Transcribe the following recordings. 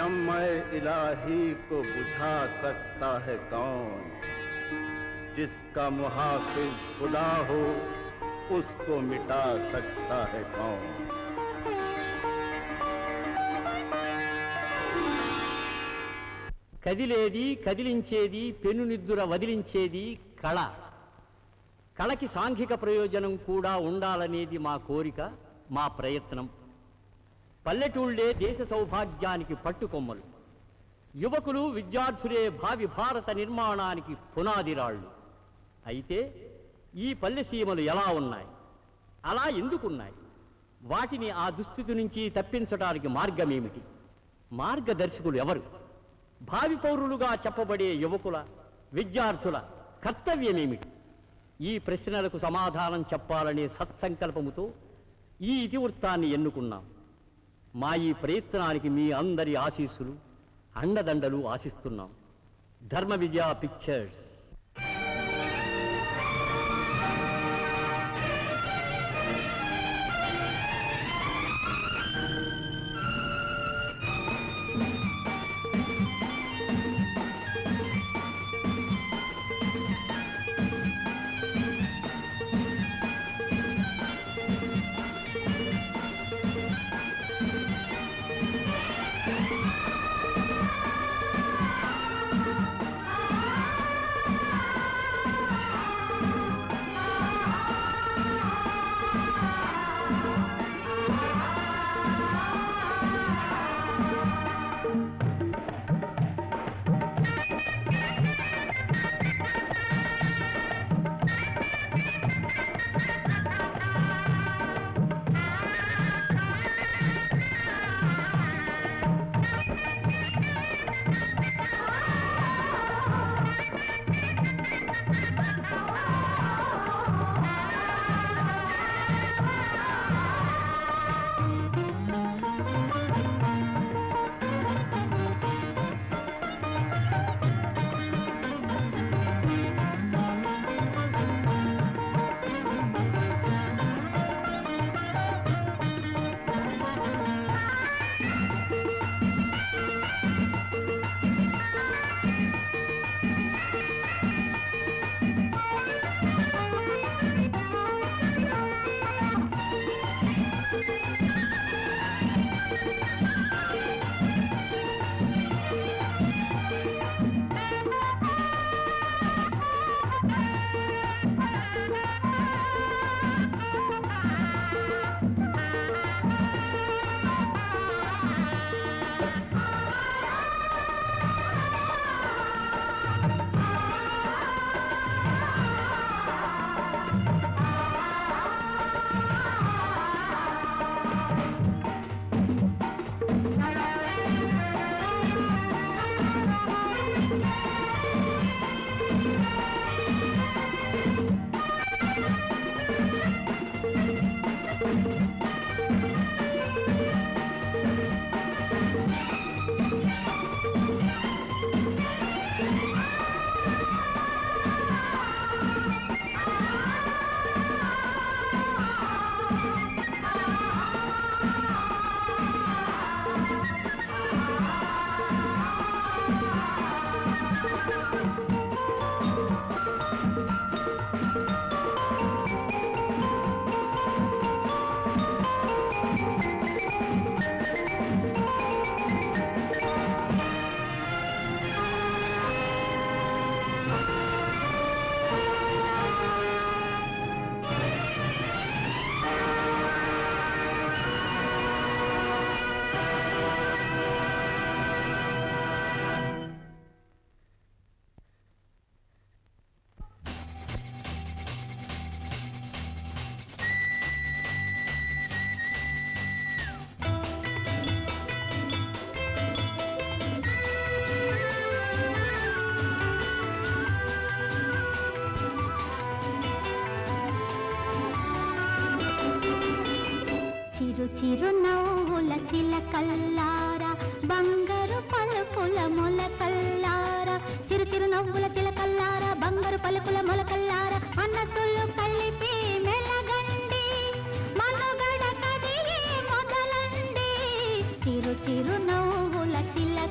शम्म इलाही को बुझा सकता है कौन जिसका मुहाफिज खुदा हो उसको मिटा सकता है कौन కదిలేది కదిలించేది పెనునిద్దుర వదిలించేది కళ కళకి సాంఘిక ప్రయోజనం కూడా ఉండాలనేది మా కోరిక మా ప్రయత్నం పల్లెటూళ్ళే దేశ సౌభాగ్యానికి పట్టుకొమ్మలు యువకులు విద్యార్థులే భావి భారత నిర్మాణానికి పునాదిరాళ్ళు అయితే ఈ పల్లె సీమలు ఎలా ఉన్నాయి అలా ఎందుకున్నాయి వాటిని ఆ దుస్థితి నుంచి తప్పించడానికి మార్గమేమిటి మార్గదర్శకులు ఎవరు భావి పౌరులుగా చెప్పబడే యువకుల విద్యార్థుల కర్తవ్యమేమిటి ఈ ప్రశ్నలకు సమాధానం చెప్పాలనే సత్సంకల్పముతో ఈ ఇతివృత్తాన్ని ఎన్నుకున్నాం మా ఈ ప్రయత్నానికి మీ అందరి ఆశీస్సులు అండదండలు ఆశిస్తున్నాం ధర్మ విజయ పిక్చర్స్ చిరు చిరు నవ్వుల చిలకల్లారా బంగారు పలుకుల మొలకల్లారా చిరు చిరు నవ్వుల చిలకల్లారా బంగారు పలుకుల మొలకల్లారా మనసులు కలిపి మెలగండి మనుగడ కదిలి మొదలండి చిరు చిరు నవ్వుల చిల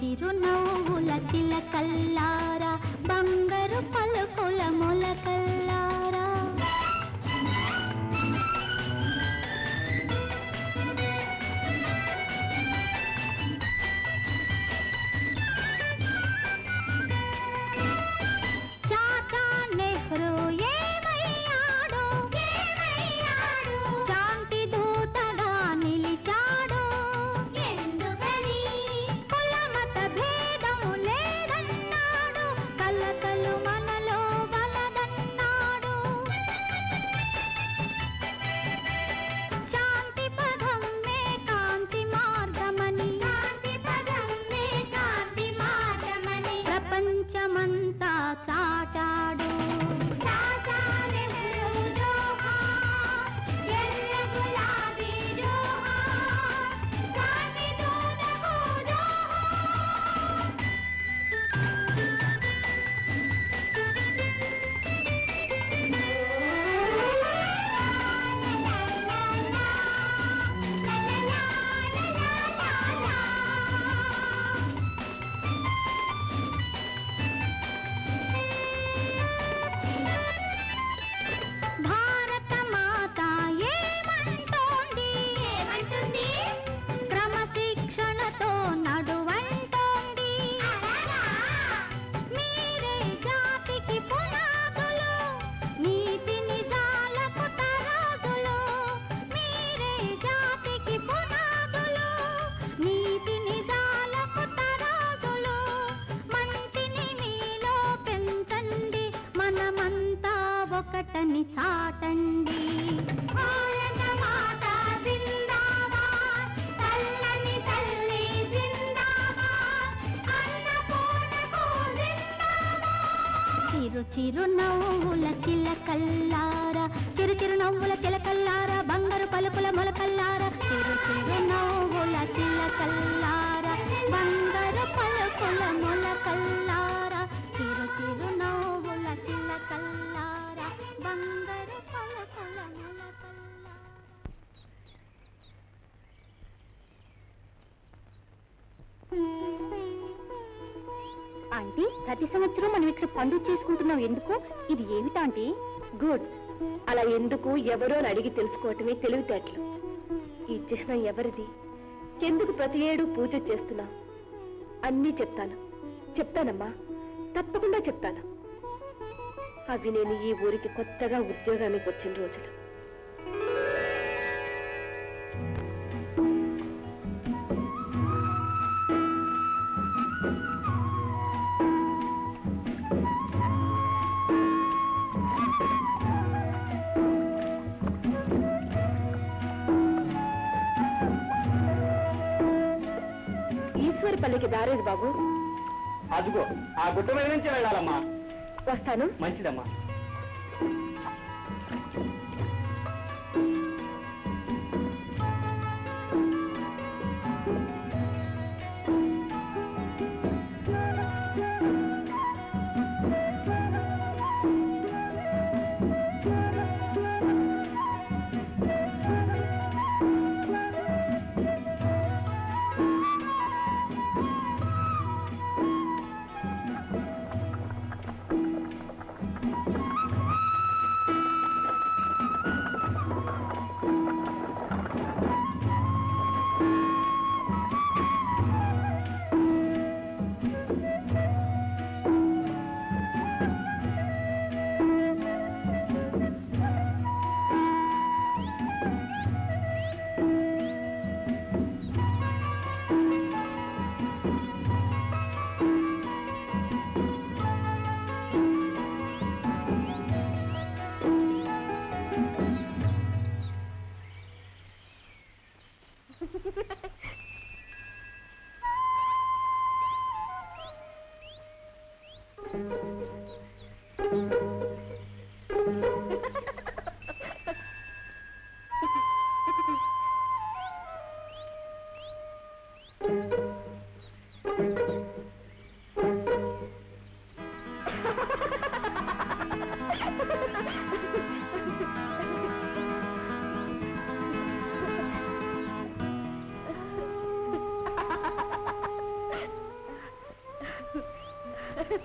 చిరు నవ్వుల చిలకల్లారా బంగారు పలుకుల మొలకల్లారా చాచా నెహ్రూ ఏమయ్యాడు శాంతి దూతగా నిలిచాడు ఎందుకని కులమత భేదము లేదన్నాడు కలకలు మనలో వలదన్నాడు శాంతి పదం మే కాంతి మార్గమని శాంతి పదం మే కాంతి మార్గమని ప్రపంచమంతా చాటాడు చాచా నెహ్రూ జోహార్ ఎర్ర గులాబీ జోహార్ శాంతి దూతకు జోహార్ భారత మాత ఏమంటోంది ఏమంటుంది క్రమశిక్షణతో నడువంటోంది మీరే జాతికి పునాదులు నీతి నిజాలకు తరాదులు మీరే జాతికి పునాదులు నీతి నిజాలకు తరాదులు మంచిని మీలో పెంచండి మనమంతా ఒకటని చాటండి భారత మాత జిందాబాద్ తల్లని తల్లి జిందాబాద్ అన్నపూర్ణకు జిందాబాద్ చిరు చిరు నవ్వుల చిలకల్లారా చిరు చిరు నవ్వుల చిలకల్లారా బంగారు పలుకుల మొలకల్లారా చిరు చిరు నవ్వుల చిలకల్లారా బంగారు పలుకుల మొలకల్లారా చిరు చిరు నవ్వుల చిలకల్లారా బంగారు పలుకుల మొలకల్లారా ఆంటీ ప్రతి సంవత్సరం మనం ఇక్కడ పండుగ చేసుకుంటున్నాం ఎందుకు ఇది ఏమిటా ఆంటీ గుడ్ అలా ఎందుకు ఎవరో అని అడిగి తెలుసుకోవటమే తెలివితేటలు ఈ చిహ్నం ఎవరిది ఎందుకు ప్రతి ఏడు పూజ చేస్తున్నాం అన్నీ చెప్తాను చెప్తానమ్మా తప్పకుండా చెప్తాను అవి నేను ఈ ఊరికి కొత్తగా ఉద్యోగానికి వచ్చిన రోజులు ఈశ్వరపల్లికి దారేది బాబు అదిగో ఆ గుట్ట మీద నుంచి వెళ్ళాలమ్మా వస్తాను మంచిదమ్మా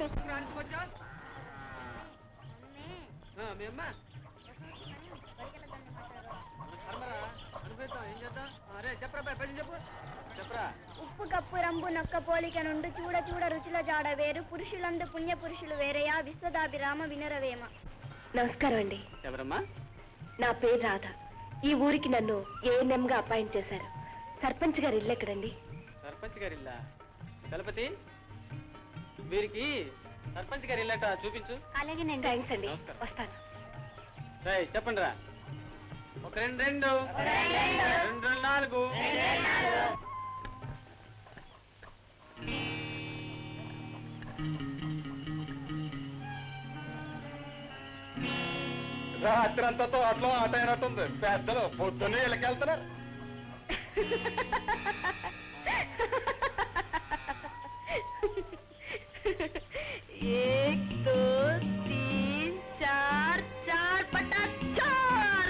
ఉప్పు కప్పు రంబు నొక్క పోలిక నుండి చూడ చూడ రుచుల జాడ వేరు పురుషులందు పుణ్య పురుషులు వేరయా విశ్వదాభిరామ వినరవేమ నమస్కారం అండి ఎవరమ్మా నా పేరు రాధ ఈ ఊరికి నన్ను ఏఎన్ఎం గా అపాయింట్ చేశారు సర్పంచ్ గారు ఇల్లు ఎక్కడండి సర్పంచ్ గారి ఇల్లా దళపతి వీరికి సర్పంచ్ గారి ఇల్లట చూపించు అలాగేనండి థ్యాంక్స్ అండి నమస్కారం. వస్తాను రేయ్, చెప్పండి రా ఒక రెండు రెండు రెండు రెండు నాలుగు రాత్రి అంతా తోటలో ఆట అయినట్టుంది పెద్దలు పొద్దున్నే ఇళ్ళకెళ్తున్నారు एक दो तीन चार चार बटा चार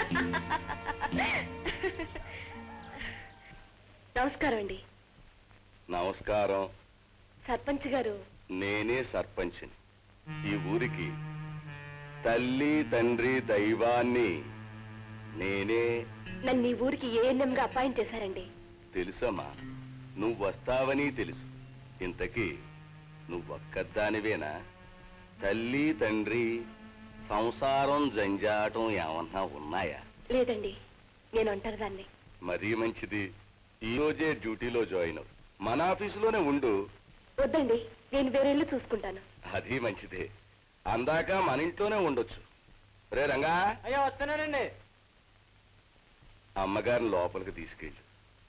నమస్కారం అండి నమస్కారం సర్పంచ్ గారు నేనే సర్పంచ్ని ఈ ఊరికి తల్లి తండ్రి దైవాన్ని నేనే నన్ను ఈ ఊరికి ఏఎన్ఎం గా అపాయింట్ చేశారండి తెలుసమ్మా నువ్వు వస్తావని తెలుసు ఇంతకీ నువ్వొక్కదానివేనా తల్లి తండ్రి సంసారం జంజాటం ఏమన్నా ఉన్నాయా లేదండి నేను ఒంటరిదాన్ని మరీ మంచిది ఈ రోజే డ్యూటీలో జాయిన్ అవ్వు మన ఆఫీసులోనే ఉండు వద్దండి నేను వేరే ఇల్లు చూసుకుంటాను అది మంచిదే అందాక మన ఇంట్లోనే ఉండొచ్చు రే రంగా అయ్యా వస్తున్నానండి అమ్మగారిని లోపలికి తీసుకెళ్ళు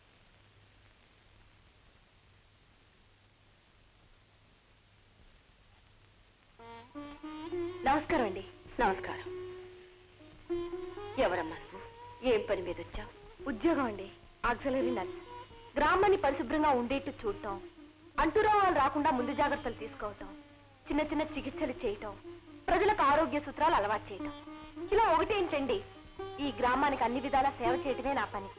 నమస్కారం అండి నమస్కారం ఎవరమ్మా నువ్వు ఏం పని మీద వచ్చావు ఉద్యోగం అండి ఆక్సిలరీ నర్స్ గ్రామాన్ని పరిశుభ్రంగా ఉండేట్టు చూడటం అంటురోగాలు రాకుండా ముందు జాగ్రత్తలు తీసుకోవటం చిన్న చిన్న చికిత్సలు చేయటం ప్రజలకు ఆరోగ్య సూత్రాలు అలవాటు చేయటం ఇలా ఒకటేంటండి ఈ గ్రామానికి అన్ని విధాలా సేవ చేయటమే నా పని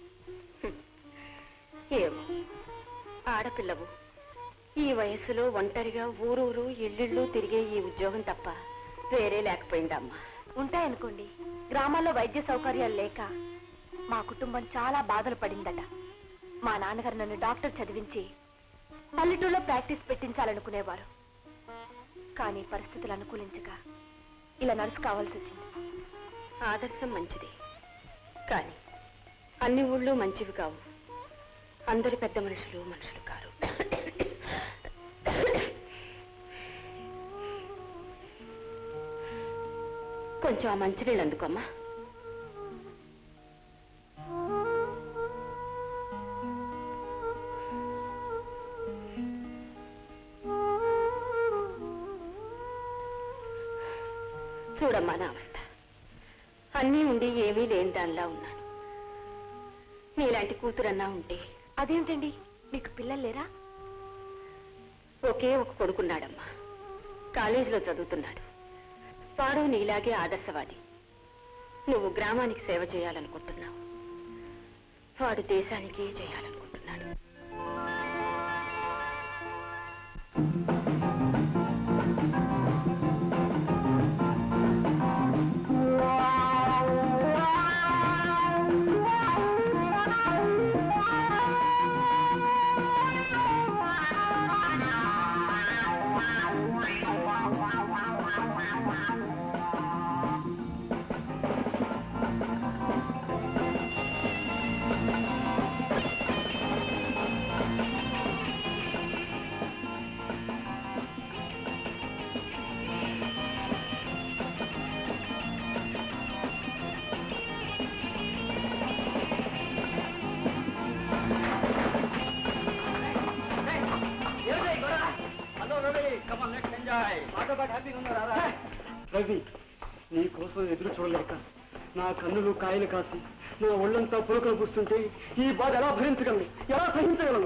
ఏమో ఆడపిల్లవు ఈ వయసులో ఒంటరిగా ఊరూరు ఇల్లిళ్ళు తిరిగే ఈ ఉద్యోగం తప్ప వేరే లేకపోయిందమ్మా ఉంటాయనుకోండి గ్రామాల్లో వైద్య సౌకర్యాలు లేక మా కుటుంబం చాలా బాధలు పడిందట మా నాన్నగారు నన్ను డాక్టర్ చదివించి పల్లెటూళ్ళలో ప్రాక్టీస్ పెట్టించాలనుకునేవారు కానీ పరిస్థితులు అనుకూలించక ఇలా నర్సు కావాల్సి వచ్చింది ఆదర్శం మంచిది కానీ అన్ని ఊళ్ళో మంచివి కావు అందరి పెద్ద మనుషులు మనుషులు కారు కొంచెం ఆ మంచినీళ్ళు అందుకోమ్మా చూడమ్మా నా అవస్థ అన్నీ ఉండి ఏమీ లేని దానిలా ఉన్నాను నీలాంటి కూతురన్నా ఉంటే అదేంటండి మీకు పిల్లలు లేరా ఒకే ఒక కొడుకున్నాడమ్మా కాలేజీలో చదువుతున్నాడు వాడు నీలాగే ఆదర్శవాది నువ్వు గ్రామానికి సేవ చేయాలనుకుంటున్నావు వాడు దేశానికి చేయాలనుకుంటున్నాడు hello Ravi come on let's enjoy మాతో పాటు హ్యాపీగా ఉన్నారా రవి నీ కోసం ఎదురు చూడలేక నా కన్నులు కాయలు కాసి నా ఒళ్ళంతా పులకలు పూస్తుంటే ఈ బాధ ఎలా భరించగలను ఎలా సహించగలను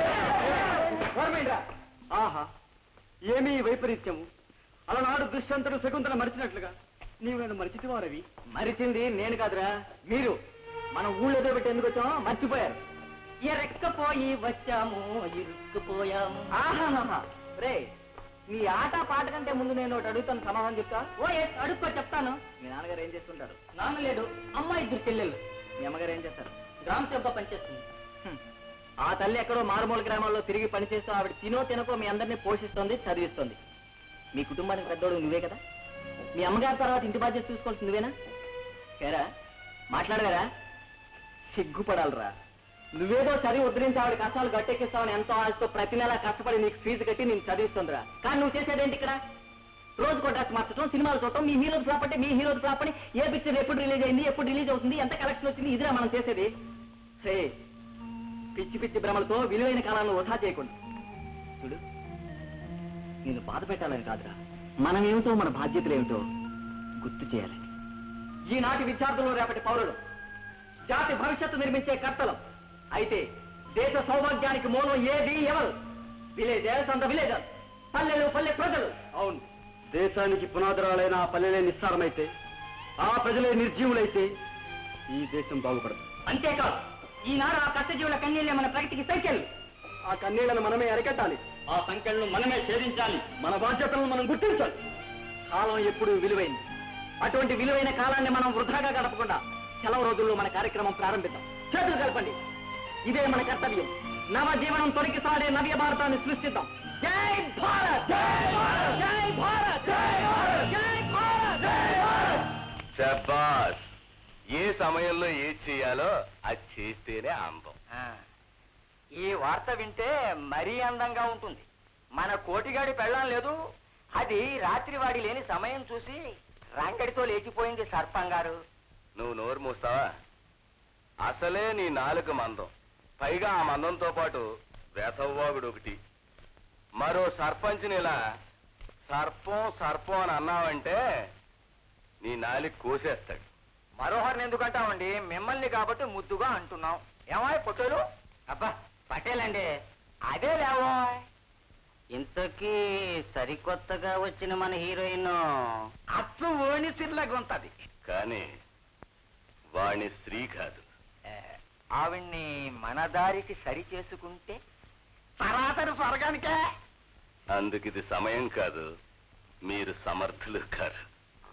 ఆహా ఏమీ వైపరీత్యము అలనాడు దుష్యంతుడు శకుంతల మరిచినట్లుగా నీవు నేను మరిచితివా రవి మరిచింది నేను కాదురా మీరు మన ఊళ్ళో పెట్టి ఎందుకు వచ్చామో మర్చిపోయారు ఎరక్కపోయి వచ్చాము ఇరుక్కుపోయాము రే మీ ఆట పాట కంటే ముందు నేను ఒకటి అడుగుతాను సమాధానం చెప్తా ఓ ఎస్ అడుక్కో చెప్తాను మీ నాన్నగారు ఏం చేస్తుంటారు నాన్న లేడు అమ్మ ఇద్దరు చెల్లెళ్ళు మీ అమ్మగారు ఏం చేస్తారు గ్రామ సేవతో పనిచేస్తుంది హ్మ్. ఆ తల్లి ఎక్కడో మారుమూల గ్రామాల్లో తిరిగి పనిచేస్తూ ఆవిడ తినో తినకో మీ అందరినీ పోషిస్తుంది చదివిస్తుంది మీ కుటుంబానికి పెద్దోడు నువ్వే కదా మీ అమ్మగారి తర్వాత ఇంటి బాధ్యత చూసుకోవాల్సి నువ్వేనా ఏరా మాట్లాడవేరా సిగ్గుపడాలరా నువ్వేదో చదివి ఉద్ధరించి ఆవిడ కష్టాలు గట్టెక్కిస్తావని ఎంతో ఆశతో ప్రతి నెల కష్టపడి నీకు ఫీజు కట్టి నేను చదివిస్తుందిరా కానీ నువ్వు చేసేదేంటి ఇక్కడ రోజుకో డ్రెస్ మార్చడం సినిమాలు చూడటం మీ హీరో ఫ్లాప్ అంటే మీ హీరో ఫ్లాప్ అని ఏ పిక్చర్ ఎప్పుడు రిలీజ్ అయింది ఎప్పుడు రిలీజ్ అవుతుంది ఎంత కలెక్షన్ వచ్చింది ఇదిరా మనం చేసేది హే పిచ్చి పిచ్చి భ్రమలతో విలువైన కాలాన్ని వృధా చేయకుండా చూడు నేను బాధ పెట్టాలని కాదురా మనం ఏమిటో మన బాధ్యతలు ఏమిటో గుర్తు చేయాలి ఈనాటి విద్యార్థులు రేపటి పౌరులు జాతి భవిష్యత్తు నిర్మించే కర్తలం అయితే దేశ సౌభాగ్యానికి మూలం ఏది ఎవరు విలేజర్స్ అంత విలేజర్ పల్లెలు పల్లె ప్రజలు అవును దేశానికి పునాదురాలైన ఆ పల్లెలే నిస్సారమైతే ఆ ప్రజలే నిర్జీవులైతే ఈ దేశం బాగుపడదు అంతేకాదు ఈనాడు ఆ కష్టజీవుల కన్నీళ్ళే మన ప్రగతికి సంఖ్యలు ఆ కన్నీళ్లను మనమే అరికట్టాలి ఆ సంఖ్యలను మనమే ఛేదించాలి మన బాధ్యతలను మనం గుర్తించాలి కాలం ఎప్పుడు విలువైంది అటువంటి విలువైన కాలాన్ని మనం వృధాగా గడపకుండా సెలవు రోజుల్లో మన కార్యక్రమం ప్రారంభిద్దాం చేతులు కలపండి ఇదే మన కర్తవ్యం నవ జీవనం తొలగి సాడే నవ్య భారతాన్ని సృష్టిద్దాం జై భారత్ జై భారత్ జై భారత్ జై భారత్ జై భారత్ జై భారత్ శబాస్ ఏ సమయంలో ఏది చేయాలో అది చేస్తేనే అందం ఈ వార్త వింటే మరీ అందంగా ఉంటుంది మన కోటిగాడి పెళ్ళం లేదు అది రాత్రి వాడి లేని సమయం చూసి రంగడితో లేచిపోయింది సర్పం గారు నువ్వు నోరు మూస్తావా అసలే నీ నాలుక మందం పైగా ఆ మందంతో పాటు వేసవ్వాగుడు ఒకటి మరో సర్పంచ్ని ఇలా సర్పం సర్పం అని అన్నావంటే నీ నాలుక కోసేస్తాడు మరోహర్ని ఎందుకంటామండి మిమ్మల్ని కాబట్టి ముద్దుగా అంటున్నాం ఏమాయ్ పొట్టేలు అబ్బా పటేల్ అండి అదే లేవో ఇంతకీ సరికొత్తగా వచ్చిన మన హీరోయిన్ అచ్చు ఓణి సిర్లగా ఉంటది కానీ వాణ్ణి స్త్రీ కాదు ఆవిడ్ని మన దారికి సరి చేసుకుంటే సరాసరి స్వర్గానికే అందుకు ఇది సమయం కాదు మీరు సమర్థులు కారు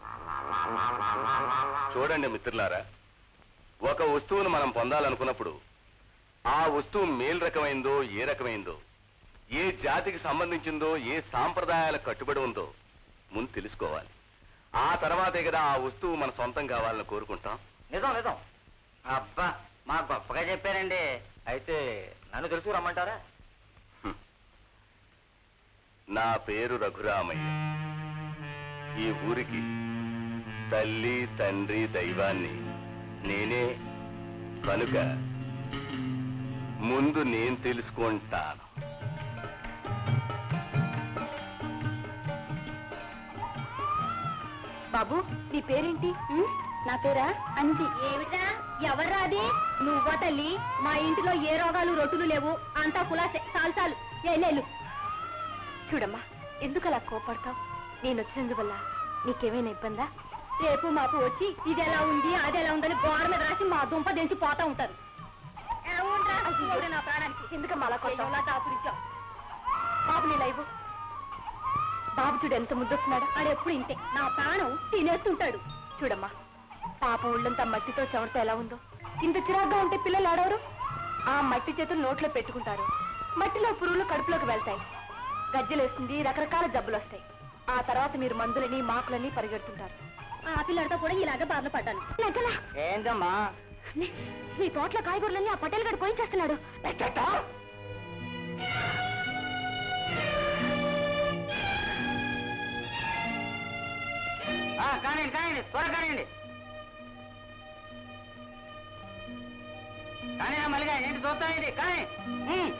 చూడండి మిత్రులారా ఒక వస్తువును మనం పొందాలనుకున్నప్పుడు ఆ వస్తువు మేలు రకమైందో ఏ రకమైందో ఏ జాతికి సంబంధించిందో ఏ సాంప్రదాయాలకు కట్టుబడి ఉందో ముందు తెలుసుకోవాలి ఆ తర్వాతే కదా ఆ వస్తువు మన సొంతం కావాలని కోరుకుంటాం నిజం నిజం అబ్బా మా గొప్పగా చెప్పారండి అయితే నన్ను తెలుసు రమ్మంటారా హ్మ్. నా పేరు రఘురామయ్య ఈ ఊరికి తల్లి తండ్రి దైవాన్ని నేనే కనుక ముందు నేను తెలుసుకుంటాను బాబు నీ పేరేంటి నా పేరా అంది ఏమిటా ఎవర్రా అది నువ్వా తల్లి మా ఇంటిలో ఏ రోగాలు రొట్టులు లేవు అంతా కులాసే చాలు చాలు ఏలేలు చూడమ్మా ఎందుకు అలా కోపడతావు నేను వచ్చినందువల్ల నీకేమైనా ఇబ్బందా రేపు మాపు వచ్చి ఇది ఎలా ఉంది అది ఎలా ఉందని గోడ మీద రాసి మా దుంప దించి పోతా ఉంటారు అయ్యో, నా ప్రాణానికి ఎందుకమ్మా అలా కొట్టావు తాపురిచ్చావు బాబు నీ లైవ్ బాబు చూడు ఎంత ముద్దొస్తున్నాడు ఆడెప్పుడు ఇంతే నా ప్రాణం తినేస్తుంటాడు చూడమ్మా పాప ఒళ్ళంతా మట్టితో చెమటతో ఎలా ఉందో ఇంత చిరాగ్గా ఉంటే పిల్లలు ఆడవరు ఆ మట్టి చేతులు నోట్లో పెట్టుకుంటారు మట్టిలో పురుగులు కడుపులోకి వెళ్తాయి గజ్జలేస్తుంది రకరకాల జబ్బులు వస్తాయి ఆ తర్వాత మీరు మందులని మాకులని పరిగెడుతుంటారు ఆ పిల్లడితో కూడా ఇలాగ బాధలు పడ్డాను ఏంటమ్మా మీ తోటలో కాయగూరలన్నీ ఆ పటేల్ గడు పోయించేస్తున్నాడు కానివ్వండి కానివ్వండి త్వరగా కానివ్వండి కానీ మళ్ళీగా ఏంటి చూస్తానండి కానీ ఉమ్.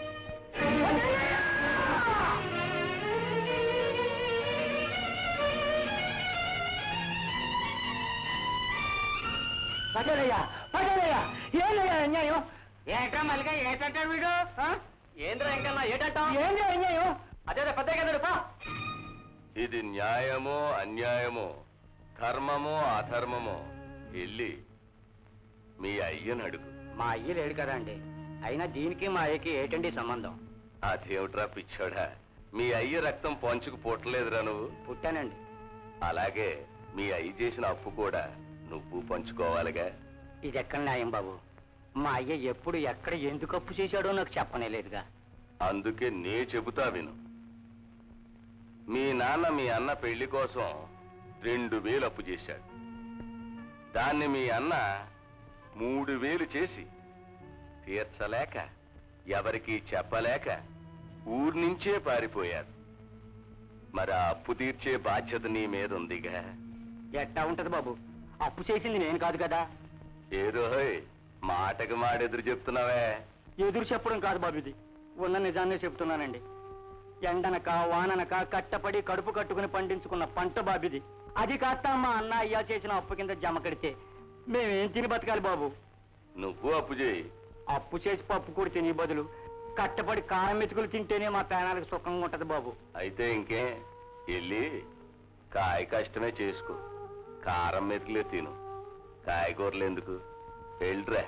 పటేలయ్యా పటేలయ్యా ఏందయ్యా అన్యాయం ఏటా మల్లిగా ఏటంటాడు వీడు ఏంద్రా ఇంకా ఏటంటా ఏంద్రా అన్యాయం అదే పెద్ద కదా పా ఇది న్యాయమో అన్యాయమో ధర్మమో అధర్మమో వెళ్ళి మీ అయ్యను అడుగు మా అయ్య లేడు కదా అండి అయినా దీనికి మా అయ్యకి ఏటండి సంబంధం అదేమిట్రా పిచ్చోడా మీ అయ్య రక్తం పంచుకు పుట్టలేదురా నువ్వు పుట్టానండి అలాగే మీ అయ్య చేసిన అప్పు కూడా నువ్వు పంచుకోవాలిగా ఇది ఎక్కడ న్యాయం బాబు మా అయ్య ఎప్పుడు ఎక్కడ ఎందుకు అప్పు చేశాడో నాకు చెప్పనే లేదుగా అందుకే నే చెబుతా విను మీ నాన్న మీ అన్న పెళ్లి కోసం రెండు వేలు అప్పు చేశాడు దాన్ని మీ అన్న మూడు వేలు చేసి తీర్చలేక ఎవరికి చెప్పలేక ఊరి నుంచే పారిపోయాడు మరి ఆ అప్పు తీర్చే బాధ్యత నీ మీద ఉందిగా ఎట్టా ఉంటది బాబు అప్పు చేసింది నేను కాదు కదా ఏదో హోయ్, మాటకి మాటెదురు చెప్తున్నావే ఎదురు చెప్పడం కాదు బాబు ఇది ఉన్న నిజాన్నే చెప్తున్నానండి ఎండనక వాననక కట్టపడి కడుపు కట్టుకుని పండించుకున్న పంట బాబిది అది కాస్త మా అన్న అయ్యా చేసిన అప్పు కింద జమ కడితే మేమేం తిని బతకాలి బాబు నువ్వు అప్పు చేయి అప్పు చేసి పప్పు కూడా తిని బదులు కట్టపడి కారం మెతుకులు తింటేనే మా ప్రాణాలకు సుఖంగా ఉంటది బాబు అయితే ఇంకే వెళ్ళి కాయ కష్టమే చేసుకో కారం మెతుకులే తిను కాయగూరలు ఎందుకు వెళ్ళిరా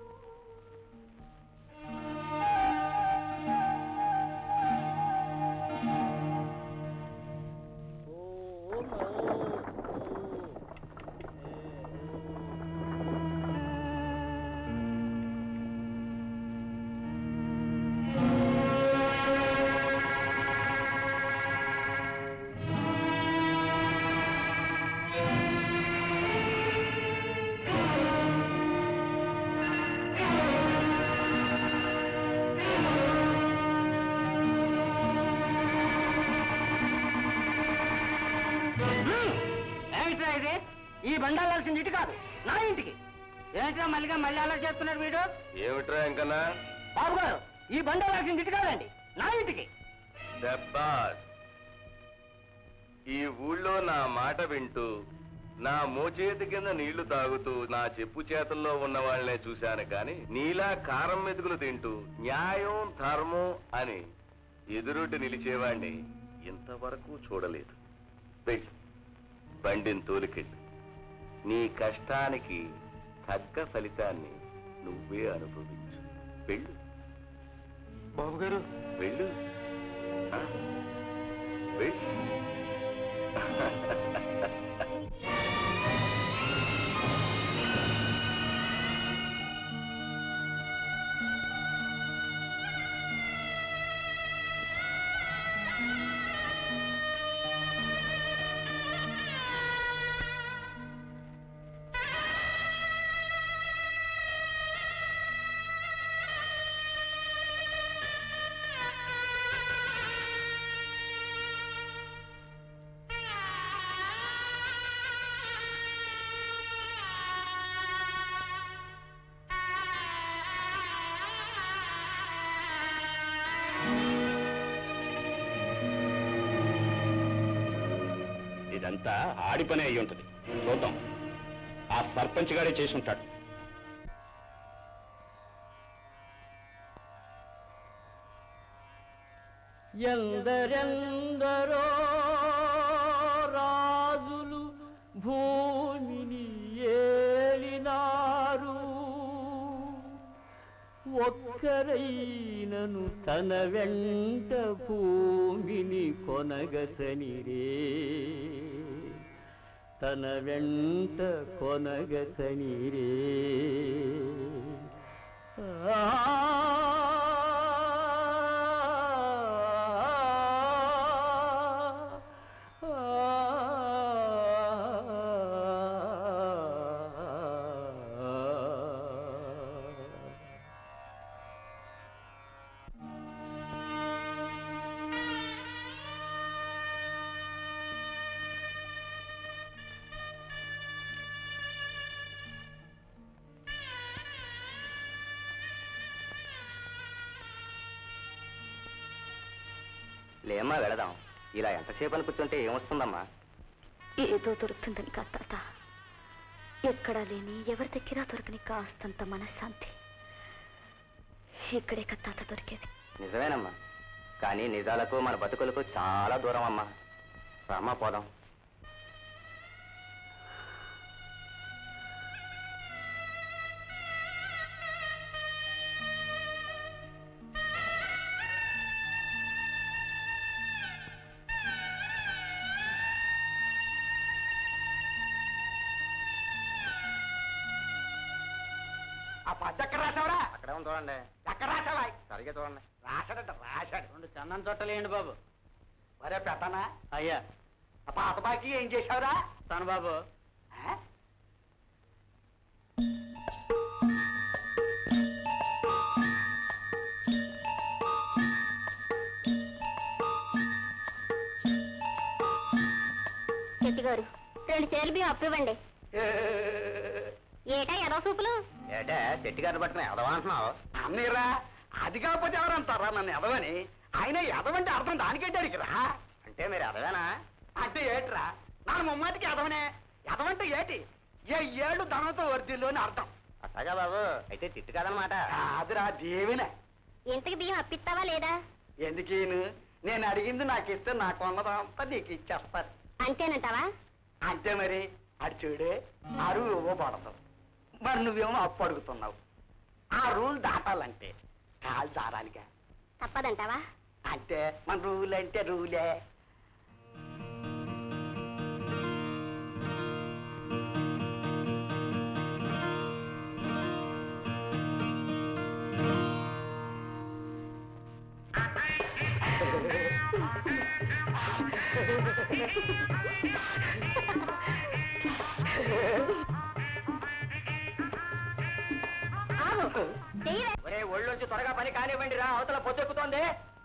ఏంట్రా ఇది ఈ బండాలాల్సింది ఇటు కాదు నా ఇంటికి ఏంట్రా మళ్ళీగా మళ్ళీ అలా చేస్తున్నాడు వీడు ఏమిట్రా ఇంకన్నా బాబు గారు ఈ బండాలాల్సింది ఇటు కాదండి నా ఇంటికి దెబ్బాస్ ఈ ఊళ్ళో నా మాట వింటూ నా మోచేతి కింద నీళ్లు తాగుతూ నా చెప్పు చేతుల్లో ఉన్న వాళ్ళనే చూశాను కాని నీలా కారం మెతుకులు తింటూ న్యాయం ధర్మం అని ఎదురుటి నిలిచేవాణ్ణి ఇంతవరకు చూడలేదు వెళ్ళు బండిని తోలికెళ్ళు నీ కష్టానికి తగ్గ ఫలితాన్ని నువ్వే అనుభవించు వెళ్ళు బాబు గారు వెళ్ళు ఆ? వెళ్ళు ఇదంతా ఆడి పని అయి ఉంటుంది చూద్దాం ఆ సర్పంచ్ గారే చేసి ఉంటాడు ఎందరెందరో రాజులు భూమిని ఏలినారు ఒక్కరైనను తన వెంట భూమిని కొనగసనిరే తన వెంట కొనగసనిరే లేమ్మా వెళదాం ఇలా ఎంతసేపు అని కూర్చుంటే ఏమొస్తుందమ్మా ఏదో దొరుకుతుందని కాదు తాత ఎక్కడా లేని ఎవరి దగ్గర దొరకని కాస్తంత మనశ్శాంతి ఇక్కడే కదా తాత దొరికేది నిజమేనమ్మా కానీ నిజాలకు మన బతుకులకు చాలా దూరం అమ్మా రామా పోదాం ఆ పద్దు ఎక్కడ రాసావురా అక్కడే ఉంది చూడండి ఎక్కడ రాసావా సరిగ్గా చూడండి రాశాడట రాశాడు రెండు చందనం చుట్టలేండి బాబు మరే పెట్టనా అయ్యా ఆ పాత బాకీ ఏం చేశావురా తను బాబు ఆ? చెట్టి గారు రెండు చేలు బియ్యం అప్పు ఇవ్వండి ఏటా ఎదో సూపులు ఏటే చెట్టు గారిని పట్టుకుని ఎదవా అంటున్నావు అన్నీరా అది కాకపోతే ఎవరంటారా నన్ను ఎదవని ఆయన ఎదవంటే అర్థం దానికేంటాడికి రా అంటే మీరు ఎదవేనా అంటే ఏట్రా నాన్న ముమ్మాటికి ఎదవనే ఎదవంటే ఏటి ఏ ఏళ్ళు ధనంతో వర్ధిల్లు అని అర్థం అట్టగా బాబు అయితే తిట్టు కదనమాట అదిరా దేవినే ఇంతకి బియ్యం అప్పిస్తావా లేదా ఎందుకు నేను అడిగింది నాకు ఇస్తే నాకు ఉన్నదంతా నీకు ఇచ్చేస్తారు అంతేనంటావా అంతే మరి అది చూడే అరువు ఇవ్వబడదు మరి నువ్వేమో అప్పు అడుగుతున్నావు ఆ రూల్ దాటాలంటే కాలు జారాలిగా తప్పదంటావా అంటే మన రూల్ అంటే రూలే ఆగు చెయ్యవే ఒరే ఒళ్ళొంచి త్వరగా పని కానివ్వండి రా అవతల పొద్దెక్కుతోంది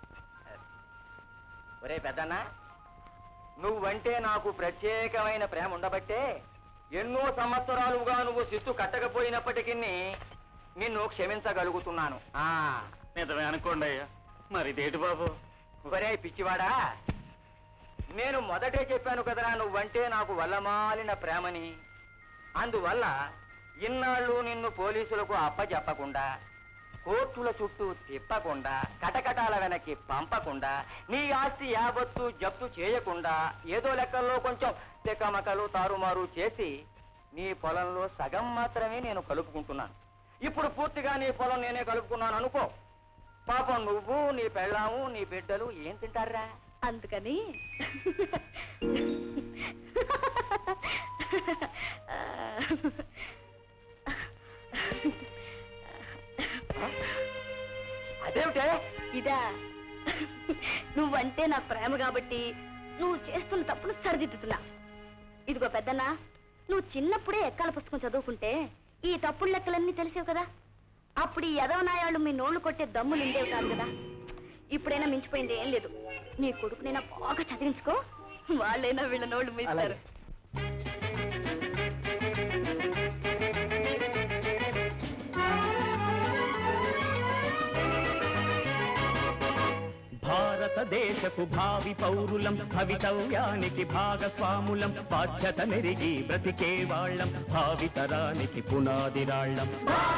ఒరే పెద్దన్న నువ్వంటే నాకు ప్రత్యేకమైన ప్రేమ ఉండబట్టే ఎన్నో సంవత్సరాలుగా నువ్వు శిస్తు కట్టకపోయినప్పటికీ నిన్ను క్షమించగలుగుతున్నాను ఆ నిజమే అనుకోండి అయ్యా మరి ఇదేటి బాబు ఒరే పిచ్చివాడా నేను మొదటే చెప్పాను కదరా నువ్వంటే నాకు వల్లమాలిన ప్రేమని అందువల్ల ఇన్నాళ్ళు నిన్ను పోలీసులకు అప్పచెప్పకుండా కోర్టుల చుట్టూ తిప్పకుండా కటకటాల వెనక్కి పంపకుండా నీ ఆస్తి యావత్తు జప్తు చేయకుండా ఏదో లెక్కల్లో కొంచెం తికమకలు తారుమారు చేసి నీ పొలంలో సగం మాత్రమే నేను కలుపుకుంటున్నాను ఇప్పుడు పూర్తిగా నీ పొలం నేనే కలుపుకున్నాను అనుకో పాపం నువ్వు నీ పెళ్ళాము నీ బిడ్డలు ఏం తింటారా అందుకని అదేమిటే ఇదా నువ్వంటే నా ప్రేమ కాబట్టి నువ్వు చేస్తున్న తప్పును సరిదిద్దుతున్నా ఇదిగో పెద్దన్నా నువ్వు చిన్నప్పుడే ఎక్కాల పుస్తకం చదువుకుంటే ఈ తప్పుడు లెక్కలన్నీ తెలిసేవు కదా అప్పుడు ఈ యదవనాయాళ్ళు మీ నోళ్లు కొట్టే దమ్ములు ఉండేవి కాదు కదా ఇప్పుడైనా మించిపోయింది ఏం లేదు నీ కొడుకునైనా బాగా చదివించుకో వాళ్ళైనా వీళ్ళ నోళ్ళు మిస్తారు భారతదేశపు భావి పౌరులం భవితవ్యానికి భాగస్వాములం బాధ్యత మెరిగి బ్రతికే వాళ్ళం భావితరానికి పునాదిరాళ్ళం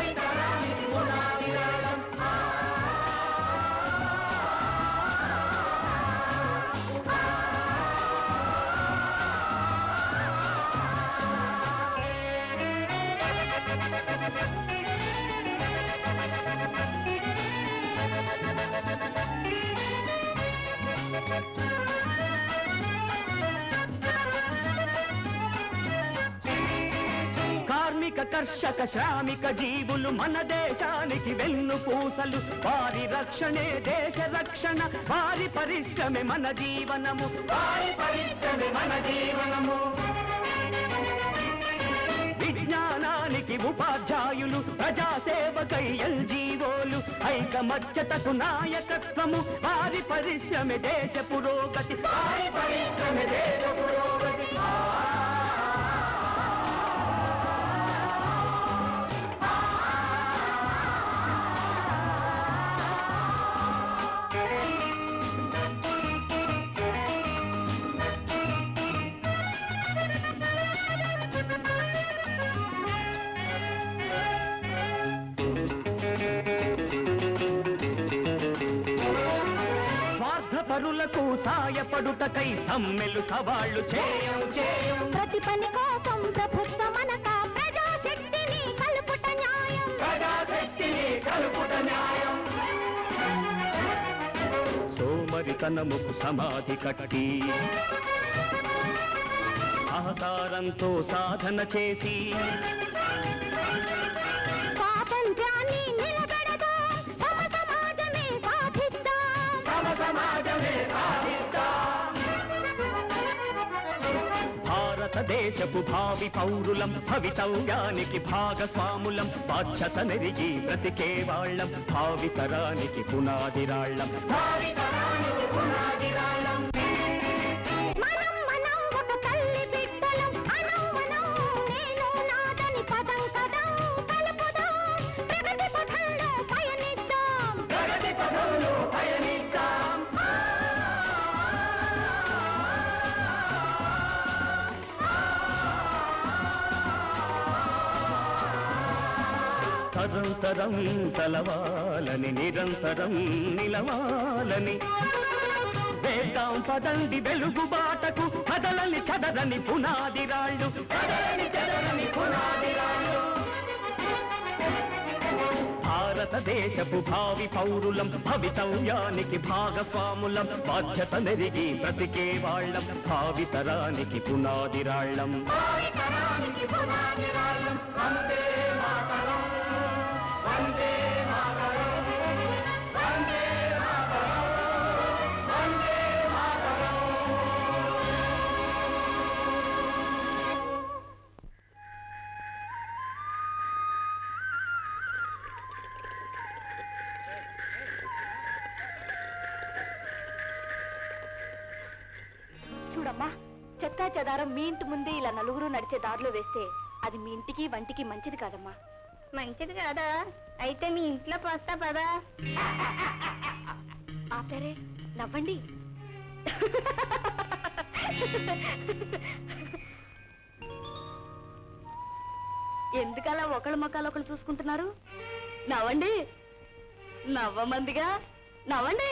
కార్మిక కర్షక శ్రామిక జీవులు మన దేశానికి వెన్ను పూసలు వారి రక్షణే దేశ రక్షణ వారి పరిశ్రమే మన జీవనము వారి పరిశ్రమే మన జీవనము విజ్ఞానానికి ఉపాధ్యాయులు ప్రజాసేవకై ఎల్జీవోలు ఐకమత్యతకు నాయకత్వము వారి పరిశ్రమ దేశ పురోగతి వారి పరిశ్రమ దేశ పురోగతి స్వార్థపరులకు సాయపడుటకై సమ్మెలు సవాళ్లు చేయం చేయం ప్రతి పని కోసం ప్రభుత్వమనక ప్రజాశక్తిని కలుపుట న్యాయం ప్రజాశక్తిని కలుపుట న్యాయం సోమరితనముకు సమాధి కట్టి సహకారంతో సాధన చేసి స్వాతంత్ర్య భారతదేశపు భావి పౌరులం భవితవ్యానికి భాగస్వాములం బాధ్యత నెరిగి బ్రతికే వాళ్ళం భావి తరానికి పునాదిరాళ్ళం భావి తరానికి పునాదిరాళ్ళం మనం మనం ఒక తల్లి బిడ్డలం అనం మనం నేను నాదని పదం కదా కలుపుదాం ప్రగతి పథంలో పయనిద్దాం ప్రగతి పథంలో పయనిద్దాం తరం తరం తలవాలని నిరంతరం నిలవాలని వేద్దాం పదండి వెలుగు బాటకు కదలని చదరని పునాది రాళ్ళు కదలని చదరని పునాది రాళ్ళు భారతదేశపు భావి పౌరులం భవితవ్యానికి భాగస్వాములం బాధ్యత నెరిగి బ్రతికే వాళ్ళం భావి తరానికి పునాది రాళ్ళం వందే మాతరం వందే మాతరం వందే మాతరం వందే మాతరం చూడమ్మా చెత్తా చెదారం మీ ఇంటి ముందే ఇలా నలుగురు నడిచే దారిలో వేస్తే అది మీ ఇంటికి వంటికి మంచిది కాదమ్మా మంచిది కాదా అయితే మీ ఇంట్లో పోస్తా పదా ఆపారే నవ్వండి ఎందుకలా ఒకళ్ళ మొక్కలు ఒకళ్ళు చూసుకుంటున్నారు నవ్వండి నవ్వమందిగా నవ్వండి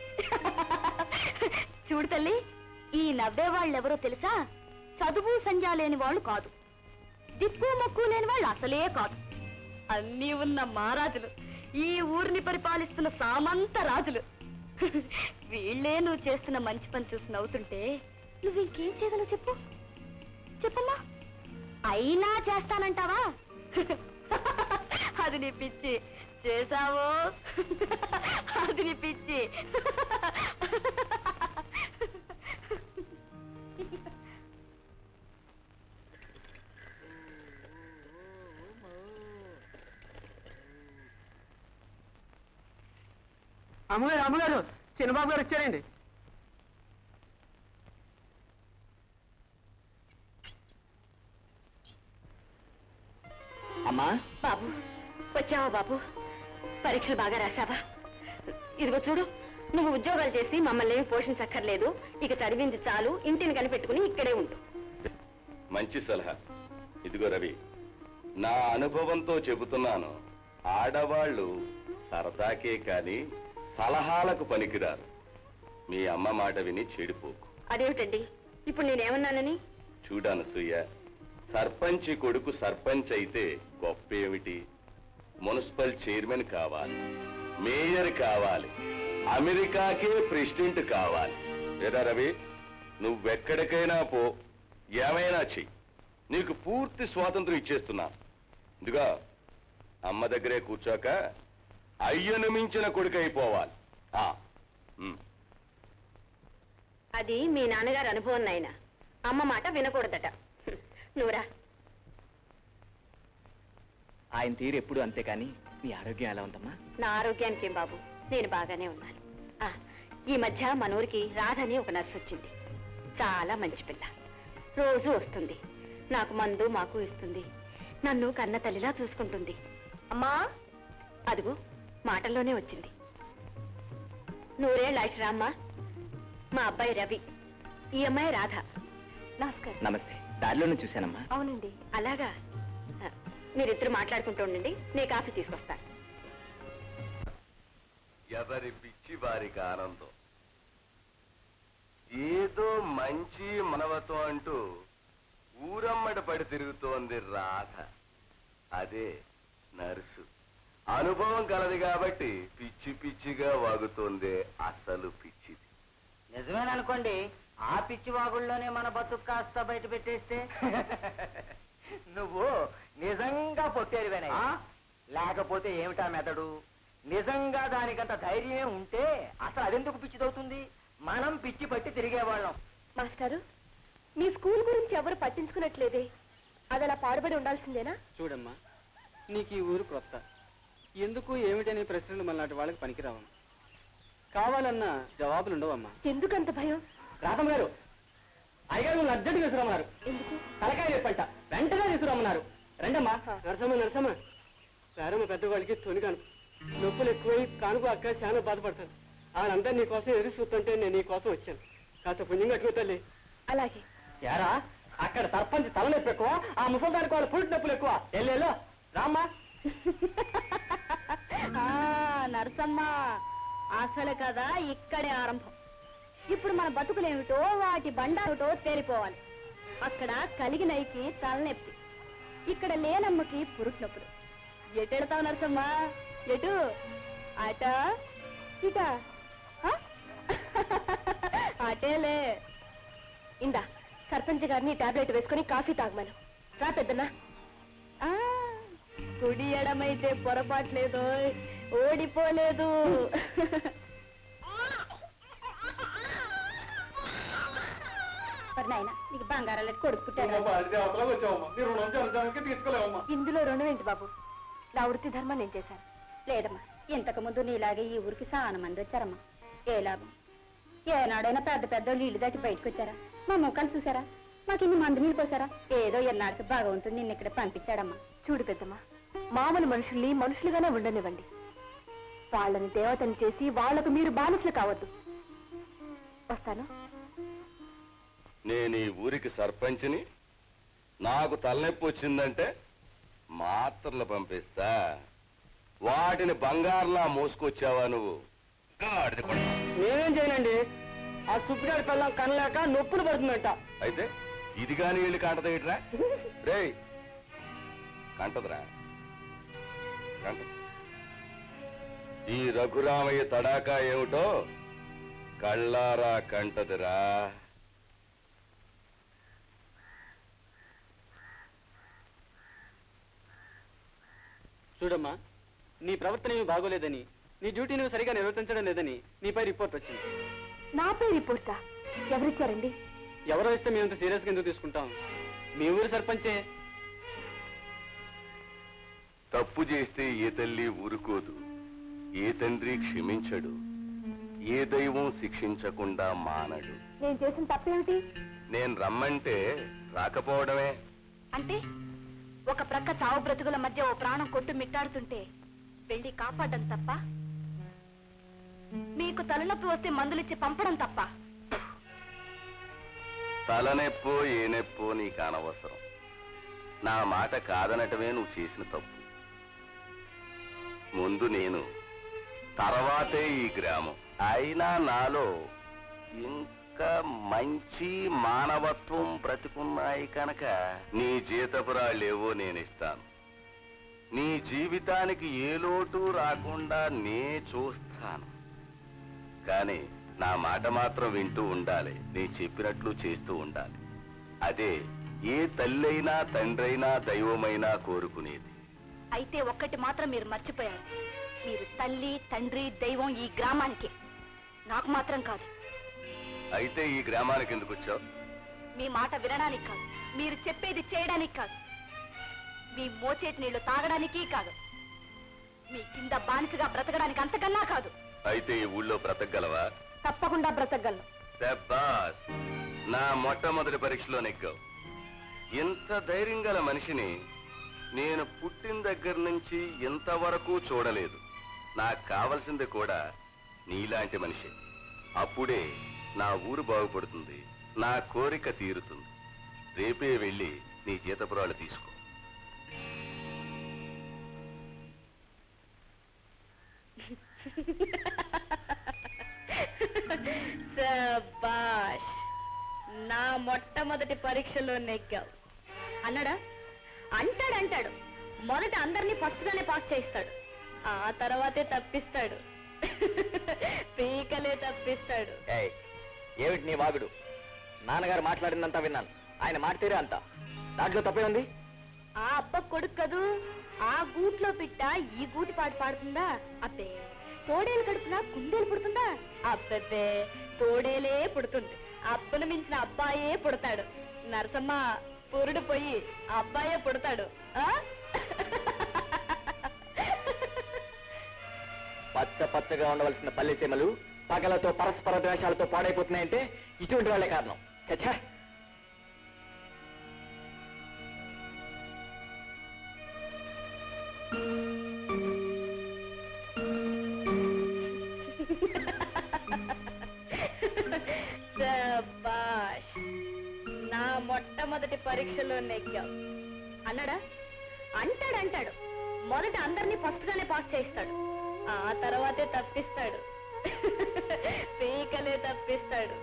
చూడు తల్లి ఈ నవ్వే వాళ్ళెవరో తెలుసా చదువు సంజా లేని వాళ్ళు కాదు దిక్కు మొక్కు లేని వాళ్ళు అసలే కాదు అన్నీ ఉన్న మహారాజులు ఈ ఊరిని పరిపాలిస్తున్న సామంత రాజులు వీళ్ళే నువ్వు చేస్తున్న మంచి పని చూసి నవ్వుతుంటే నువ్వు ఇంకేం చేయగలవు చెప్పు చెప్పమ్మా అయినా చేస్తానంటావా అది నీ పిచ్చి చేసావో అది నీ పిచ్చి అమ్మగారు అమ్మగారు చిన్నబాబు గారు వచ్చారండి అమ్మా బాబు వచ్చావా బాబు పరీక్షలు బాగా రాసావా ఇదిగో చూడు నువ్వు ఉద్యోగాలు చేసి మమ్మల్ని ఏమి పోషించక్కర్లేదు ఇక చదివింది చాలు ఇంటిని కనిపెట్టుకుని ఇక్కడే ఉండు మంచి సలహా ఇదిగో రవి నా అనుభవంతో చెబుతున్నాను ఆడవాళ్ళు సరదాకే కాని సలహాలకు పనికిరారు మీ అమ్మ మాట విని చెడిపోకు అదేమిటండి ఇప్పుడు నేనేమన్నానని చూడాను సూయ సర్పంచ్ కొడుకు సర్పంచ్ అయితే గొప్ప ఏమిటి మున్సిపల్ చైర్మన్ కావాలి మేయర్ కావాలి అమెరికాకే ప్రెసిడెంట్ కావాలి లేదా రవి నువ్వెక్కడికైనా పో ఏమైనా చెయ్యి నీకు పూర్తి స్వాతంత్రం ఇచ్చేస్తున్నా ఇదిగా అమ్మ దగ్గరే కూర్చోక అయ్యను మించిన కొడుకు అయిపోవాలి ఆ, ఉమ్. అది మీ నాన్నగారి అనుభవం నాయన అమ్మ మాట వినకూడదట హ్మ్. నువ్వురా ఆయన తీరు ఎప్పుడు అంతే కానీ మీ ఆరోగ్యం ఎలా ఉందమ్మా నా ఆరోగ్యానికి ఏం బాబు నేను బాగానే ఉన్నాను ఆ, ఈ మధ్య మన ఊరికి రాధని ఒక నర్సు వచ్చింది చాలా మంచి పిల్ల రోజు వస్తుంది నాకు మందు మాకు ఇస్తుంది నన్ను కన్న తల్లిలా చూసుకుంటుంది అమ్మా అదిగో మాటల్లోనే వచ్చింది నూరేళ్ళ ఆశ్రామ్మ మా అబ్బాయి రవి ఈ అమ్మాయి రాధ నమస్కారం నమస్తే దారిలోనే చూశానమ్మా అవునండి అలాగా ఆ, మీరిద్దరు మాట్లాడుకుంటూ ఉండండి నేను కాఫీ తీసుకొస్తాను ఎవరి పిచ్చి వారికి ఆనందం ఏదో మంచి మనవతో అంటూ ఊరమ్మట పడి తిరుగుతోంది రాధ అదే నర్సు అనుభవం కలది కాబట్టి పిచ్చి పిచ్చిగా వాగుతోంది అసలు పిచ్చిది నిజమేననుకోండి ఆ పిచ్చి వాగుల్లోనే మన బతుకు కాస్త బయట పెట్టేస్తే నువ్వు నిజంగా పొట్టేరువేనయ్యా లేకపోతే ఏమిటా మెదడు నిజంగా దానికంత ధైర్యమే ఉంటే అసలు అదెందుకు పిచ్చిదవుతుంది మనం పిచ్చి పట్టి తిరిగేవాళ్ళం మాస్టారు మీ స్కూల్ గురించి ఎవరు పట్టించుకున్నట్లేదే అది అలా పాడుబడి ఉండాల్సిందేనా చూడమ్మా నీకు ఈ ఊరు క్రొత్త ఎందుకు ఏమిటనే ప్రశ్నలు మళ్ళాంటి వాళ్ళకి పనికిరావమ్మా కావాలన్నా జవాబులు ఉండవమ్మా ఎందుకంత భయం రాధమ్మ గారు అయ్యగారు నువ్వు అర్జెంటుగా తీసుకురమ్మన్నారు ఎందుకు తలకాయ చెప్పంట వెంటనే తీసుకురమ్మన్నారు రండమ్మా నరసమ్మ నరసమ్మ సారమ్మ పెద్దవాళ్ళకి తొనిగాను నొప్పులు ఎక్కువై కానుక అక్క చాలా బాధపడతాను వాళ్ళంతా నీ కోసం ఎదురు చూస్తుంటే నేను నీ కోసం వచ్చాను కాస్త పుణ్యం కట్టుకో తల్లి అలాగే యారా అక్కడ సర్పంచ్ తలనొప్పి ఎక్కువ ఆ ముసల్దానికి వాళ్ళ పురిటి నొప్పులు ఎక్కువ ఎల్లెల్లో రామ్మా నరసమ్మ అసలు కదా ఇక్కడే ఆరంభం ఇప్పుడు మన బతుకులేమిటో వాటి బండారుటో తేలిపోవాలి అక్కడ కలిగినైకి తలనొప్పి ఇక్కడ లేనమ్మకి పురుట్నొప్పులు ఎటు వెళతావు నరసమ్మ ఎటు అట ఇట ఆ? అటేలే ఇందా సర్పంచ్ గారిని టాబ్లెట్ వేసుకుని కాఫీ తాగమను రా పెద్దన్నా ఆ, కుడి ఎడమైతే పొరపాట్లేదు ఓడిపోలేదు నాయన నీకు బంగారాలు కొడుకు పుట్టాడు ఇందులో రుణం ఏంటి బాబు నా వృత్తి ధర్మం నేను చేశాను లేదమ్మా ఇంతకు ముందు నీలాగే ఈ ఊరికి చాలా మంది వచ్చారమ్మా ఏ లాభం ఏనాడైనా పెద్ద పెద్ద నీళ్లు దాటి బయటకు వచ్చారా మా ముఖాలు చూసారా మాకు ఇన్ని మంది నీళ్ళు పోసారా ఏదో ఎన్నాడికి భగవంతుడు నిన్ను ఇక్కడ పంపించాడమ్మా చూడు పెద్దమ్మా మామూలు మనుషుల్ని మనుషులుగానే ఉండనివ్వండి వాళ్ళని దేవతని చేసి వాళ్లకు మీరు బానిసలు కావద్దు వస్తాను నేను ఈ ఊరికి సర్పంచ్ని నాకు తలనొప్పి వచ్చిందంటే మాత్రలు పంపిస్తా వాటిని బంగారులా మోసుకొచ్చావా నువ్వు గాడిద కొడక. నేనేం చేయనండి ఆ సుప్పిగాడి పిల్లం కనలేక నొప్పులు పడుతుందంట అయితే ఇది కాని వెళ్ళి కంటదేట్రా రే కంటదురా కంటదు ఈ రఘురామయ్య తడాకా ఏమిటో కళ్ళారా కంటదిరా చూడమ్మా నీ ప్రవర్తన ఏమీ బాగోలేదని నీ డ్యూటీ నువ్వు సరిగా నిర్వర్తించడం లేదని నీపై రిపోర్ట్ వచ్చింది నాపై రిపోర్టా ఎవరిచ్చారండి ఎవరో ఇస్తే మేము ఇంత సీరియస్గా ఎందుకు తీసుకుంటాం మీ ఊరు సర్పంచే తప్పు చేస్తే ఏ తల్లి ఊరుకోదు ఏ తండ్రి క్షమించడు ఏ దైవం శిక్షించకుండా మానడు నేను చేసిన తప్పేమిటి నేను రమ్మంటే రాకపోవడమే అంటే ఒక ప్రక్క చావు బ్రతుకుల మధ్య ఓ ప్రాణం కొట్టు మిట్టాడుతుంటే వెళ్ళి కాపాడడం తప్ప మీకు తలనొప్పి వస్తే మందులిచ్చి పంపడం తప్ప తలనెప్పో ఏ నొప్పో నీకు అనవసరం నా మాట కాదనటమే నువ్వు చేసిన తప్పు ముందు నేను తర్వాతే ఈ గ్రామం అయినా నాలో ఇంకా మంచి మానవత్వం బ్రతికున్నాయి కనుక నీ జీతపురాళ్ళేవో నేను ఇస్తాను నీ జీవితానికి ఏ లోటు రాకుండా నే చూస్తాను కానీ నా మాట మాత్రం వింటూ ఉండాలి నీ చెప్పినట్లు చేస్తూ ఉండాలి అదే ఏ తల్లైనా తండ్రైనా దైవమైనా కోరుకునేది అయితే ఒక్కటి మాత్రం మీరు మర్చిపోయారు మీరు తల్లి తండ్రి దైవం ఈ గ్రామానికి నాకు మాత్రం కాదు అయితే ఈ గ్రామానికి ఎందుకు వచ్చావు మీ మాట వినడానికి కాదు మీరు చెప్పేది చేయడానికి కాదు మీ మోచేతి నీళ్లు తాగడానికి కాదు మీ కింద బానిసగా బ్రతకడానికి అంతకన్నా కాదు అయితే ఈ ఊళ్ళో బ్రతకగలవా తప్పకుండా బ్రతకగలను శబ్బాస్ నా మొట్టమొదటి పరీక్షలో నెగ్గావు ఇంత ధైర్యం గల మనిషిని నేను పుట్టిన దగ్గర నుంచి ఇంతవరకు చూడలేదు నాకు కావలసింది కూడా నీలాంటి మనిషి అప్పుడే నా ఊరు బాగుపడుతుంది నా కోరిక తీరుతుంది రేపే వెళ్ళి నీ జీతపురాలు తీసుకో శబాష్ నా మొట్టమొదటి పరీక్షలో నెగ్గావు అన్నాడా అంటాడు అంటాడు మొదట అందరినీ ఫస్ట్ గానే పాస్ చేయిస్తాడు ఆ తర్వాతే తప్పిస్తాడు పీకలే తప్పిస్తాడు ఏమిటి నీ వాగుడు నాన్నగారు మాట్లాడిందంతా విన్నాను ఆయన మాట తీరే అంతా దాంట్లో తప్పే ఉంది ఆ అబ్బ కొడుకు కదూ ఆ గూట్లో పిట్ట ఈ గూటి పాట పాడుతుందా అబ్బే తోడేలు కడుపున కుందేలు పుడుతుందా అబ్బబ్బే తోడేలే పుడుతుంది అబ్బను మించిన అబ్బాయే పుడతాడు నరసమ్మ పురుడు పోయి అబ్బాయే పుడతాడు ఆ? పచ్చ పచ్చగా ఉండవలసిన పల్లె సీమలు పగలతో పరస్పర ద్వేషాలతో పాడైపోతున్నాయంటే ఇటువంటి వాళ్ళే కారణం చచ్చా శభాష్. నా మొట్టమొదటి పరీక్షలో నెగ్గావు అన్నాడా అంటాడు అంటాడు మొదట అందరినీ ఫస్ట్ గానే పాస్ చేయిస్తాడు ఆ తర్వాతే తప్పిస్తాడు పీకలే తప్పిస్తాడు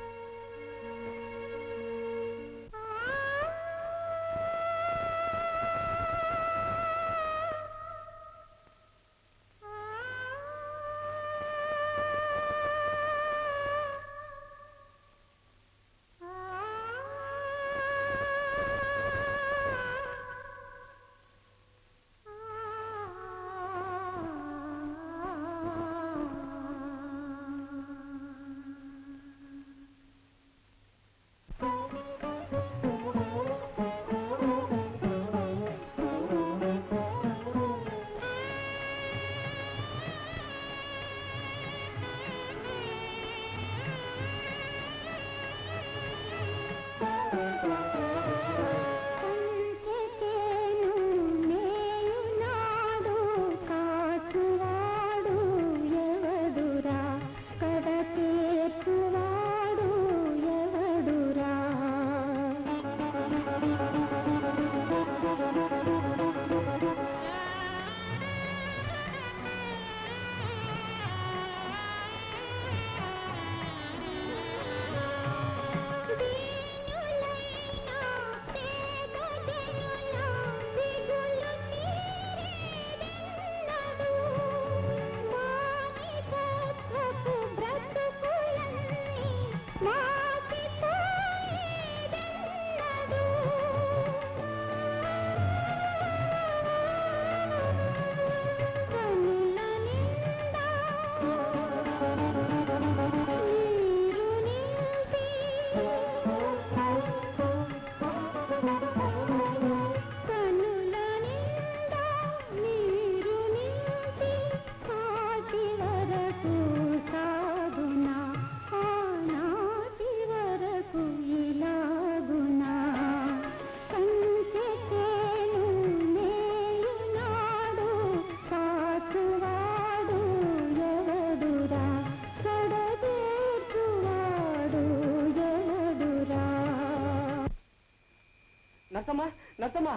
నర్సమ్మా నర్సమ్మా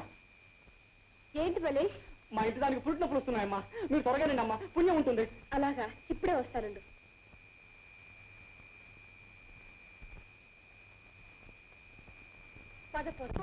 ఏంటి బలేష్ మా ఇంటి దానికి పుట్టిన నొప్పులు వస్తున్నాయమ్మా మీరు త్వరగా రండి అమ్మా పుణ్యం ఉంటుంది అలాగా ఇప్పుడే వస్తానండు పద పద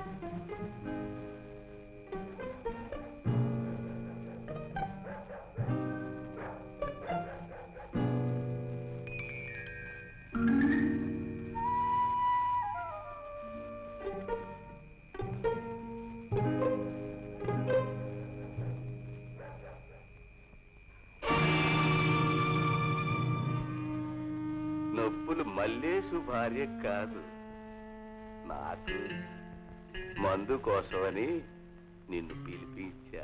నొప్పులు మల్లేసు భార్య కాదు నాకు మందు కోసమని నిన్ను పిలిపించా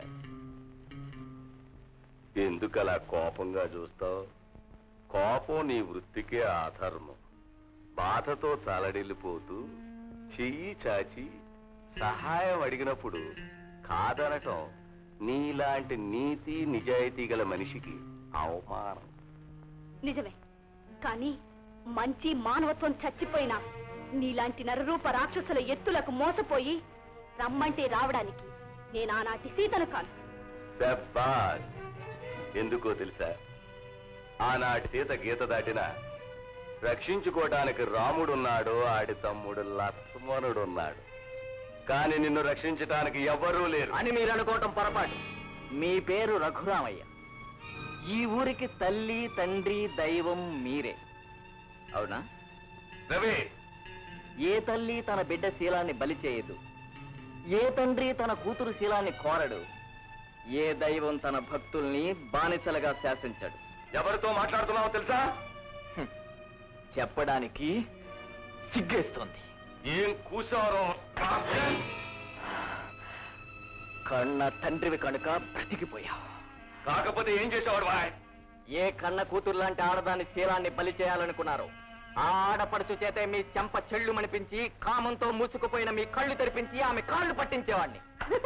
ఎందుకలా కోపంగా చూస్తావు కోపం నీ వృత్తికే ఆధర్మం బాధతో తలడిల్లిపోతూ చెయ్యి చాచి సహాయం అడిగినప్పుడు కాదనటం నీలాంటి నీతి నిజాయితీ గల మనిషికి అవమానం నిజమే కానీ మంచి మానవత్వం చచ్చిపోయినా నీలాంటి నరరూప రాక్షసుల ఎత్తులకు మోసపోయి రమ్మంటే రావడానికి నేను ఆనాటి సీతను కాను శబ్బాష్ ఎందుకో తెలుసా ఆనాటి సీత గీత దాటిన రక్షించుకోవడానికి రాముడున్నాడు ఆడి తమ్ముడు లక్ష్మణుడున్నాడు కానీ నిన్ను రక్షించటానికి ఎవ్వరూ లేరు అని మీరు అనుకోవటం పొరపాటు మీ పేరు రఘురామయ్య ఈ ఊరికి తల్లి తండ్రి దైవం మీరే అవునా రవి ఏ తల్లి తన బిడ్డ శీలాన్ని బలి చేయదు ఏ తండ్రి తన కూతురు శీలాన్ని కోరడు ఏ దైవం తన భక్తుల్ని బానిసలుగా శాసించడు ఎవరితో మాట్లాడుతున్నావో తెలుసా హ్మ్. చెప్పడానికి సిగ్గేస్తోంది ఏం కూసారో కన్న తండ్రివి కనుక బ్రతికిపోయా కాకపోతే ఏం చేసేవాడు బాయ్ ఏ కన్న కూతురు లాంటి ఆడదాని శీలాన్ని బలి చేయాలనుకున్నారు ఆ ఆడపడుచు చేతే మీ చెంప చెళ్ళు మనిపించి కామంతో మూసుకుపోయిన మీ కళ్ళు తెరిపించి ఆమె కాళ్ళు పట్టించేవాడిని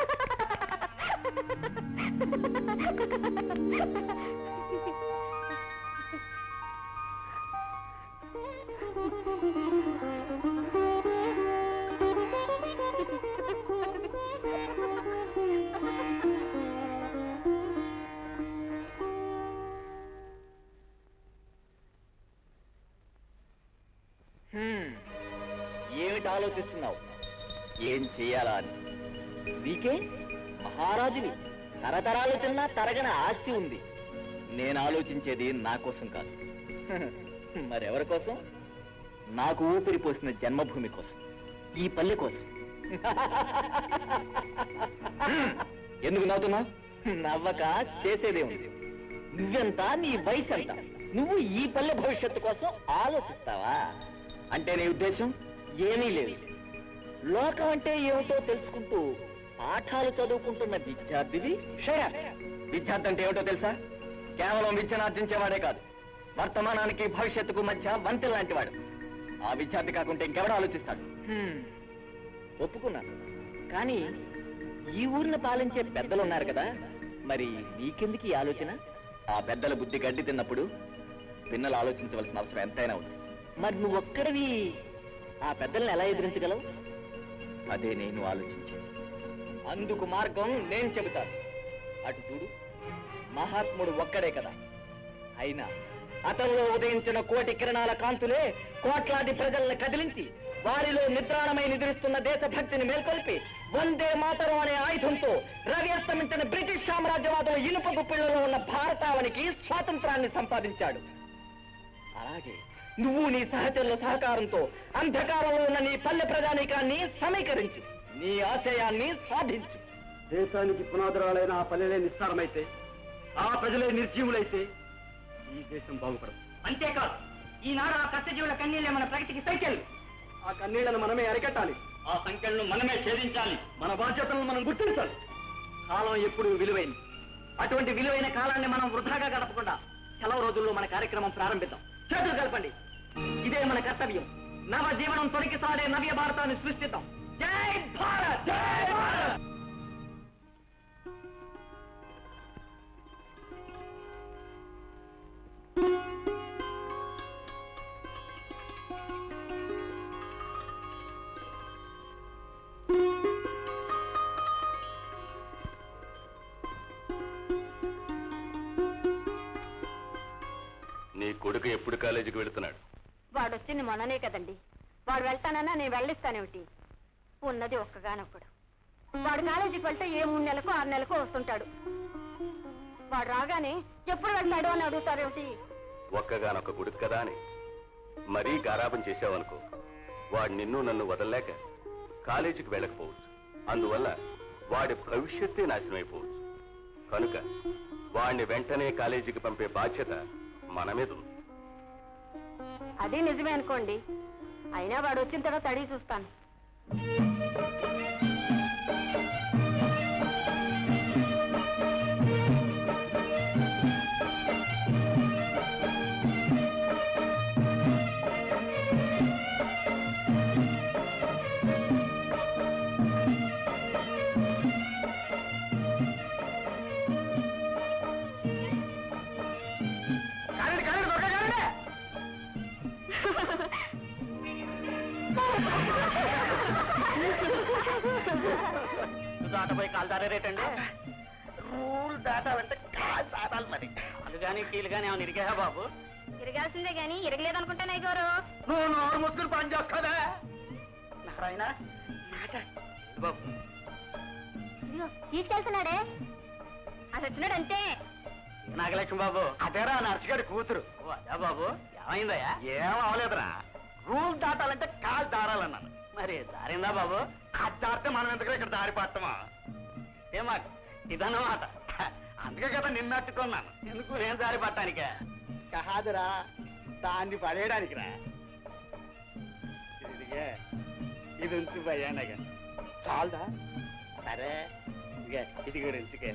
హ్మ్. ఏమిటి ఆలోచిస్తున్నావు ఏం చెయ్యాలా అని నీకే మహారాజువి తరతరాలు తిన్నా తరగన ఆస్తి ఉంది నేను ఆలోచించేది నా కోసం కాదు మరెవరి కోసం నాకు ఊపిరి పోసిన జన్మభూమి కోసం ఈ పల్లె కోసం హ్మ్. ఎందుకు నవ్వుతున్నావు నవ్వక చేసేదే ఉంది నువ్వెంత నీ వయసు ఎంత నువ్వు ఈ పల్లె భవిష్యత్తు కోసం ఆలోచిస్తావా అంటే నీ ఉద్దేశం ఏమీ లేదు లోకం అంటే ఏమిటో తెలుసుకుంటూ పాఠాలు చదువుకుంటున్న విద్యార్థివి షయ విద్యార్థి అంటే ఏమిటో తెలుసా కేవలం విద్యను ఆర్జించేవాడే కాదు వర్తమానానికి భవిష్యత్తుకు మధ్య వంతె లాంటి వాడు ఆ విద్యార్థి కాకుంటే ఇంకెవడో ఆలోచిస్తాడు హ్మ్. ఒప్పుకున్నాను కానీ ఈ ఊరిని పాలించే పెద్దలు ఉన్నారు కదా మరి నీకెందుకు ఈ ఆలోచన ఆ పెద్దల బుద్ధి గడ్డి తిన్నప్పుడు పిన్నలు ఆలోచించవలసిన అవసరం ఎంతైనా ఉంది మరి నువ్వు ఒక్కడివి ఆ పెద్దల్ని ఎలా ఎదిరించగలవు అదే నేను ఆలోచించాను అందుకు మార్గం నేను చెబుతాను అటు చూడు మహాత్ముడు ఒక్కడే కదా అయినా అతనిలో ఉదయించిన కోటి కిరణాల కాంతులే కోట్లాది ప్రజల్ని కదిలించి వారిలో నిద్రాణమై నిద్రిస్తున్న దేశభక్తిని మేల్కొల్పి వందే మాతరం అనే ఆయుధంతో రవి అస్తమించిన బ్రిటిష్ సామ్రాజ్యవాదం ఇనుప గుప్పిళ్లలో ఉన్న భారతావనికి స్వాతంత్రాన్ని సంపాదించాడు అలాగే నువ్వు నీ సహచరుల సహకారంతో అంధకారంలో ఉన్న నీ పల్లె ప్రజానీకాన్ని సమీకరించు నీ ఆశయాన్ని సాధించు దేశానికి పునాదురాలైన ఆ పల్లెలే నిస్సారమైతే ఆ ప్రజలే నిర్జీవులైతే ఈ దేశం బాగుపడదు అంతేకాదు ఈనాడు ఆ కష్టజీవుల కన్నీళ్ళే మన ప్రగతికి సైకిల్ ఆ కన్నీళ్లను మనమే అరికట్టాలి ఆ సంఖ్యలను మనమే ఛేదించాలి మన బాధ్యతలను మనం గుర్తించాలి కాలం ఎప్పుడు విలువైంది అటువంటి విలువైన కాలాన్ని మనం వృధాగా గడపకుండా సెలవు రోజుల్లో మన కార్యక్రమం ప్రారంభిద్దాం చేతులు కలపండి ఇదే మన కర్తవ్యం నవ జీవనం తొలగి సాడే నవ్య భారతాన్ని సృష్టిద్దాం జై భారత్ జై భారత్ నీ కొడుకు ఎప్పుడు కాలేజీకి వెళుతున్నాడు వాడు వచ్చింది మొన్ననే కదండి వాడు వెళ్తానన్నా నేను వెళ్ళిస్తానేమిటి ఉన్నది ఒక్కగానొక్కడు వాడు కాలేజీకి వెళ్తే ఏ మూడు నెలలకు ఆరు నెలలకు వస్తుంటాడు వాడు రాగానే ఎప్పుడు వెళ్తాడు అని అడుగుతారేమిటి ఒక్కగానొక్క కొడుకు కదా అని మరీ గారాబం చేశావనుకో వాడు నిన్ను నన్ను వదలలేక కాలేజీకి వెళ్ళకపోవచ్చు అందువల్ల వాడి భవిష్యత్తే నాశనమైపోవచ్చు కనుక వాడిని వెంటనే కాలేజీకి పంపే బాధ్యత మన మీద ఉంది అది నిజమే అనుకోండి అయినా వాడు వచ్చిన తర్వాత అడిగి చూస్తాను దాటపోయి కాలు దారేటండి రూల్ దాటాలంటే కాలు దాటాలి మరి కాలు కానీ కీలు కానీ ఏమైనా ఇరిగా బాబు తిరగాల్సిందే గాని ఇరగలేదనుకుంటానే గారు నువ్వు నోరు ముసుగులు పని చేసుకోదా నారాయణ మాట బాబు ఇదిగో తీసుకెళ్తున్నాడే అది వచ్చినాడు అంతే నాగలక్ష్మి బాబు అదేరా నర్సుగారి కూతురు ఓ అదే బాబు ఏమైందయ్యా ఏం అవలేదురా రూల్ దాటాలంటే కాలు దారాలన్నాను మరి దారిందా బాబు అది దారితే మనం ఎందుకు ఇక్కడ దారి పట్టమా ఏమాట ఇదన్నమాట అందుకే కదా నిన్నట్టుకున్నాను ఎందుకు నేను దారి పట్టానికే కాదురా దాన్ని పడేయడానికి రా ఇదిగే ఇది ఉంచు భయ్యా చాలదా సరే ఇదిగే ఇదిగో ఇంటికే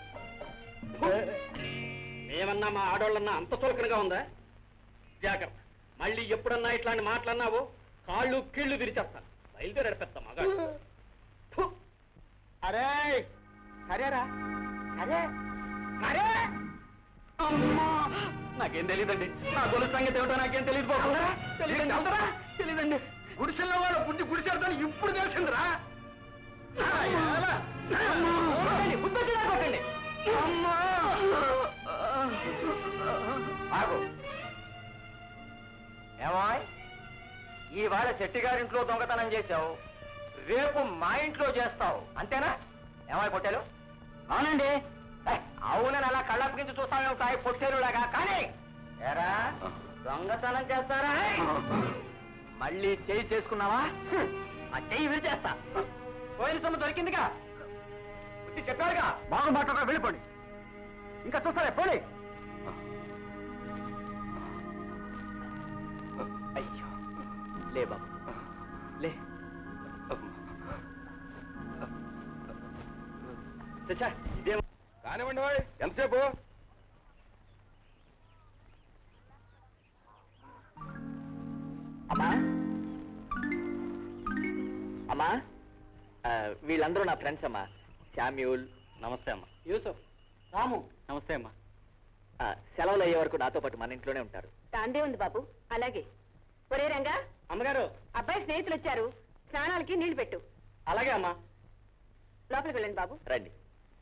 ఏమన్నా మా ఆడోళ్ళన్నా అంత చులకనగా ఉందా జాగ్రత్త మళ్ళీ ఎప్పుడన్నా ఇట్లాంటి మాటలన్నావో కాళ్ళు కీళ్లు విరిచేస్తాను బయలుదేరాడు పెద్ద మగాడు ఫు. అరే సరేరా సరే సరే అమ్మా నాకేం తెలియదండి నా గొలుసు సంగతి ఏమిటో నాకేం తెలియదు బాబు తెలియదండి అవుతారా తెలియదండి గుడిసెల్లో వాళ్ళు బుద్ధి గుడిసెడతాను ఇప్పుడు తెలిసిందిరా ఆ, ఎలా? కొట్టండి, బుద్ధొచ్చేలా కొట్టండి. అమ్మా ఆగు ఏమాయ్ ఇవాళ శెట్టిగారింట్లో దొంగతనం చేశావు రేపు మా ఇంట్లో చేస్తావు అంతేనా ఏమాయ్ పొట్టేలు అవునండి అవునని అలా కళ్ళప్పగించి చూస్తామేమిటాయి పొట్టేలులాగా కానీ ఎరా దొంగతనం చేస్తారా మళ్ళీ చేయి చేసుకున్నావా హ్మ్. ఆ చెయ్యి విరిచేస్తా పోయిన సొమ్ము దొరికిందిగా బుద్ధి చెప్పారుగా బాగు మాట్లాడ వెళ్ళిపోండి ఇంకా చూస్తారే పోనీ అయ్యో లే బాబు లే చచ్చా ఇదేం కానివ్వండి వాయ్ ఎంతసేపు అమ్మా అమ్మా ఆ, వీళ్ళందరూ నా ఫ్రెండ్స్ అమ్మా శామ్యూల్ నమస్తే అమ్మా యూసఫ్ రాము నమస్తే అమ్మా సెలవులు అయ్యే వరకు నాతో పాటు మన ఇంట్లోనే ఉంటారు దాందే ఉంది బాబు అలాగే ఒరే రంగా అమ్మగారు అబ్బాయి స్నేహితులు వచ్చారు స్నానాలకి నీళ్లు పెట్టు అలాగే అమ్మా లోపలికి వెళ్ళండి బాబు రండి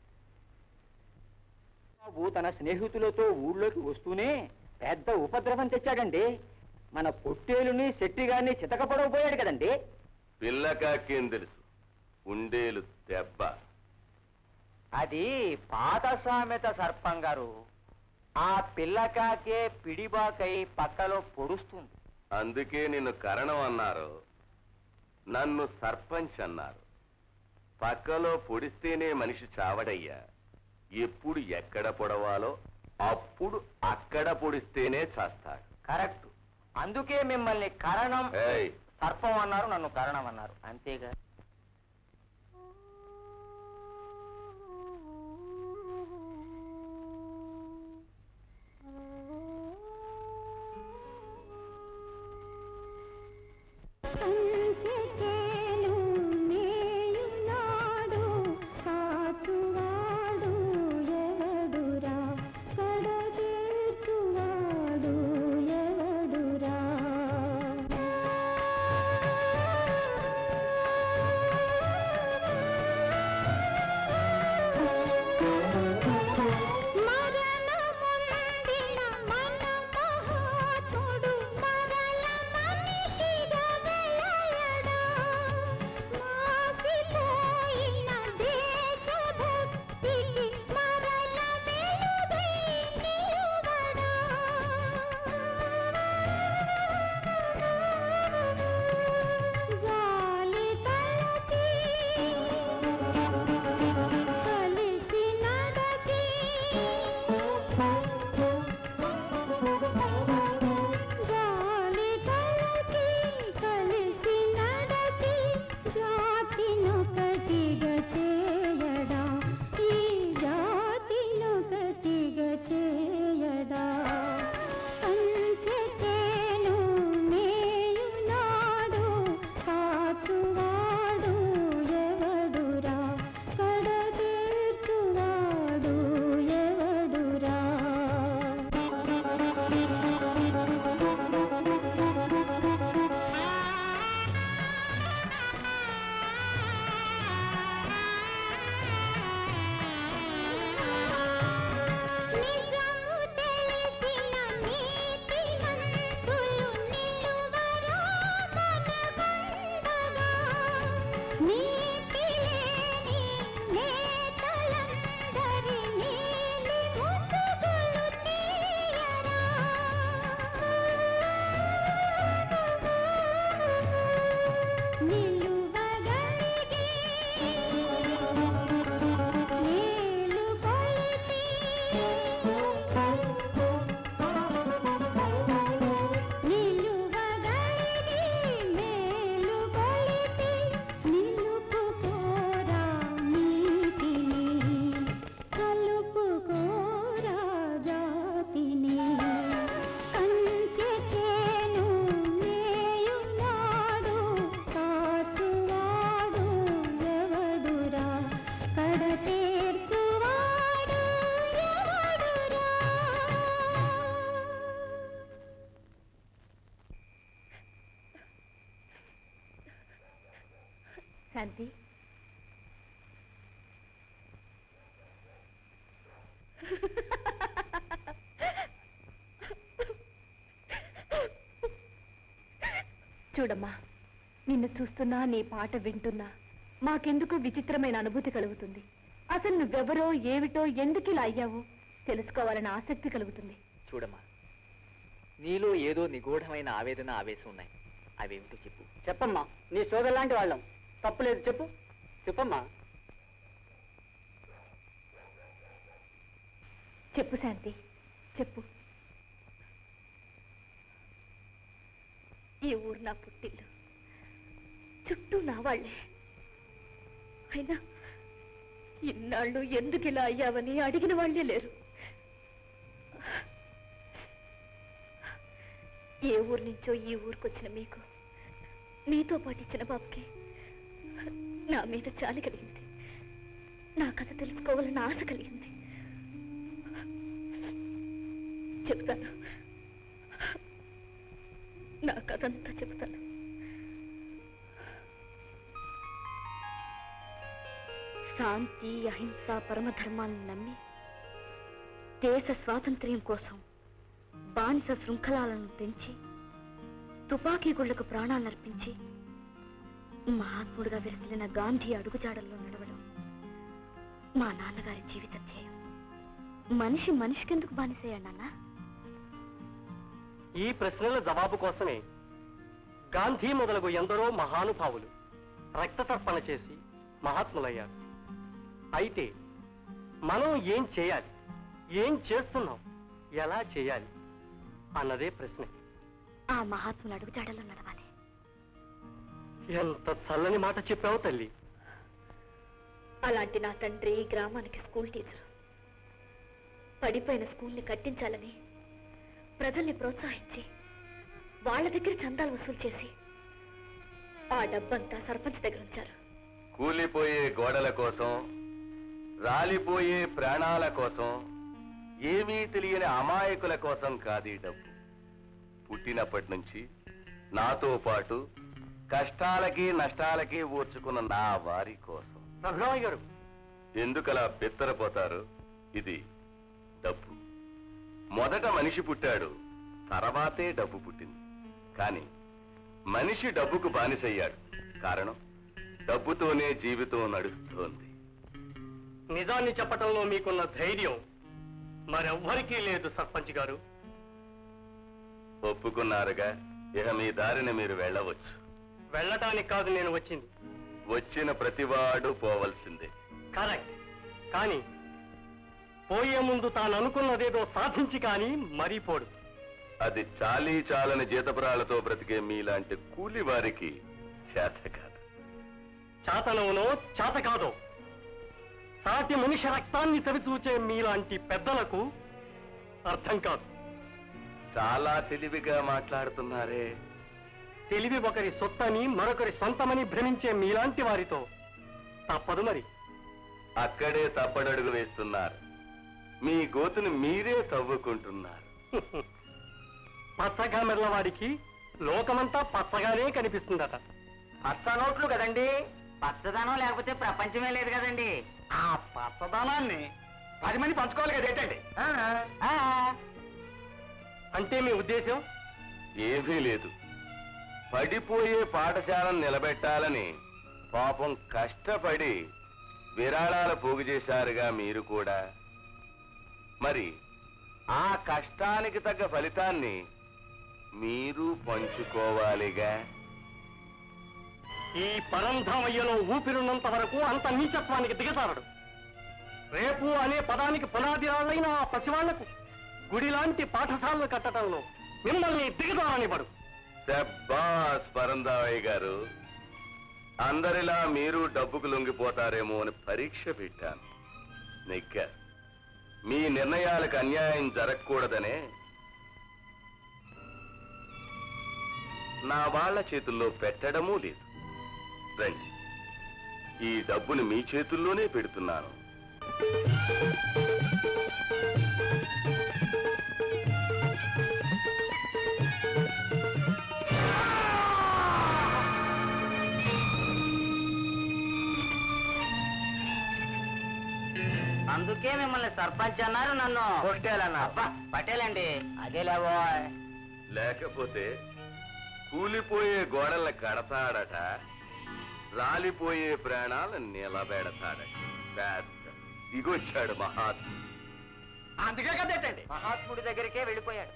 బాబు తన స్నేహితులతో ఊళ్ళోకి వస్తూనే పెద్ద ఉపద్రవం తెచ్చాడండి మన పొట్టేలుని శెట్టిగాన్ని చితకపడవపోయాడు కదండి పిల్లకాకేం తెలుసు ఉండేలు దెబ్బ అది పాత సామెత సర్పం గారు ఆ పిల్లకాకే పిడిబాకై పక్కలో పొడుస్తుంది అందుకే నిన్ను కరణం అన్నారు నన్ను సర్పంచ్ అన్నారు పక్కలో పొడిస్తేనే మనిషి చావడయ్యా ఎప్పుడు ఎక్కడ పొడవాలో అప్పుడు అక్కడ పొడిస్తేనే చేస్తాడు కరెక్ట్ అందుకే మిమ్మల్ని కరణం ఏయ్ సర్పం అన్నారు నన్ను కరణం అన్నారు అంతేగా కంచెచేను నేయునాడు కాచువాడు ఎవడురా కడతీర్చువాడు ఎవడురా మరణముందిన మన మహాత్ముడు మరల మనిషిగా వెలయడా మాసిపోయిన దేశభక్తికి మరల వెలుగై నిలువడా జాలి తలచి కలిసి నడచి జాలి తలచి కలిసి నడచి జాతినొకటిగా చేయడా ఈ జాతినొకటిగా చేయడా కంచెచేను నేయునాడు కాచువాడు ఎవడురా కడతీర్చువాడు ఎవడురా శాంతి చూడమ్మా నిన్ను చూస్తున్నా నీ పాట వింటున్నా మాకెందుకు విచిత్రమైన అనుభూతి కలుగుతుంది అసలు నువ్వెవరో ఏమిటో ఎందుకు ఇలా అయ్యావో తెలుసుకోవాలని ఆసక్తి కలుగుతుంది చూడమ్మా నీలో ఏదో నిగూఢమైన ఆవేదన ఆవేశం ఉన్నాయి అవేమిటో చెప్పు చెప్పమ్మా నీ సోదరు లాంటి వాళ్ళం తప్పులేదు చెప్పు చెప్పమ్మా చెప్పు శాంతి చెప్పు ఈ ఊరు నా పుట్టిల్లు చుట్టూ నా వాళ్ళే అయినా ఇన్నాళ్ళు ఎందుకు ఇలా అయ్యావని అడిగిన వాళ్ళే లేరు ఏ ఊరు నుంచో ఈ ఊరికి వచ్చిన మీకు మీతో పాటు ఇచ్చిన బాబుకి నా మీద చాలి కలిగింది నా కథ తెలుసుకోవాలని ఆశ కలిగింది చెప్తాను నా కథ అంతా చెప్తాను శాంతి అహింస పరమధర్మాలను నమ్మి దేశ స్వాతంత్ర్యం కోసం బానిస శృంఖలాలను పెంచి తుపాకీ గుళ్లకు ప్రాణాలర్పించి మహాత్ముడుగా విరసిల్లిన గాంధీ అడుగుజాడల్లో నడవడం మా నాన్నగారి జీవిత ధ్యేయం మనిషి మనిషికెందుకు బానిసయ్యాడు నాన్న ఈ ప్రశ్నల జవాబు కోసమే గాంధీ మొదలగు ఎందరో మహానుభావులు రక్త తర్పణ చేసి మహాత్ములయ్యారు అయితే మనం ఏం చేయాలి ఏం చేస్తున్నాం ఎలా చేయాలి అన్నదే ప్రశ్న ఆ మహాత్ములు అడుగుజాడల్లో నడవాలి ఎంత చల్లని మాట చెప్పావు తల్లి అలాంటి నా తండ్రి ఈ గ్రామానికి స్కూల్ టీచరు పడిపోయిన స్కూల్ని కట్టించాలని ప్రజల్ని ప్రోత్సహించి వాళ్ళ దగ్గర చందాలు వసూలు చేసి ఆ డబ్బంతా సర్పంచ్ దగ్గర ఉంచారు కూలిపోయే గోడల కోసం రాలిపోయే ప్రాణాల కోసం ఏమీ తెలియని అమాయకుల కోసం కాదు ఈ డబ్బు పుట్టినప్పటి నుంచి నాతో పాటు కష్టాలకి నష్టాలకి ఓర్చుకున్న నా వారి కోసం రఘురామయ్య గారు ఎందుకలా బిత్తరపోతారు ఇది డబ్బు మొదట మనిషి పుట్టాడు తర్వాతే డబ్బు పుట్టింది కానీ మనిషి డబ్బుకు బానిసయ్యాడు కారణం డబ్బుతోనే జీవితం నడుస్తోంది నిజాన్ని చెప్పటంలో మీకున్న ధైర్యం మరెవ్వరికీ లేదు సర్పంచ్ గారు ఒప్పుకున్నారుగా ఇక మీ దారిని మీరు వెళ్ళవచ్చు వెళ్ళటానికి కాదు నేను వచ్చింది వచ్చిన ప్రతివాడు పోవలసిందే కరెక్ట్ కానీ పోయే ముందు తాను అనుకున్నదేదో సాధించి కానీ మరీ పోడు అది చాలీ చాలని జీతపురాలతో బ్రతికే మీలాంటి కూలి వారికి చేత కాదు చాతనవునో చాత కాదో సాటి మనిషి రక్తాన్ని చవిచూచే మీలాంటి పెద్దలకు అర్థం కాదు చాలా తెలివిగా మాట్లాడుతున్నారే తెలివి ఒకరి సొత్తని మరొకరి సొంతమని భ్రమించే మీలాంటి వారితో తప్పదు మరి అక్కడే తప్పడడుగు వేస్తున్నారు మీ గోతును మీరే తవ్వుకుంటున్నారు పచ్చగామెర్ల వాడికి లోకమంతా పచ్చగానే కనిపిస్తుందట పచ్చ నోట్లు కదండి పచ్చదనం లేకపోతే ప్రపంచమే లేదు కదండి ఆ పచ్చదనాన్ని పది మంది పంచుకోవాలి కదా ఏంటండి అంటే మీ ఉద్దేశం ఏమీ లేదు పడిపోయే పాఠశాలను నిలబెట్టాలని పాపం కష్టపడి విరాళాలు పోగు చేశారుగా మీరు కూడా మరి ఆ కష్టానికి తగ్గ ఫలితాన్ని మీరు పంచుకోవాలిగా ఈ పరంధామయ్యలో ఊపిరున్నంత వరకు అంత నీచత్వానికి దిగజారడు రేపు అనే పదానికి పునాది రాళ్ళైన ఆ పసివాళ్లకు గుడిలాంటి పాఠశాలలు కట్టడంలో మిమ్మల్ని దిగజారనివ్వడు శబ్బాస్ పరందావయ్య గారు అందరిలా మీరు డబ్బుకు లొంగిపోతారేమో అని పరీక్ష పెట్టాను నెగ్గ మీ నిర్ణయాలకు అన్యాయం జరగకూడదనే నా వాళ్ళ చేతుల్లో పెట్టడమూ లేదు రండి ఈ డబ్బుని మీ చేతుల్లోనే పెడుతున్నాను సర్పంచ్ అన్నారు నన్ను కొట్టేలన్నా అబ్బా పటేలండి అదేలేవో లేకపోతే కూలిపోయే గోడల్ని కడతాడట రాలిపోయే ప్రాణాలు నిలబెడతాడట పెద్ద దిగొచ్చాడు మహాత్ముడు అందుకే కదేటండి మహాత్ముడి దగ్గరికే వెళ్ళిపోయాడు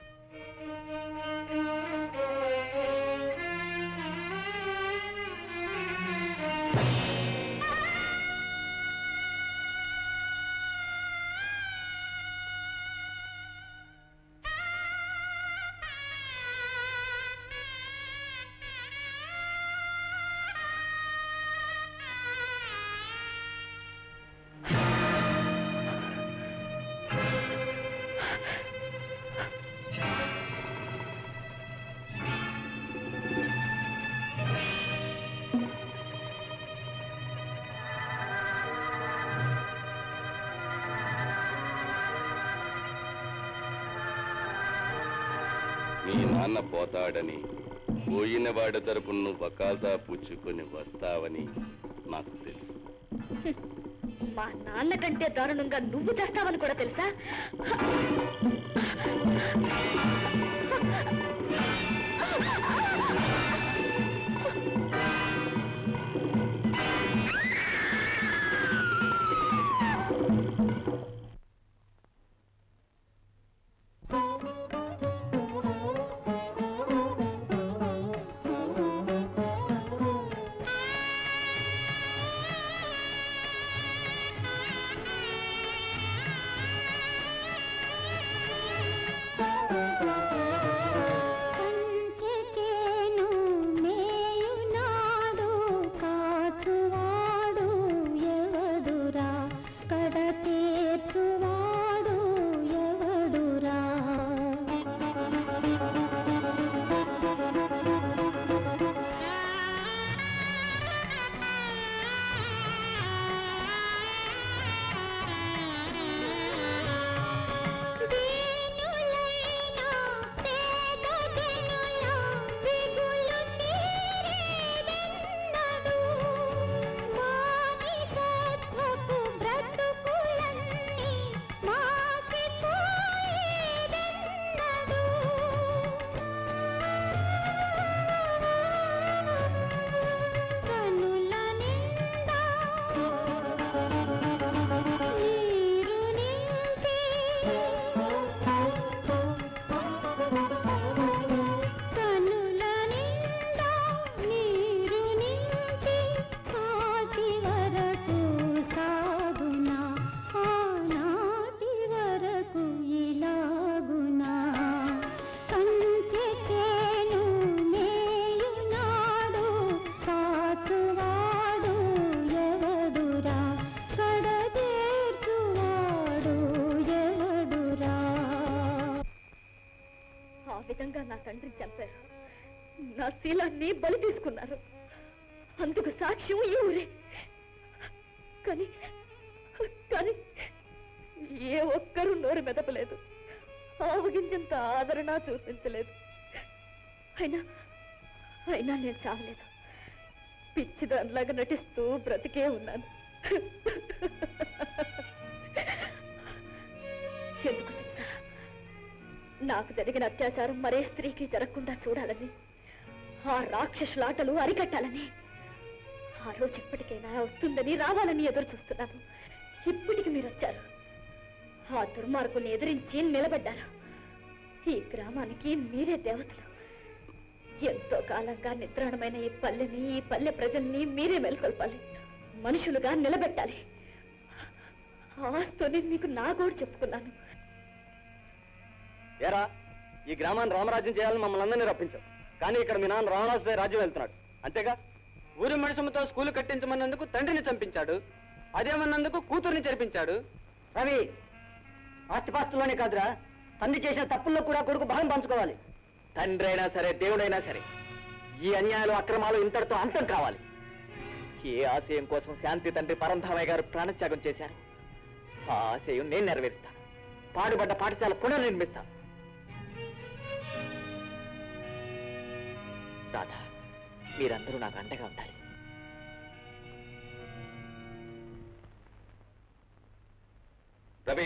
మీ నాన్న పోతాడని పోయిన వాడి తరపున నువ్వు వకాల్తా పుచ్చుకొని వస్తావని నాకు తెలుసు మా నాన్న కంటే దారుణంగా నువ్వు చేస్తావని కూడా తెలుసా కంచెచేను మేయునాడు కాచువాడు ఎవడురా కడ తీర్చువాడు ఎవడురా దీనులైన పేద జనుల దిగులు తీరేదెన్నడు మానిసత్వపు బ్రతుకులన్నీ మాసిపోయేదెన్నడు కనుల నిండా నీరు నింపి కనుల నిండా నీరు నింపి ఆటి వరకు సాగునా ఆనాటి వరకు ఇలాగునా కంచె చేను మేయునాడు కాచువాడు ఎవడురా కడదేర్చువాడు ఎవడురా ఆ విధంగా నా తండ్రిని చంపారు నా శీలాన్ని బలి తీసుకున్నారు అందుకు సాక్ష్యం ఈ ఊరే కానీ కానీ ఏ ఒక్కరూ నోరు మెదపలేదు ఆవగించేంత ఆదరణ చూపించలేదు అయినా అయినా నేను చావలేదు పిచ్చిదానిలాగా నటిస్తూ బ్రతికే ఉన్నాను ఎందుకు తెలుసా నాకు జరిగిన అత్యాచారం మరే స్త్రీకి జరగకుండా చూడాలని ఆ రాక్షసుల ఆటలు అరికట్టాలని ఆ రోజు ఎప్పటికైనా వస్తుందని రావాలని ఎదురు చూస్తున్నాను ఇప్పటికి మీరు వచ్చారు ఆ దుర్మార్గుల్ని ఎదిరించి నిలబడ్డారు ఈ గ్రామానికి మీరే దేవతలు ఎంతో కాలంగా నిద్రాణమైన ఈ పల్లెని ఈ పల్లె ప్రజల్ని మీరే మేల్కొల్పాలి మనుషులుగా నిలబెట్టాలి ఆస్తోనే మీకు నా కూడా చెప్పుకున్నాను ఏరా ఈ గ్రామాన్ని రామరాజ్యం చేయాలని మమ్మల్ని అందరినీ రప్పించావు కానీ ఇక్కడ మీ నాన్న రావణాసుపై రాజ్యం వెళ్తున్నాడు అంతేగా ఊరి మనుషులతో స్కూలు కట్టించమన్నందుకు తండ్రిని చంపించాడు అదేమన్నందుకు కూతుర్ని చేర్పించాడు రవి ఆస్తిపాస్తులోనే కాదురా తండ్రి చేసిన తప్పుల్లో కూడా కొడుకు భాగం పంచుకోవాలి తండ్రి అయినా సరే దేవుడైనా సరే ఈ అన్యాయాలు అక్రమాలు ఇంతటితో అంతం కావాలి ఏ ఆశయం కోసం శాంతి తండ్రి పరంధామయ్య గారు ప్రాణత్యాగం చేశారు ఆ ఆశయం నేను నెరవేరుస్తాను పాడుబడ్డ పాఠశాల పునర్నిర్మిస్తాను రాధా మీరందరూ నాకు అండగా ఉండాలి రవి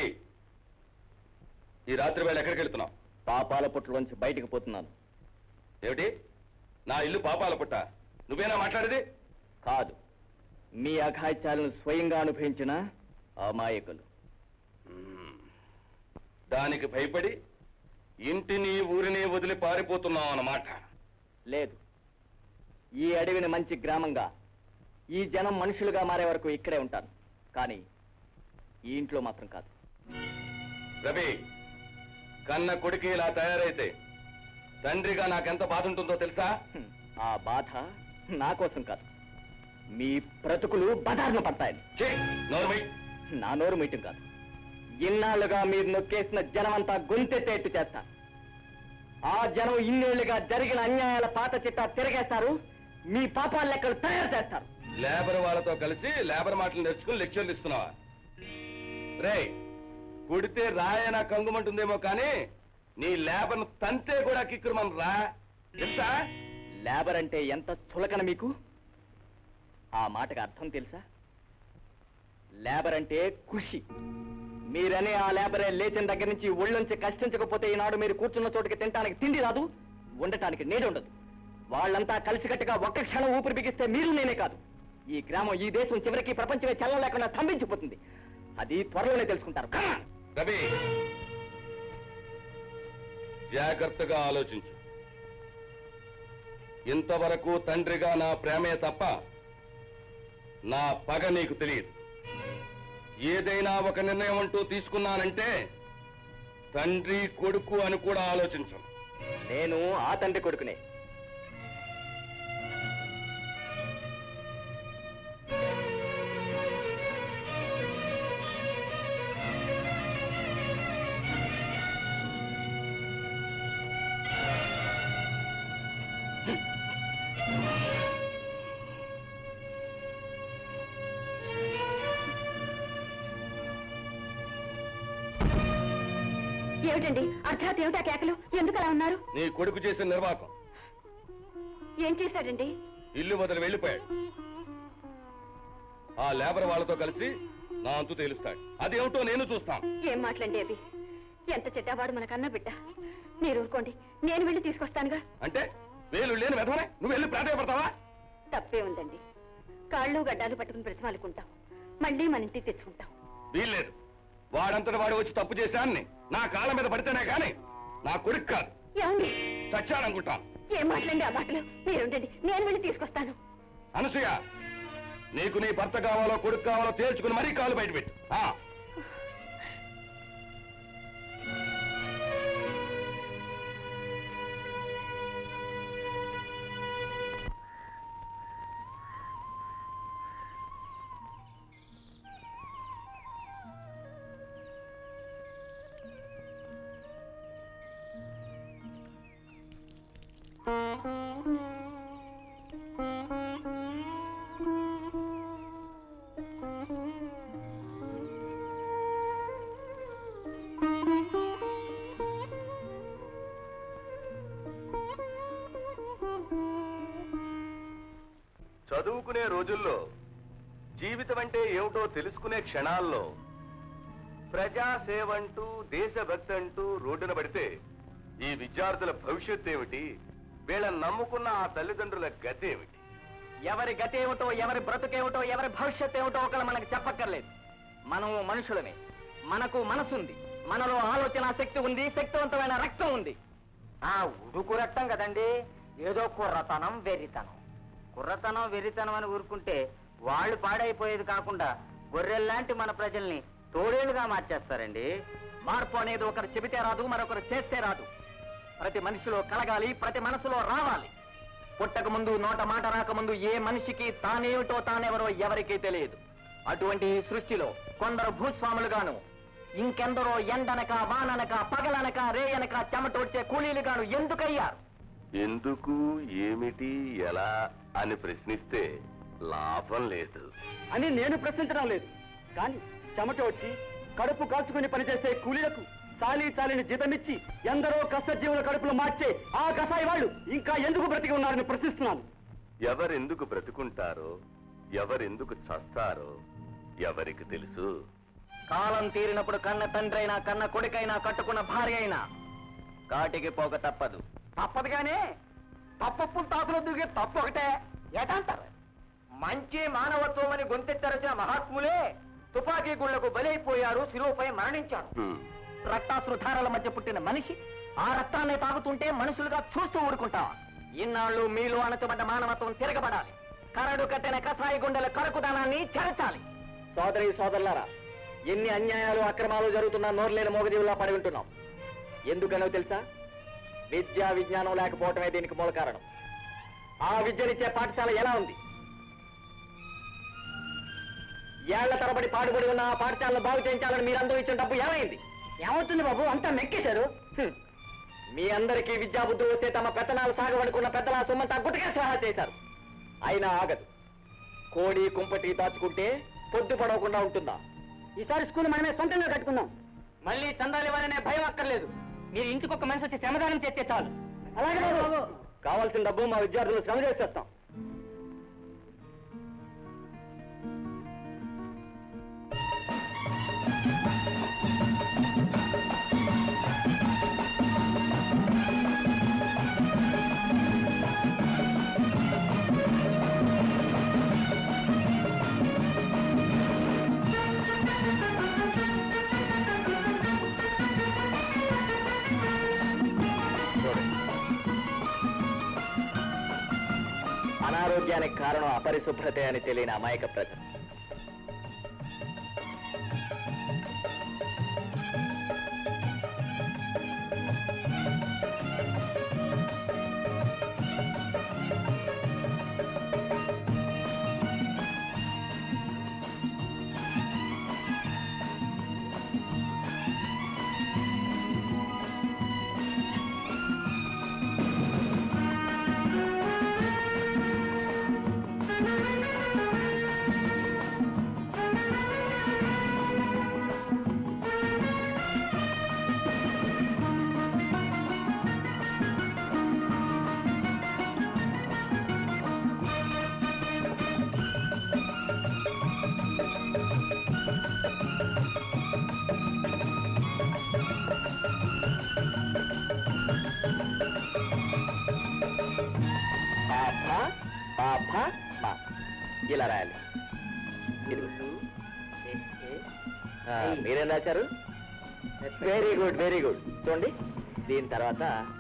ఈ రాత్రి వేళ ఎక్కడికి వెళ్తున్నావు పాపాల పుట్టలోంచి బయటికి పోతున్నాను ఏమిటి నా ఇల్లు పాపాల పుట్ట నువ్వేనా మాట్లాడేది కాదు మీ అఘాయిత్యాలను స్వయంగా అనుభవించిన అమాయకులు మ్మ్. దానికి భయపడి ఇంటిని ఊరిని వదిలి పారిపోతున్నావు అన్నమాట లేదు ఈ అడవిని మంచి గ్రామంగా ఈ జనం మనుషులుగా మారే వరకు ఇక్కడే ఉంటాను కానీ ఈ ఇంట్లో మాత్రం కాదు రవి కన్న కొడుకు ఇలా తయారైతే తండ్రిగా నాకెంత బాధ ఉంటుందో తెలుసా హ్మ్. ఆ బాధ నా కోసం కాదు మీ బ్రతుకులు బజార్ను పడతాయని ఛీ, నోర్మై నా నోరు మీటింగ్ కాదు ఇన్నాళ్లుగా మీరు నొక్కేసిన జనమంతా గొంతెత్తేట్టు చేస్తా ఆ జనం ఇన్నేళ్లుగా జరిగిన అన్యాయాల పాత చిట్టా తిరగేస్తారు మీ పాపాల లెక్కలు తయారు చేస్తారు లేబర్ వాళ్ళతో కలిసి లేబర్ మాటలు నేర్చుకుని లెక్చర్లు ఇస్తున్నావా రే కుడితే రాయన కంగుమంటుందేమో కానీ నీ లేబర్ను తంతే కూడా కిక్కురుమని రా తెలుసా లేబర్ అంటే ఎంత చులకన మీకు ఆ మాటకు అర్థం తెలుసా లేబర్ అంటే కృషి మీరనే ఆ లేబరే లేచిన దగ్గర నుంచి ఒళ్ళొంచి కష్టించకపోతే ఈనాడు మీరు కూర్చున్న చోటుకి తినడానికి తిండి రాదు ఉండటానికి నీడు ఉండదు వాళ్ళంతా కలిసికట్టుగా ఒక్క క్షణం ఊపిరి బిగిస్తే మీరు నేనే కాదు ఈ గ్రామం ఈ దేశం చివరికి ప్రపంచమే చల్లం లేకుండా స్తంభించిపోతుంది అది త్వరలోనే తెలుసుకుంటారు Come on! రవి జాగ్రత్తగా ఆలోచించు ఇంతవరకు తండ్రిగా నా ప్రేమే తప్ప నా పగ నీకు తెలియదు ఏదైనా ఒక నిర్ణయం అంటూ తీసుకున్నానంటే తండ్రి కొడుకు అని కూడా ఆలోచించను నేను ఆ తండ్రి కొడుకునే ఏమిటండి అర్ధరాత్రి ఏమిటా కేకలు ఎందుకు అలా ఉన్నారు నీ కొడుకు చేసిన నిర్వాకం ఏం చేశాడండి ఇల్లు వదిలి వెళ్ళిపోయాడు ఆ లేబర్ వాళ్ళతో కలిసి నా అంతు తేలుస్తాడు అదేమిటో నేను చూస్తాను ఏం మాట్లాడి అవి ఎంత చెడ్డవాడు మనకన్నా బిడ్డ మీరు ఊరుకోండి నేను వెళ్ళి తీసుకొస్తానుగా అంటే వేలు లేని వెధవనే నువ్వు వెళ్ళి ప్రాధాయపడతావా తప్పే ఉందండి కాళ్ళు గడ్డాలు పట్టుకుని బ్రతిమాలుకుంటాం మళ్ళీ మన ఇంటికి తెచ్చుకుంటాం వీల్లేదు వాడంతటి వాడు వచ్చి తప్పు చేశాన్ని నా కాళ్ళ మీద పడితేనే కానీ నా కొడుకు కాదు ఏమండి చచ్చాడనుకుంటాను ఏం మాట్లాడి ఆ మాటలు మీరు ఉండండి నేను వెళ్ళి తీసుకొస్తాను అనసూయ నీకు నీ భర్త కావాలో కొడుకు కావాలో తేల్చుకుని మరీ కాలు బయట పెట్టు ఆ, చదువుకునే రోజుల్లో జీవితం అంటే ఏమిటో తెలుసుకునే క్షణాల్లో ప్రజాసేవంటూ దేశభక్తి అంటూ రోడ్డున పడితే ఈ విద్యార్థుల భవిష్యత్ ఏమిటి వీళ్ళని నమ్ముకున్న ఆ తల్లిదండ్రుల గతి ఏమిటి ఎవరి గతి ఏమిటో ఎవరి బ్రతుకేమిటో ఎవరి భవిష్యత్ ఏమిటో ఒకరు మనకు చెప్పక్కర్లేదు మనం మనుషులమే మనకు మనసుంది మనలో ఆలోచన శక్తి ఉంది శక్తివంతమైన రక్తం ఉంది ఆ ఉడుకు రక్తం కదండి ఏదో కుర్రతనం వెర్రితనం కుర్రతనం వెర్రితనం అని ఊరుకుంటే వాళ్ళు పాడైపోయేది కాకుండా గొర్రెల్లాంటి మన ప్రజల్ని తోడేళ్లుగా మార్చేస్తారండి మార్పు అనేది ఒకరు చెబితే రాదు మరొకరు చేస్తే రాదు ప్రతి మనిషిలో కలగాలి ప్రతి మనసులో రావాలి పుట్టక ముందు నోట మాట రాకముందు ఏ మనిషికి తానేమిటో తానెవరో ఎవరికీ తెలియదు అటువంటి ఈ సృష్టిలో కొందరు భూస్వాములుగాను ఇంకెందరో ఎండనక వాననక పగలనక రేయనక చెమటోడ్చే కూలీలుగాను ఎందుకయ్యారు ఎందుకు ఏమిటి ఎలా అని ప్రశ్నిస్తే లాభం లేదు అని నేను ప్రశ్నించడం లేదు కానీ చెమట వచ్చి కడుపు కాల్చుకుని పనిచేసే కూలీలకు చాలీ చాలిని జీతమిచ్చి ఎందరో కష్టజీవుల కడుపులు మార్చే ఆ కసాయి వాళ్ళు ఇంకా ఎందుకు బ్రతికి ఉన్నారని ప్రశ్నిస్తున్నాను ఎవరెందుకు బ్రతుకుంటారో ఎవరెందుకు చస్తారో ఎవరికి తెలుసు కాలం తీరినప్పుడు కన్న తండ్రి అయినా కన్న కొడుకైనా కట్టుకున్న భార్య అయినా కాటికి పోక తప్పదు తప్పదుగానే తప్పప్పులు తాకులో దిగే తప్పు ఒకటే ఏటంటారు మంచి మానవత్వం అని గొంతెత్తరచిన మహాత్ములే తుపాకీ గుళ్లకు బలైపోయారు శిలువపై మరణించారు రక్తాసుధారాల మధ్య పుట్టిన మనిషి ఆ రక్తాన్ని తాగుతుంటే మనుషులుగా చూస్తూ ఊరుకుంటాం ఇన్నాళ్ళు మీలో అణచబడ్డ మానవత్వం తిరగబడాలి కరడు కట్టిన కసాయి గుండెల కరుకుదనాన్ని చెరచాలి సోదరి సోదరులారా ఎన్ని అన్యాయాలు అక్రమాలు జరుగుతున్నా నోరులేని మోగదీవులా పడి ఉంటున్నాం ఎందుకనో తెలుసా విద్యా విజ్ఞానం లేకపోవటమే దీనికి మూల కారణం ఆ విద్యనిచ్చే పాఠశాల ఎలా ఉంది ఏళ్ల తరబడి పాడుబడి ఉన్న ఆ పాఠశాలను బాగు చేయించాలని మీరందరూ ఇచ్చిన డబ్బు ఏమైంది ఏమవుతుంది బాబు అంతా మెక్కేశారు హ్మ్. మీ అందరికీ విద్యాబుద్ధులు వస్తే తమ పెత్తనాలు సాగబడుకున్న పెద్దల సొమ్మంతా గుట్టగా సహా చేశారు అయినా ఆగదు కోడి కుంపటి దాచుకుంటే పొద్దు పడవకుండా ఉంటుందా ఈసారి స్కూల్ మనమే సొంతంగా కట్టుకుందాం మళ్ళీ చందాలు ఇవ్వాలనే భయం అక్కర్లేదు మీరు ఇంటికి ఒక మనిషి వచ్చి శ్రమదానం చేస్తే చాలు అలాగే బాబు కావాల్సిన డబ్బు మా విద్యార్థులు శ్రమ చేసేస్తాం అనారోగ్యానికి కారణం అపరిశుభ్రతే అని తెలియని అమాయక ప్రజలు పాప పాప పా ఇలా రాయాలి ఇదిగో. ఆ, మీరేం రాశారు వెరీ గుడ్ వెరీ గుడ్ చూడండి దీని తర్వాత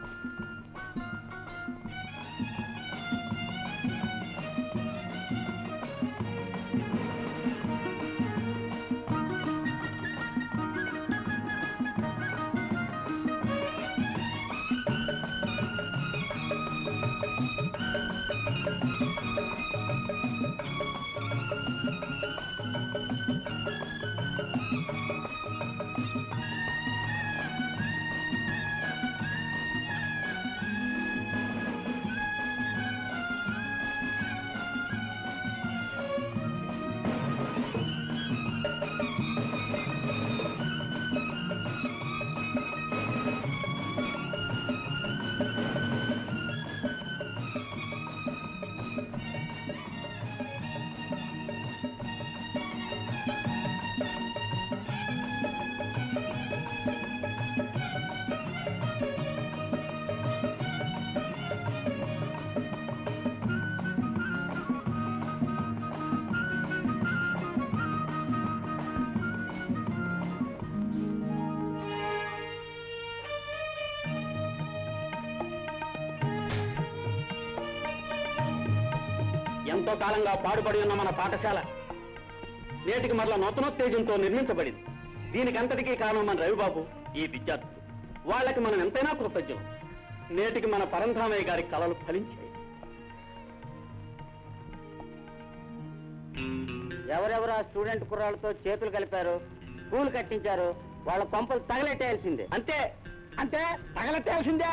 ఎంతో కాలంగా పాడుపడి ఉన్న మన పాఠశాల నేటికి మరల నూతనోత్తేజంతో నిర్మించబడింది దీనికి అంతటికీ కారణం మన రవిబాబు ఈ విద్యార్థులు వాళ్ళకి మనం ఎంతైనా కృతజ్ఞం నేటికి మన పరంధామయ్య గారి కళలు ఫలించాయి ఎవరెవరు ఆ స్టూడెంట్ కుర్రాళ్ళతో చేతులు కలిపారు స్కూల్ కట్టించారు వాళ్ళ కొంపలు తగలెట్టేయాల్సిందే అంతే అంతే తగలెట్టాల్సిందే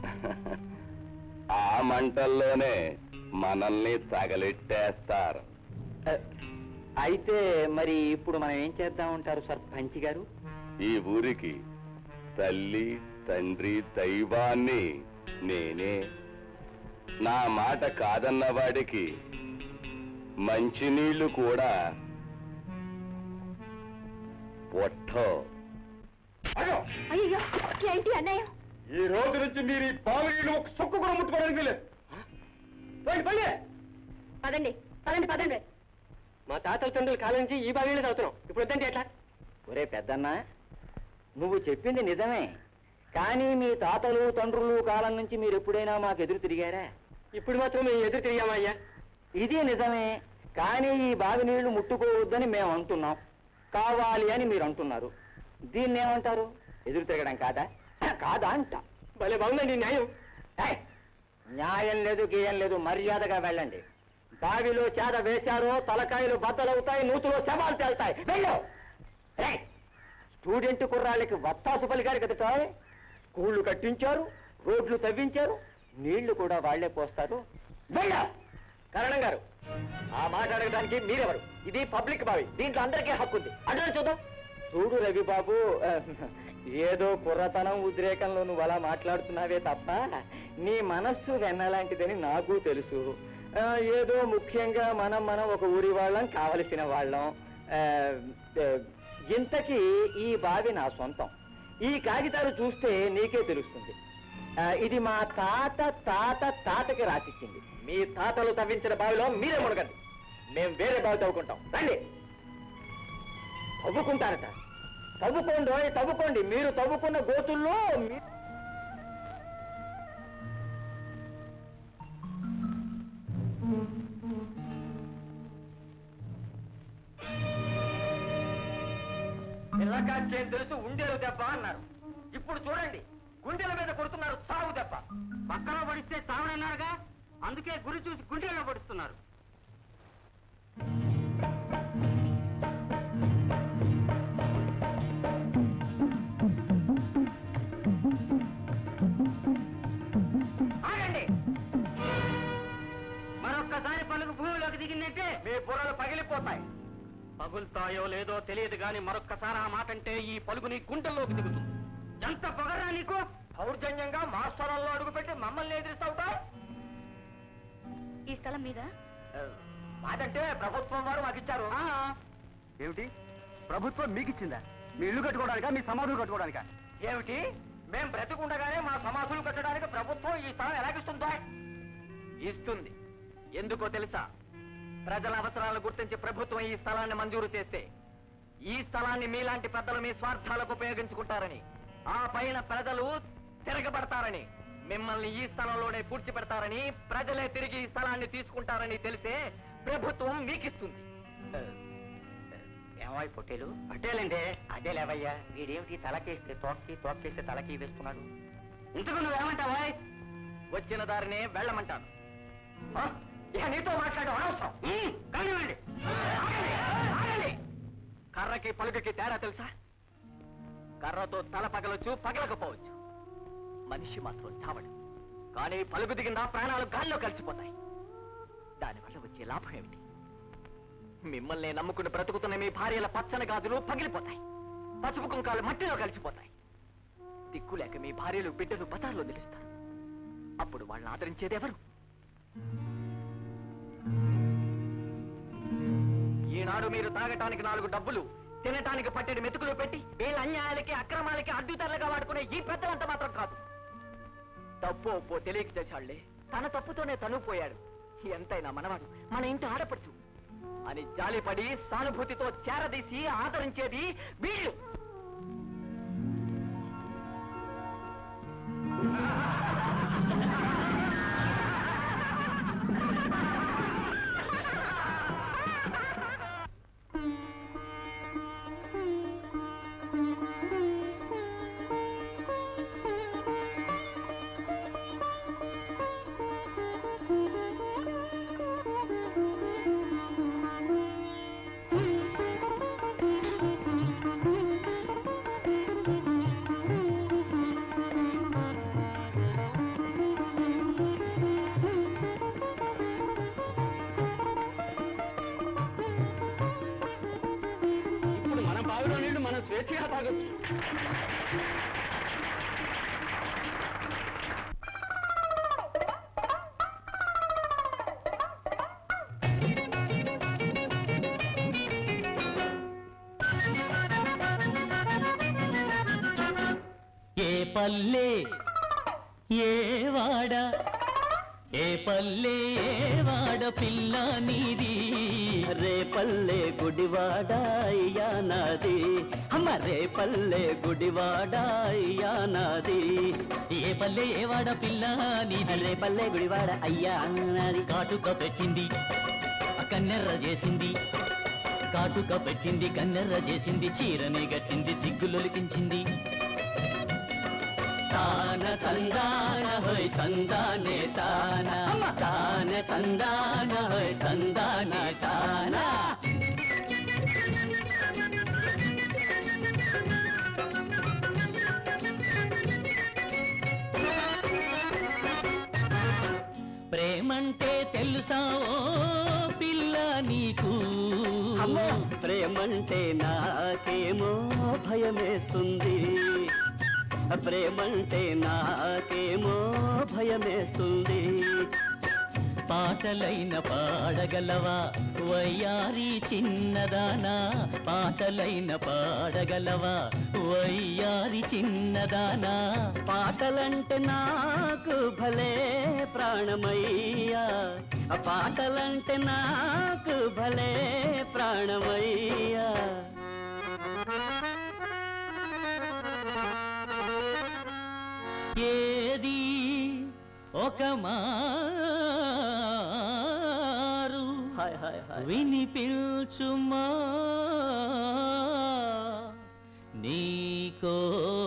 ఆ మంటల్లోనే మనల్ని తగలెట్టేస్తారు అయితే మరి ఇప్పుడు మనం ఏం చేద్దాం ఉంటారు సర్పంచ్ గారు ఈ ఊరికి తల్లి తండ్రి దైవాన్ని నేనే నా మాట కాదన్న వాడికి మంచినీళ్లు కూడా పొట్టో అయ్యో అయ్యో ఏంటి అన్నయ్య ఈ రోజు నుంచి మీరు ఈ బావి నీళ్ళు ఒక సొక్కు కూడా ముట్టుకోవడానికి లేదు పోయి పోయి పదండి పదండి పదండి మా తాతల తండ్రుల కాలం నుంచి ఈ బావి నీళ్ళు తాగుతున్నాం ఇప్పుడు వద్దంటే ఎట్లా ఒరే పెద్దన్నా నువ్వు చెప్పింది నిజమే కానీ మీ తాతలు తండ్రులు కాలం నుంచి మీరు ఎప్పుడైనా మాకు ఎదురు తిరిగారా ఇప్పుడు మాత్రం మేము ఎదురు తిరిగామయ్యా ఇది నిజమే కానీ ఈ బావి నీళ్లు ముట్టుకోవద్దని మేము అంటున్నాం కావాలి అని మీరు అంటున్నారు దీన్ని ఏమంటారు ఎదురు తిరగడం కాదా కాదా అంట భలే బాగుందండి ఈ న్యాయం ఏయ్! న్యాయం లేదు గీయం లేదు మర్యాదగా వెళ్ళండి బావిలో చేద వేశారో తలకాయలు బద్దలవుతాయి నూతులో శవాలు తేల్తాయి వెళ్ళు రేయ్! స్టూడెంట్ కుర్రాళ్ళకి వత్తాసు పలికారు కదట స్కూళ్ళు కట్టించారు రోడ్లు తవ్వించారు నీళ్లు కూడా వాళ్లే పోస్తారు వెళ్ళు కరణం గారు ఆ మాట అడగడానికి మీరెవరు ఇది పబ్లిక్ బావి దీంట్లో అందరికీ హక్కు ఉంది అడ్డు చూద్దాం చూడు రవి బాబు ఆ, ఏదో కుర్రతనం ఉద్రేకంలో నువ్వు అలా మాట్లాడుతున్నావే తప్ప నీ మనస్సు వెన్నలాంటిదని నాకు తెలుసు ఆ, ఏదో ముఖ్యంగా మనం మనం ఒక ఊరి వాళ్ళం కావలసిన వాళ్ళం ఆ, ఆ, ఇంతకీ ఈ బావి నా సొంతం ఈ కాగితాలు చూస్తే నీకే తెలుస్తుంది ఆ, ఇది మా తాత తాత తాతకి రాసిచ్చింది మీ తాతలు తవ్వించిన బావిలో మీరే మునగండి మేము వేరే బావి తవ్వుకుంటాం రండి తవ్వుకుంటారట తవ్వుకోండి ఓయ్, తవ్వుకోండి మీరు తవ్వుకున్న గోతుల్లో మీ- పిల్లకాకేం తెలుసు ఉండేలు దెబ్బ అన్నారు ఇప్పుడు చూడండి గుండెల మీద కొడుతున్నారు చావు దెబ్బ పక్కన పడిస్తే చావనన్నారుగా అందుకే గురి చూసి గుండెల్లో పడుతున్నారు ఆగండి మరొక్కసారి పలుకు భూమిలోకి దిగిందంటే మీ బుర్రలు పగిలిపోతాయి పగులుతాయో లేదో తెలియదు గాని మరొక్కసారి ఆ మాట అంటే ఈ పలుగు నీ గుంటల్లోకి దిగుతుంది ఎంత పొగరా నీకు దౌర్జన్యంగా మా స్థలంలో అడుగుపెట్టి మమ్మల్ని ఎదిరిస్తావుటా ఈ స్థలం మీద మాదంటే ప్రభుత్వం వారు మాకు ఇచ్చారు ఏమిటి ప్రభుత్వం మీకు ఇచ్చిందా మీ ఇల్లు కట్టుకోవడానికా మీ సమాధులు కట్టుకోవడానికా ఏమిటి మేం బ్రతికుండగానే మా సమాధులు కట్టడానికి ప్రభుత్వం ఈ స్థలం ఎలాగిస్తుందో ఇస్తుంది ఎందుకో తెలుసా ప్రజల అవసరాలను గుర్తించి ప్రభుత్వం ఈ స్థలాన్ని మంజూరు చేస్తే ఈ స్థలాన్ని మీలాంటి పెద్దలు మీ స్వార్థాలకు ఉపయోగించుకుంటారని ఆ పైన ప్రజలు తిరగబడతారని మిమ్మల్ని ఈ స్థలంలోనే పూడ్చిపెడతారని ప్రజలే తిరిగి ఈ స్థలాన్ని తీసుకుంటారని తెలిసే ప్రభుత్వం మీకిస్తుంది ఏమై పొట్టేలు పట్టేలంటే అదే లేవయ్యా వీడేమిటి తలకేస్తే తోక్కి తోక్కేస్తే తలకి వేస్తున్నాడు ఇంతకు నువ్వేమంటావా వచ్చిన దారినే వెళ్ళమంటాను ఆ? ఇక నీతో మాట్లాడడం అనవసరం ఉమ్, కానివ్వండి. ఆగండి, ఆగండి. కర్రకి పలుకకి తేడా తెలుసా కర్రతో తల పగలొచ్చు పగలకపోవచ్చు మనిషి మాత్రం చావడు కానీ పలుకు దిగిందా ప్రాణాలు గాల్లో కలిసిపోతాయి దానివల్ల వచ్చే లాభం ఏమిటి మిమ్మల్ని నమ్ముకుని బ్రతుకుతున్న మీ భార్యల పచ్చని గాజులు పగిలిపోతాయి పసుపు కుంకాలు మట్టిలో కలిసిపోతాయి దిక్కులేక మీ భార్యలు బిడ్డలు బజార్లో నిలుస్తారు అప్పుడు వాళ్ళని ఆదరించేది ఎవరు ఈనాడు మీరు తాగటానికి నాలుగు డబ్బులు తినటానికి పట్టెడు మెతుకులు పెట్టి వీళ్ళ అన్యాయాలకి అక్రమాలకి అడ్డుతరలుగా వాడుకునే ఈ పెద్దలంత మాత్రం కాదు తప్పు ఒప్పో తెలియక చేశాళ్లే తన తప్పుతోనే తను పోయాడు ఎంతైనా మనవాడు మన ఇంటి ఆడపడుచు అని జాలిపడి సానుభూతితో చేరదీసి ఆదరించేది వీళ్ళు ఇప్పుడు మన బావిలో నీళ్లు మనం స్వేచ్ఛగా తాగొచ్చు ఆ పల్లె ఏ వాడ ఏ పల్లె ఏ వాడ పిల్ల నీది రే పల్లె గుడివాడ అయ్యా నాది అమ్మ రే పల్లె గుడివాడ అయ్యా నాది ఏ పల్లె ఏ వాడ పిల్ల నీది రే పల్లె గుడివాడ అయ్యా నాది కాటుక పెట్టింది కన్నెర్ర చేసింది కాటుక పెట్టింది కన్నెర్ర చేసింది చీరని గట్టింది సిగ్గులొలికించింది తాన తందాన హోయ్ తందానే తాన తాన తందాన హోయ్ తందానే తానా ప్రేమంటే తెలుసా ఓ పిల్ల నీకు ప్రేమంటే నాకేమో భయమేస్తుంది ప్రేమంటే నాకేమో భయమేస్తుంది పాటలైన పాడగలవా వయ్యారి చిన్నదానా పాటలైన పాడగలవా వయ్యారి చిన్నదానా పాటలంటే నాకు భలే ప్రాణమయ్యా ఆ పాటలంటే నాకు భలే ప్రాణమయ్యా ఏది ఒక మారు వినిపించుమా నీకో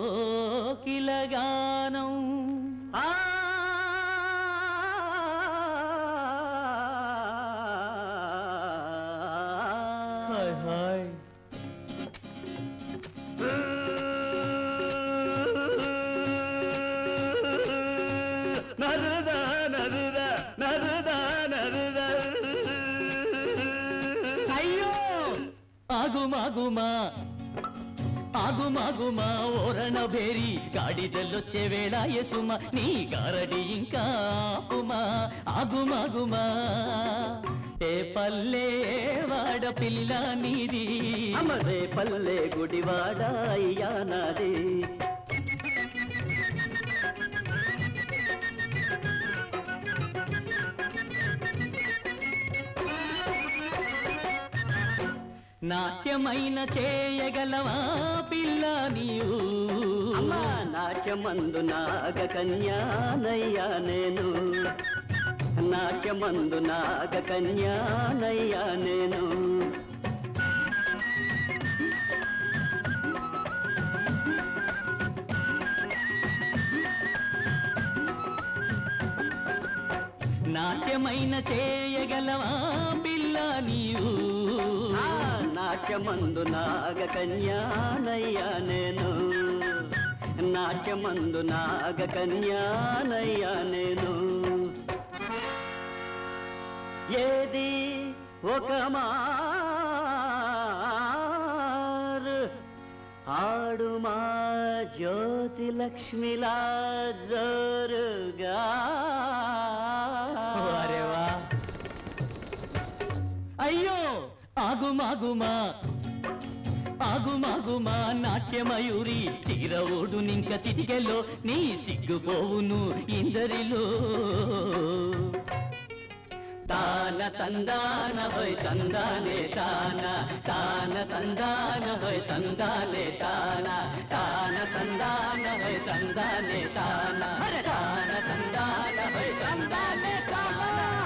కిలగానం హాయ్ హాయ్ నరుదా నరుదా నరుదా నరుదా అయ్యో ఆగుమాగుమా ఆగుమాగుమా ఓరణ బేరి గాడిదెల్లొచ్చే వేళ యసుమ నీ గారడి ఇంకా ఆపుమా ఆగుమాగుమా ఏ పల్లె వాడ పిల్ల నీది అమరే పల్లె గుడివాడ అయ్యా నాది నాట్యమైన చేయగలవా పిల్ల నీవు నాట్యమందు నాగ కన్యానయ్యా నేను నాట్యమందు నాగ కన్యానయ్యా నేను నాట్యమైన చేయగలవా పిల్ల నీవు నాట్యమందు నాగ కన్యానయ్యా నేను నాట్యమందు నాగ కన్యానయ్యా నేను ఏది ఒక మారు ఆడు మా జ్యోతి లక్ష్మిలా జోరుగా అయ్యో ఆగుమాగుమా ఆగుమాగుమా నాట్యమయూరి చిగిరవుడు నింక చిటికెలో నీ సిగ్గుపోవును ఇందరిలో తాన తందాన హోయ్ తందానే తాన తాన తందాన హోయ్ తందానే తాన తాన తందాన హోయ్ తందానే తాన తాన తందాన హోయ్ తందానే తాన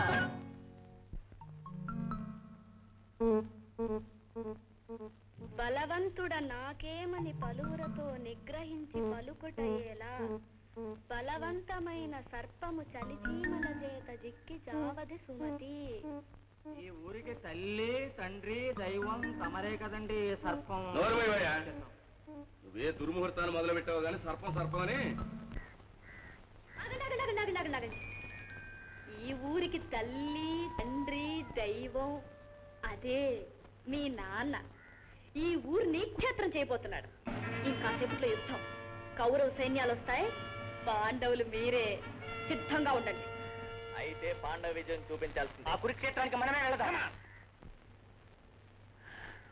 బలవంతుడ నాకేమని పలువురతో నిగ్రహించి పలుకుటయేలా బలవంతమైన సర్పము చలిచీమల చేత జిక్కి జావది సుమతి ఈ ఊరికి తల్లి తండ్రి దైవం తమరే కదండి సర్పం నోరుమయ్యా నువ్వే దుర్ముహూర్తాన్ని మొదలు పెట్టావు కానీ సర్పం సర్పం అని ఆగండి, ఆగండి, ఆగండి, ఆగండి, ఆగండి, ఆగండి. ఈ ఊరికి తల్లి తండ్రి దైవం అదే మీ నాన్న ఈ ఊరిని క్షేత్రం చేయబోతున్నాడు ఇంకాసేపట్లో యుద్ధం కౌరవ సైన్యాలు వస్తాయి పాండవులు మీరే సిద్ధంగా ఉండండి అయితే పాండవ విజయం చూపించాల్సింది ఆ కురుక్షేత్రానికి మనమే వెళదాం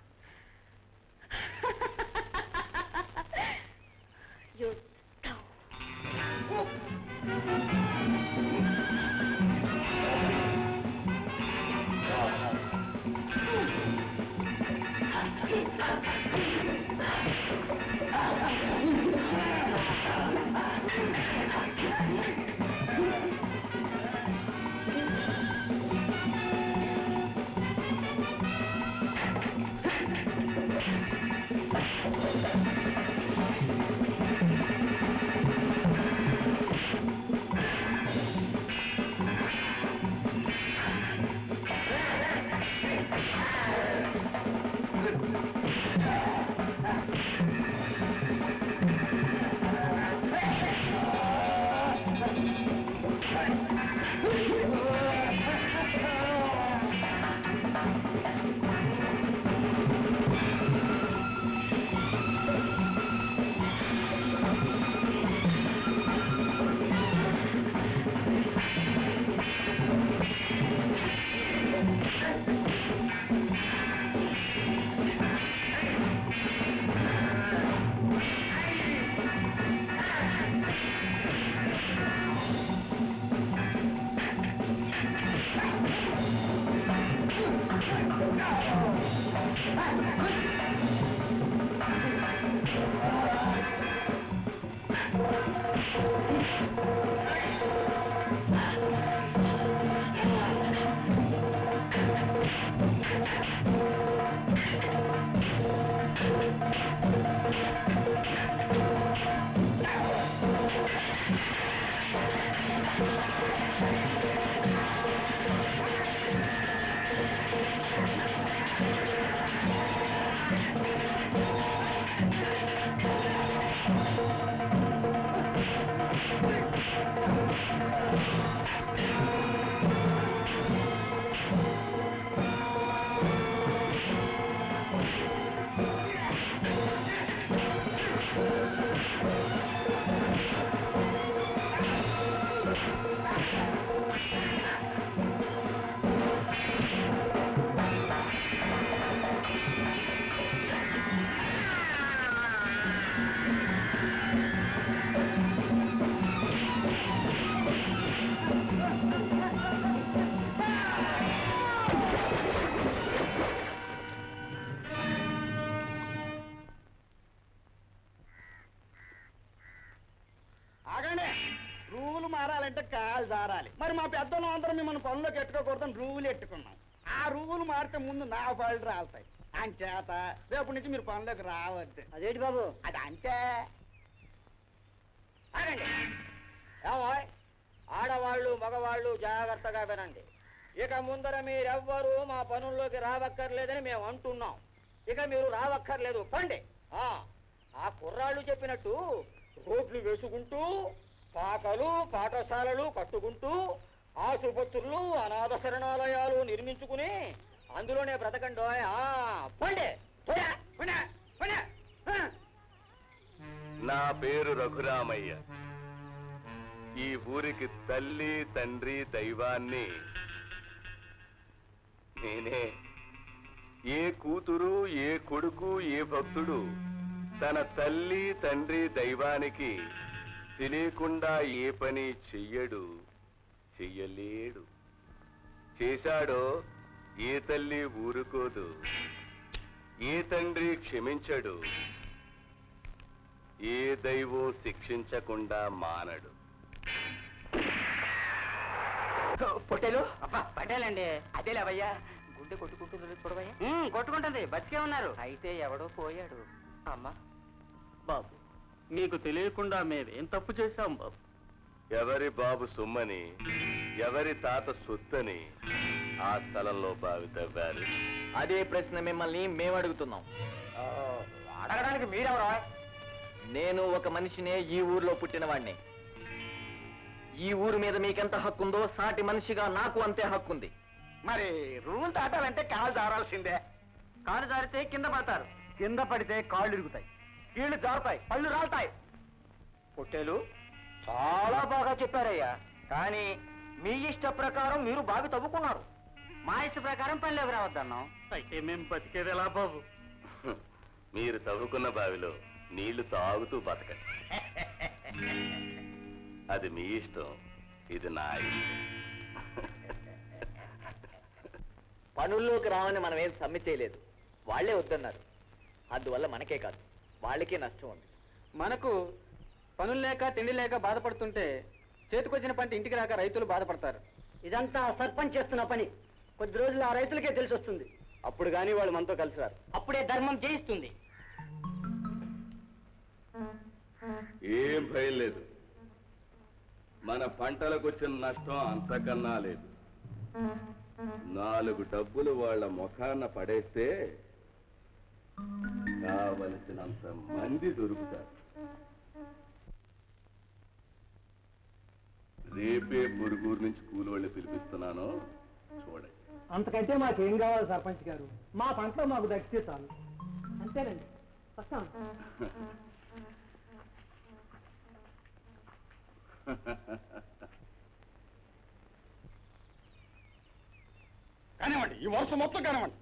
యుద్ధం ఆగండి రూలు మారాలంటే కాలు జారాలి మరి మా పెద్దలు అందరం మిమ్మల్ని పనులకు ఎట్టుకోకూడదని రూలు ఎట్టుకున్నాం ఆ రూలు మారితే ముందు నా పళ్ళు రాలుతాయి అంచేత రేపు నుంచి మీరు పనులకు రావద్దు అదేంటి బాబు అది అంతే ఆగండి ఏమోయ్? ఆడవాళ్ళు మగవాళ్ళు జాగ్రత్తగా వినండి ఇక ముందర మీరెవ్వరూ మా పనుల్లోకి రావక్కర్లేదని మేము అంటున్నాం ఇక మీరు రావక్కర్లేదు పండి ఆ ఆ కుర్రాళ్ళు చెప్పినట్టు రోడ్లు వేసుకుంటూ పాకలు పాఠశాలలు కట్టుకుంటూ ఆసుపత్రులు అనాథ శరణాలయాలు నిర్మించుకుని అందులోనే బ్రతకండి ఆ పండి పోయా, పోనా, పోనా, ఆ. నా పేరు రఘురామయ్య ఈ ఊరికి తల్లి తండ్రి దైవాన్ని నేనే ఏ కూతురు ఏ కొడుకు ఏ భక్తుడు తన తల్లి తండ్రి దైవానికి తెలియకుండా ఏ పని చెయ్యడు చెయ్యలేడు చేశాడో ఏ తల్లి ఊరుకోదు ఏ తండ్రి క్షమించడు ఏ దైవం శిక్షించకుండా మానడు పొట్టేలు అబ్బా పటేలండి అదేలేవయ్యా గుండె కొట్టుకుంటుందో చూడవయ్యా కొట్టుకుంటుంది బతికే ఉన్నారు అయితే ఎవడో పోయాడు అమ్మా బాబు నీకు తెలియకుండా మేమేం తప్పు చేశాం బాబు ఎవరి బాబు సొమ్మని ఎవరి తాత సొత్తని ఆ స్థలంలో బావి తవ్వారు అదే ప్రశ్న మిమ్మల్ని మేము అడుగుతున్నాం అడగడానికి మీరెవరో నేను ఒక మనిషినే ఈ ఊర్లో పుట్టినవాణ్ణి ఈ ఊరు మీద మీకెంత హక్కుందో సాటి మనిషిగా నాకు అంతే హక్కుంది మరి రూల్ దాటాలంటే కాలు జారాల్సిందే కాలు జారితే కింద పడతారు కింద పడితే కాళ్ళు ఇరుగుతాయి కీళ్లు జారుతాయి పళ్ళు రాలుతాయి పొట్టేలు చాలా బాగా చెప్పారయ్యా కానీ మీ ఇష్ట ప్రకారం మీరు బావి తవ్వుకున్నారు మా ఇష్ట ప్రకారం పనిలోకి రావద్దన్నాం అయితే మేము బతికేది ఎలా బాబు హ్మ్. మీరు తవ్వుకున్న బావిలో నీళ్లు తాగుతూ బతకండి అది మీ ఇష్టం ఇది నా ఇష్టం పనుల్లోకి రావని మనం ఏం సమ్మె చేయలేదు వాళ్ళే వద్దన్నారు అందువల్ల మనకే కాదు వాళ్ళకే నష్టం ఉంది మనకు పనులు లేక తిండి లేక బాధపడుతుంటే చేతికొచ్చిన పంట ఇంటికి రాక రైతులు బాధపడతారు ఇదంతా సర్పంచ్ చేస్తున్న పని కొద్ది రోజులు ఆ రైతులకే తెలిసి వస్తుంది అప్పుడు కానీ వాళ్ళు మనతో కలిసి రారు అప్పుడే ధర్మం జయిస్తుంది ఏం భయం లేదు మన పంటలకు వచ్చిన నష్టం అంతకన్నా లేదు నాలుగు డబ్బులు వాళ్ళ ముఖాన పడేస్తే కావలసినంత మంది దొరుకుతారు రేపే పురుగురు నుంచి కూలి పిలిపిస్తున్నాను చూడండి అంతకంటే మాకేం కావాలి సర్పంచ్ గారు మా పంటలో మాకు దక్కితే చాలు అంతేనండి వస్తాం కానివ్వండి ఈ వరుస మొత్తం కానివ్వండి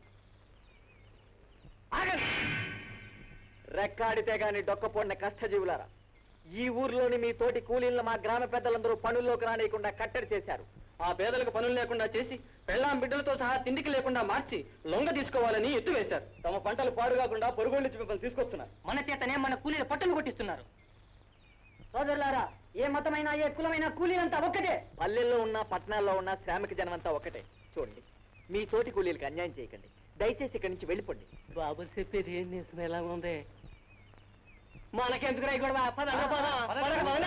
రెక్కాడితే గాని డొక్కపోడిన కష్టజీవులారా ఈ ఊర్లోని మీ తోటి కూలీలను మా గ్రామ పెద్దలందరూ పనుల్లోకి రానియకుండా కట్టడి చేశారు ఆ పేదలకు పనులు లేకుండా చేసి పెళ్ళాం బిడ్డలతో సహా తిండికి లేకుండా మార్చి లొంగ తీసుకోవాలని ఎత్తు వేశారు తమ పంటలు పాడు కాకుండా పొరుగుళ్ళు నుంచి మిమ్మల్ని తీసుకొస్తున్నారు మన చేతనే మన కూలీల పట్టులు కొట్టిస్తున్నారు సోదరులారా ఏ మతమైనా ఏ కులమైనా కూలీలంతా ఒక్కటే పల్లెల్లో ఉన్న పట్టణాల్లో ఉన్న శ్రామిక జనమంతా ఒకటే చూడండి మీ తోటి కూలీలకు అన్యాయం చేయకండి దయచేసి ఇక్కడి నుంచి వెళ్ళిపోండి బాబు చెప్పేది ఏం చేసిన ఎలా ఉంది మనకెందుకు రాయి గొడవ పదండి, పదం. పదండి, పదండి.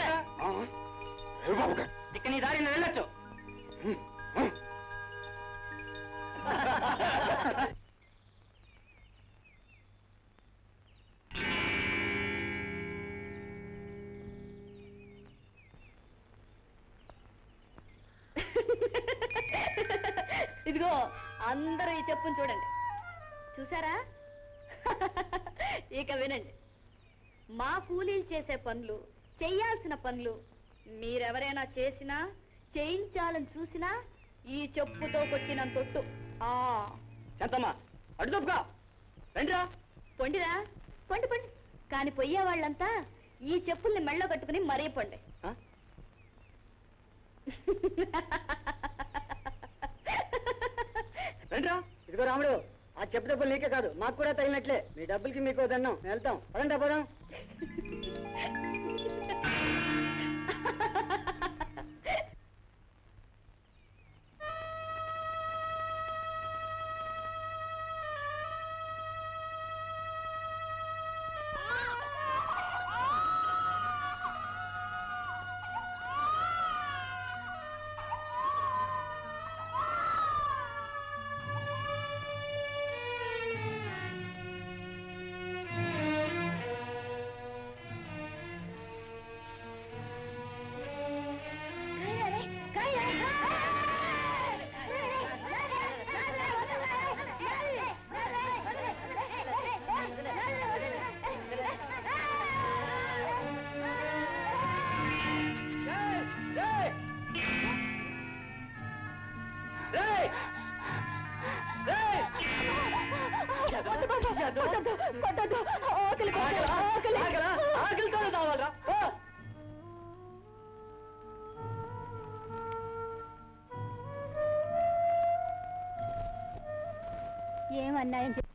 ఇక నీ దారిని వెళ్ళొచ్చు ఇదిగో అందరూ ఈ చెప్పును చూడండి చూసారా ఇక వినండి మా కూలీలు చేసే పనులు చెయ్యాల్సిన పనులు మీరెవరైనా చేసినా చేయించాలని చూసినా ఈ చెప్పుతో కొట్టిన తొట్టు ఆ శాంతమ్మా అటు తప్పుగా రండిరా పొండిరా పొండి పొండి కాని పొయ్యే వాళ్ళంతా ఈ చెప్పుల్ని మెళ్ళో కట్టుకుని మరీ పొండి ఆ? రండిరా ఇదిగో రాముడు ఆ చెప్పు డబ్బులు నీకే కాదు మాకు కూడా తగినట్లే మీ డబ్బులకి మీకు దన్నం వెళ్తాం పదండి పోదాం ఏం అన్యాయం చే-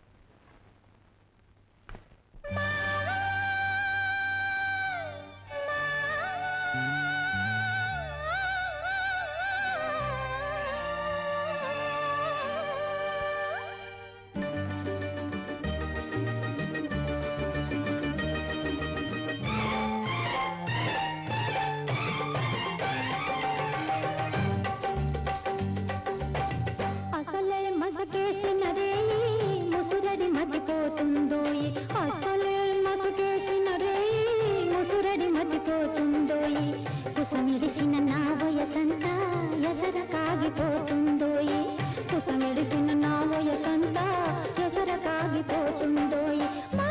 అసలే మసకేసిన రేయి ముసురడి మతిపోతుందోయి అసలే మసకేసిన రేయి ముసురడి మతిపోతుందోయి కుసమిడిసిన నా వయసంతా ఎసర కాగిపోతుందోయి కుసమిడిసిన నా వయసంతా ఎసర కాగిపోతుందోయి మా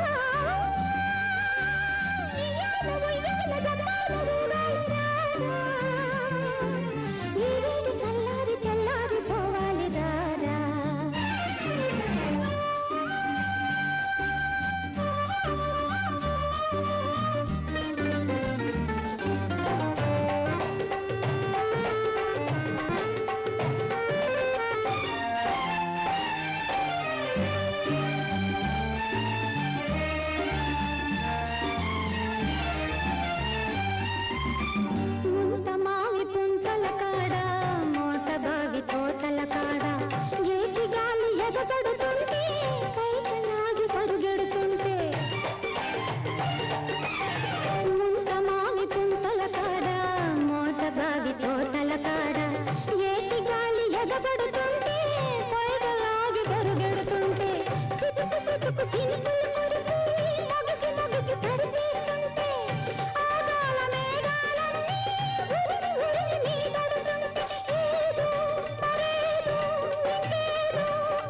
ఇయ్యాల ఉయ్యాల జమ్మాల ఊగాలి రారా. ఈ వేడి సల్లారి తెల్లారి పోవాలి రారా ఆ సినుకులు కురిసి మొగసి మొగసి సరిచేస్తుంటే ఆగాల మేఘాలన్నీ ఉరిమి ఉరిమి మీదడుతుంటే ఏదో మరేదో ఇంకేదో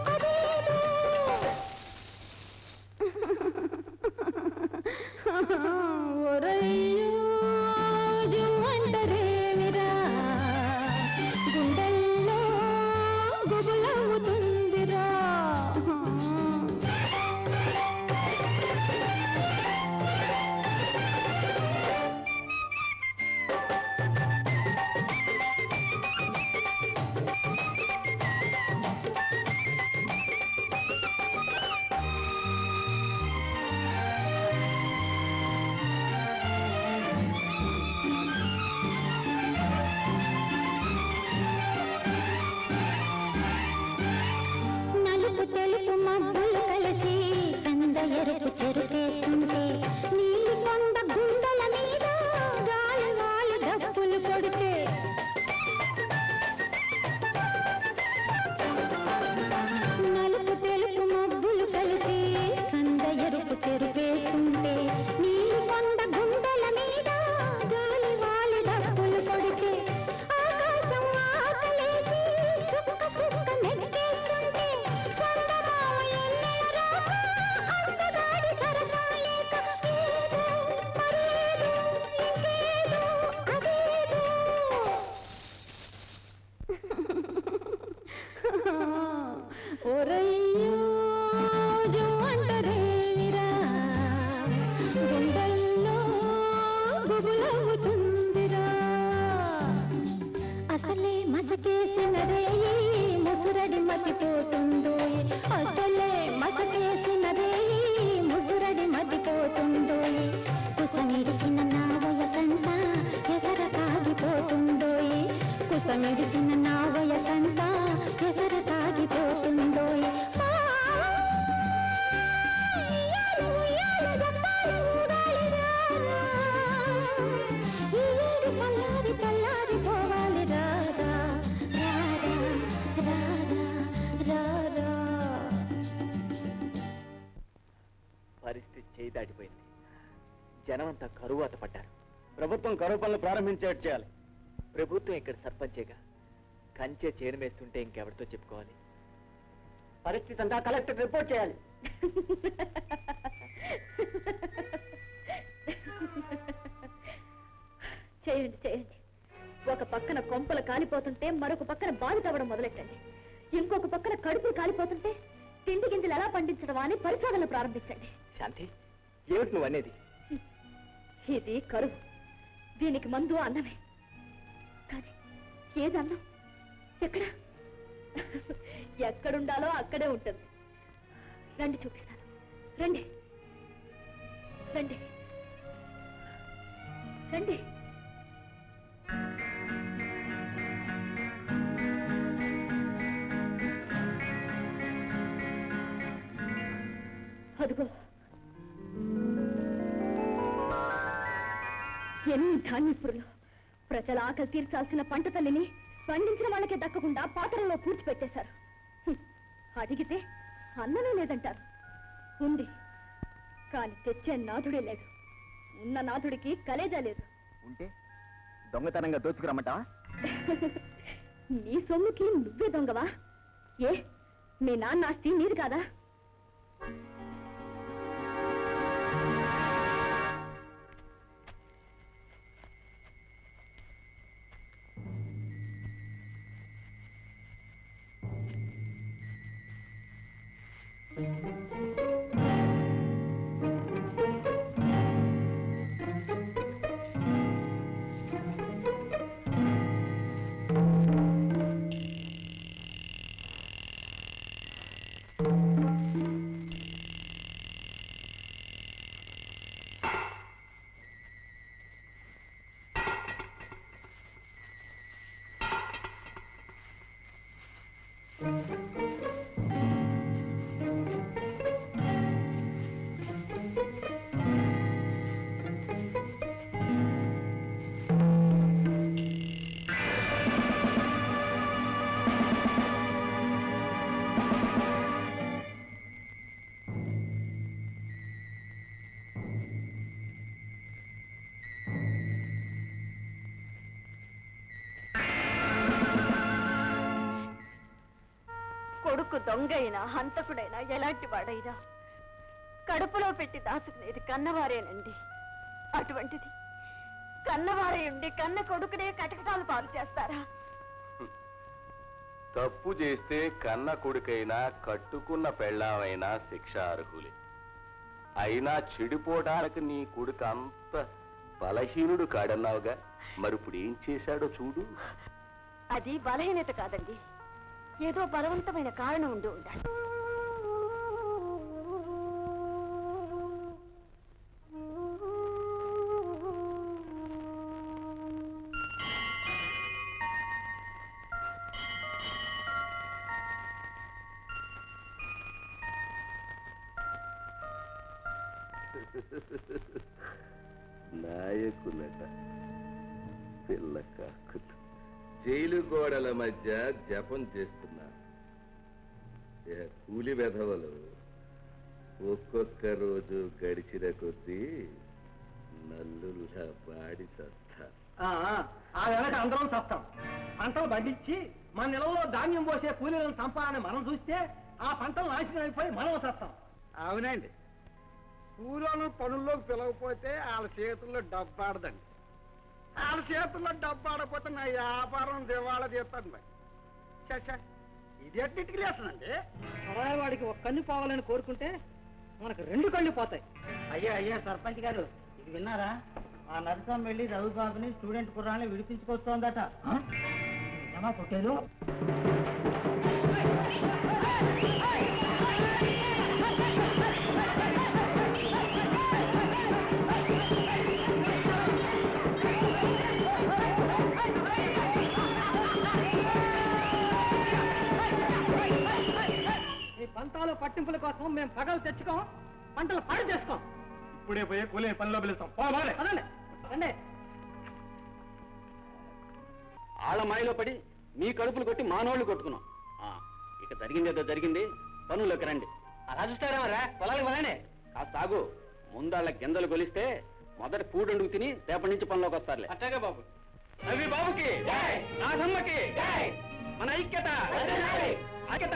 అదేదో ఒరయ్యో జుమ్మంటరేమిరా గుండెల్లో గుబులవుతుందిరా నలుపు తెలుపు మబ్బులు కలిసి సంద ఎరుపు చెరుపేస్తుంటే నీలి కొండ గుండెల మీద గాలి గాలి డప్పులు కొడితే నలుపు తెలుపు మబ్బులు కలిసి సంద ఎరుపు చెరుపేస్తుంటే నీలి కొండ గుండెల మీద గాలి వాలి డప్పులు కొడితే ఆకాశం ఆకలేసి సుక్క సుక్క నెక్కేస్తుంటే సందమామ ఎన్నెల రాక అందగాడి సరసాలేక ఏదో మరేదో ఇంకేదో అదేదో ఒరయ్యో జుమ్మంటరేమిరా గుండెల్లో గుబులవుతుందిరా అసలే మసకేసిన రేయి ముసురడి మతిపోతుందో అసలే మసకేసిన రేయి ముసురడి మతిపోతుందో కుసమిడిసిన నా వయసంత ఎసర తాగిపోతుందో కుసమిడిసిన నా వయసంత ఎసర తాగిపోతుందో సల్లారి తల్లారి పోవాలి రారా రారా రారా రారా పరిస్థితి చేయి దాటిపోయింది జనమంతా కరువాత పడ్డారు ప్రభుత్వం కరువు పనులు ప్రారంభించేట్టు చేయాలి ప్రభుత్వం ఇక్కడ సర్పంచేగా కంచె చేను వేస్తుంటే ఇంకెవరితో చెప్పుకోవాలి పరిస్థితి అంతా కలెక్టర్ రిపోర్ట్ చేయాలి చేయండి చేయండి ఒక పక్కన కొంపలు కాలిపోతుంటే మరొక పక్కన బావి తవ్వడం మొదలెట్టండి ఇంకొక పక్కన కడుపులు కాలిపోతుంటే తిండి గింజలు ఎలా పండించడమా అని పరిశోధనలు ప్రారంభించండి శాంతి ఏమిటి నువ్వు అనేది ఇది కరువు దీనికి మందు అన్నమే కానీ ఏది అన్నం ఎక్కడ ఎక్కడుండాలో అక్కడే ఉంటుంది రండి చూపిస్తాను రండి రండి రండి అదిగో ఎన్ని ధాన్యపురులు ప్రజల ఆకలి తీర్చాల్సిన పంట తల్లిని పండించిన వాళ్ళకే దక్కకుండా పాత్రలో పూడ్చిపెట్టేశారు హ్మ్. అడిగితే అన్నమే లేదంటారు ఉంది కాని తెచ్చే నాథుడే లేడు ఉన్న నాథుడికి కలేజా లేదు ఉంటే దొంగతనంగా దోచుకురమ్మంటావా నీ సొమ్ముకి నువ్వే దొంగవా ఏ మీ నాన్న ఆస్తి నీది కాదా కొడుకు దొంగైనా హంతకుడైనా ఎలాంటి వాడైనా కడుపులో పెట్టి దాచుకునేది కన్నవారేనండి అటువంటిది కన్నవారే ఉండి కన్న కొడుకునే కటకటాలు పాలు చేస్తారా తప్పు చేస్తే కన్న కొడుకైనా కట్టుకున్న పెళ్ళామైనా శిక్ష అర్హులే అయినా చెడిపోవడానికి నీ కొడుకు అంత బలహీనుడు కాడన్నావుగా మరి ఇప్పుడు ఏం చేశాడో చూడు అది బలహీనత కాదండి ఏదో బలవంతమైన కారణం ఉండి ఉండాలి నాయకులట పిల్ల కాకులు జైలు గోడల మధ్య జపం చేస్తున్నారు ఏ కూలి వెధవలు ఒక్కొక్క రోజు గడిచిన కొద్దీ నల్లుల్లా పాడి చస్తారు ఆ ఆ వెనక అందరం చస్తాం పంటలు పండించి మన నెలలో ధాన్యం పోసే కూలీలను చంపాలని మనం చూస్తే ఆ పంటలు నాశనం అయిపోయి మనం చస్తాం అవునండి కూలోళ్ళు పనుల్లోకి పిలవకపోతే వాళ్ళ చేతుల్లో డబ్బు ఆడదండి వాళ్ళ చేతుల్లో డబ్బు ఆడకపోతే నా వ్యాపారం దివాళా తీస్తాను మరి చచ్చా ఇది ఎట్టింటికి లేస్తుందండి వాడికి ఒక కన్ను పోవాలని కోరుకుంటే మనకు రెండు కళ్ళు పోతాయి అయ్యా అయ్యా సర్పంచ్ గారు ఇది విన్నారా ఆ నరసం వెళ్ళి రవిబాబుని స్టూడెంట్ కుర్రాన్ని విడిపించుకొస్తోందట ఏమా పొట్టేలు ఈ పంతాలు పట్టింపుల కోసం మేము పగలు తెచ్చుకోం పంటలు పాడు చేసుకోం ఇప్పుడే పోయి కూలీ పనిలో పిలుస్తాం పోవాలి అదండి రండి ఆళ్ళ మాయలో పడి మీ కడుపులు కొట్టి మానోళ్ళు కొట్టుకున్నాం ఆ, ఇక జరిగింది ఏదో జరిగింది పనుల్లోకి రండి అలా చూస్తారేమరా పొలాలకు పనండి కాస్త ఆగు ముందాళ్ళ గింజలు కొలిస్తే మొదట పూడండుకు తిని రేపటి నుంచి పనిలోకి వస్తారులే అట్టాగే బాబు రవి బాబుకి నాథమ్మకి మన ఐక్యత ఐక్యత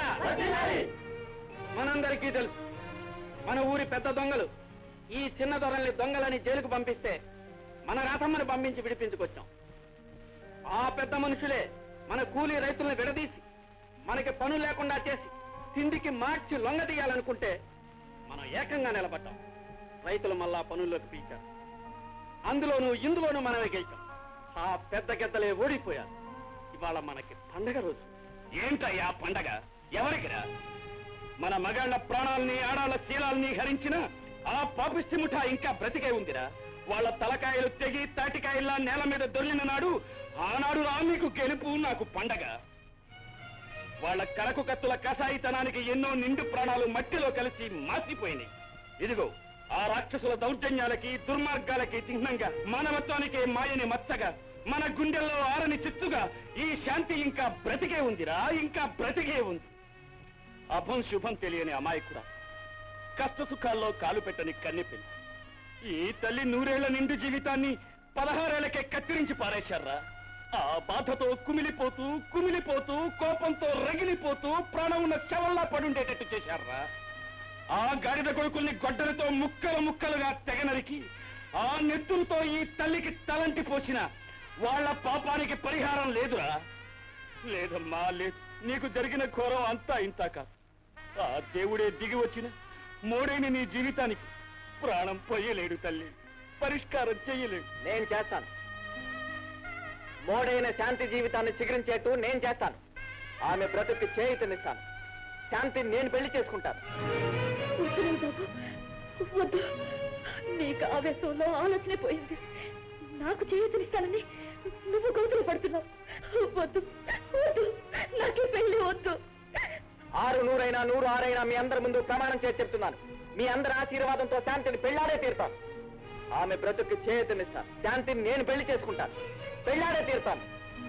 మనందరికీ తెలుసు మన ఊరి పెద్ద దొంగలు ఈ చిన్న దొరల్ని దొంగలని జైలుకు పంపిస్తే మన రాధమ్మని పంపించి విడిపించుకొచ్చాం ఆ పెద్ద మనుషులే మన కూలీ రైతుల్ని విడదీసి మనకి పనులు లేకుండా చేసి తిండికి మార్చి లొంగదీయాలనుకుంటే మనం ఏకంగా నిలబడ్డాం రైతులు మళ్ళా పనుల్లోకి పీల్చారు అందులోనూ ఇందులోనూ మనమే గెలిచాం ఆ పెద్ద గెద్దలే ఓడిపోయారు ఇవాళ మనకి పండగ రోజు ఏంటయ్యా పండగ ఎవరికిరా మన మగాళ్ళ ప్రాణాల్ని ఆడాళ్ళ శీలాల్ని హరించిన ఆ పాపిష్టి ముఠా ఇంకా బ్రతికే ఉందిరా వాళ్ళ తలకాయలు తెగి తాటికాయల్లా నేల మీద దొర్లిన నాడు ఆనాడు రా మీకు గెలుపు నాకు పండగ వాళ్ళ కరకు కత్తుల కసాయితనానికి ఎన్నో నిండు ప్రాణాలు మట్టిలో కలిసి మాసిపోయినాయి ఇదిగో ఆ రాక్షసుల దౌర్జన్యాలకి దుర్మార్గాలకి చిహ్నంగా మానవత్వానికి మాయని మచ్చగా మన గుండెల్లో ఆరని చిత్తుగా ఈ శాంతి ఇంకా బ్రతికే ఉందిరా ఇంకా బ్రతికే ఉంది అభం శుభం తెలియని అమాయకుడా కష్ట సుఖాల్లో కాలు పెట్టని కన్నెపిల్ల ఈ తల్లి నూరేళ్ల నిండు జీవితాన్ని పదహారేళ్లకే కత్తిరించి పారేశారా ఆ బాధతో కుమిలిపోతూ కుమిలిపోతూ కోపంతో రగిలిపోతూ ప్రాణం ఉన్న శవల్లా పడుండేటట్టు చేశారా ఆ గాడిద కొడుకుల్ని గొడ్డలతో ముక్కలు ముక్కలుగా తెగనరికి ఆ నెత్తులతో ఈ తల్లికి తలంటి పోసిన వాళ్ళ పాపానికి పరిహారం లేదురా లేదమ్మా లేదు నీకు జరిగిన ఘోరం అంతా ఇంతా కాదు ఆ దేవుడే దిగి వచ్చిన మోడేని నీ జీవితానికి ప్రాణం పోయలేడు తల్లి పరిష్కారం చెయ్యలేడు నేను చేస్తాను మోడైన శాంతి జీవితాన్ని చిగురించేట్టు నేను చేస్తాను ఆమె బ్రతుక్కి చేయుతనిస్తాను శాంతిని నేను పెళ్లి చేసుకుంటాను వద్దురా బాబు వద్దు నీకు ఆవేశంలో ఆలోచనే పోయింది నాకు చేయూతనిస్తానని నువ్వు గౌతులు పడుతున్నావు వద్దు వద్దు నాకే పెళ్లి వద్దు ఆరు నూరైనా నూరు ఆరైనా మీ అందరి ముందు ప్రమాణం చేసి చెప్తున్నాను మీ అందరి ఆశీర్వాదంతో శాంతిని పెళ్ళాడే తీరుతాను ఆమె బ్రతుక్కి చేయుతనిస్తాను శాంతిని నేను పెళ్లి చేసుకుంటాను పెళ్ళాడే తీరుతాను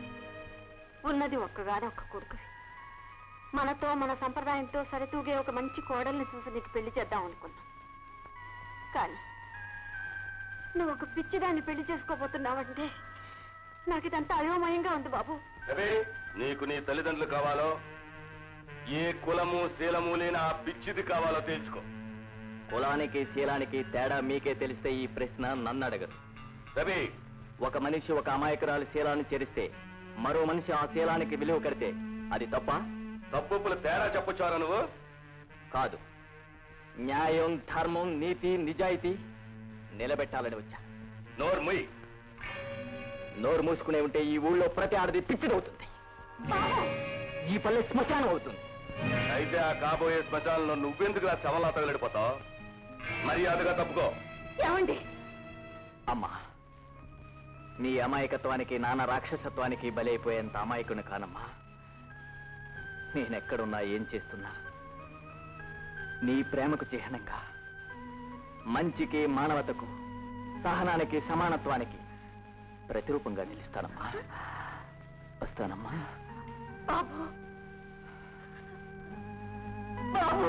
ఉన్నది ఒక్కగానే ఒక్క కొడుకు మనతో మన సంప్రదాయంతో సరితూగే ఒక మంచి కోడల్ని చూసి నీకు పెళ్లి చేద్దాం అనుకున్నాం కానీ నువ్వు ఒక పిచ్చిదాన్ని పెళ్లి చేసుకోబోతున్నావంటే నాకు ఇదంతా అయోమయంగా ఉంది బాబు నీకు నీ తల్లిదండ్రులు కావాలో ఏ కులము శీలము లేని ఆ పిచ్చిది కావాలో తెలుసుకో కులానికి శీలానికి తేడా మీకే తెలిస్తే ఈ ప్రశ్న నన్ను అడగదు రవి ఒక మనిషి ఒక అమాయకురాలి శీలాన్ని చేరిస్తే మరో మనిషి ఆ శీలానికి విలువ కడితే అది తప్ప తప్పుల తేడా చెప్పొచ్చారా నువ్వు కాదు న్యాయం ధర్మం నీతి నిజాయితీ నిలబెట్టాలని వచ్చా నోరు ముయ్ నోరు మూసుకునే ఉంటే ఈ ఊళ్ళో ప్రతి ఆడది పిచ్చిదవుతుంది ఈ పల్లె శ్మశానం అవుతుంది అయితే ఆ కాబోయే శ్మశానంలో నువ్వెందుకు ఆ శవంలా తగిలిడిపోతావు మర్యాదగా తప్పుకో ఏమండి అమ్మా నీ అమాయకత్వానికి నాన్న రాక్షసత్వానికి బలైపోయేంత అమాయకుని కానమ్మా నేనెక్కడున్నా ఏం చేస్తున్నా నీ ప్రేమకు చిహ్నంగా మంచికి మానవతకు సహనానికి సమానత్వానికి ప్రతిరూపంగా నిలుస్తానమ్మా వస్తానమ్మా బాబు బాబు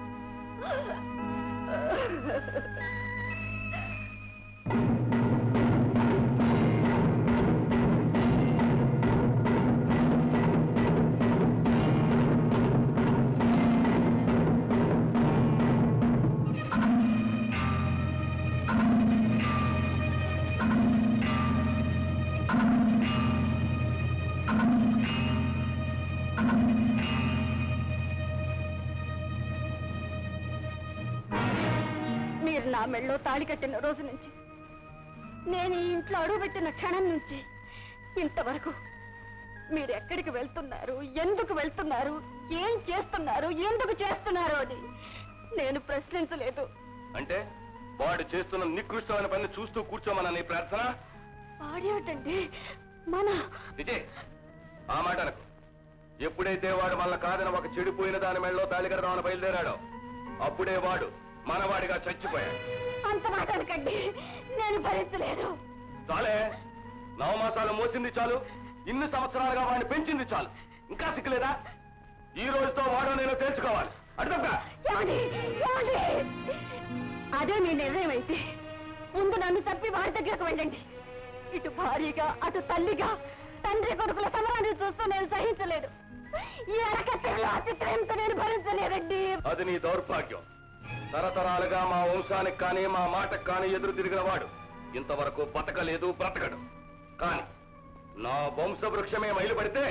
మీరు నా మెళ్ళో తాళి కట్టిన రోజు నుంచి నేను ఈ ఇంట్లో అడుగుపెట్టిన క్షణం నుంచి ఇంతవరకు మీరు ఎక్కడికి వెళ్తున్నారు ఎందుకు వెళ్తున్నారు ఏం చేస్తున్నారు ఎందుకు చేస్తున్నారు అని నేను ప్రశ్నించలేదు అంటే వాడు చేస్తున్న నికృష్టమైన పని చూస్తూ కూర్చోమన్న నీ ప్రార్థన ఆడేటండి మన విజయ్ ఆ మాట అనకు ఎప్పుడైతే వాడు మళ్ళా కాదని ఒక చెడిపోయిన దాని మెళ్ళలో తాళికడదామని బయలుదేరాడో అప్పుడే వాడు మనవాడిగా చచ్చిపోయాడు అంత మాట అనకండి నేను భరించలేదు చాలే నవమాసాలు మోసింది చాలు ఇన్ని సంవత్సరాలుగా వాడిని పెంచింది చాలు ఇంకా సిక్కులేదా ఈ రోజుతో వాడు నేను తెలుసుకోవాలి అడుగుగా ఏమండి? ఏమండి? అదే మీ నిర్ణయం అయితే ముందు నన్ను తప్పి వాడి దగ్గరకు వెళ్ళండి ఇటు భార్యగా అటు తల్లిగా తండ్రి కొడుకుల సమరాన్ని చూస్తూ నేను సహించలేదు ఈ అరకట్టెలో అతిక్రయంతో నేను భరించలేదండి అది నీ దౌర్భాగ్యం తరతరాలుగా మా వంశానికి కానీ మా మాటకు కానీ ఎదురు తిరిగిన వాడు ఇంతవరకు బతకలేదు బ్రతకడు కానీ నా వంశ వృక్షమే మైలు పడితే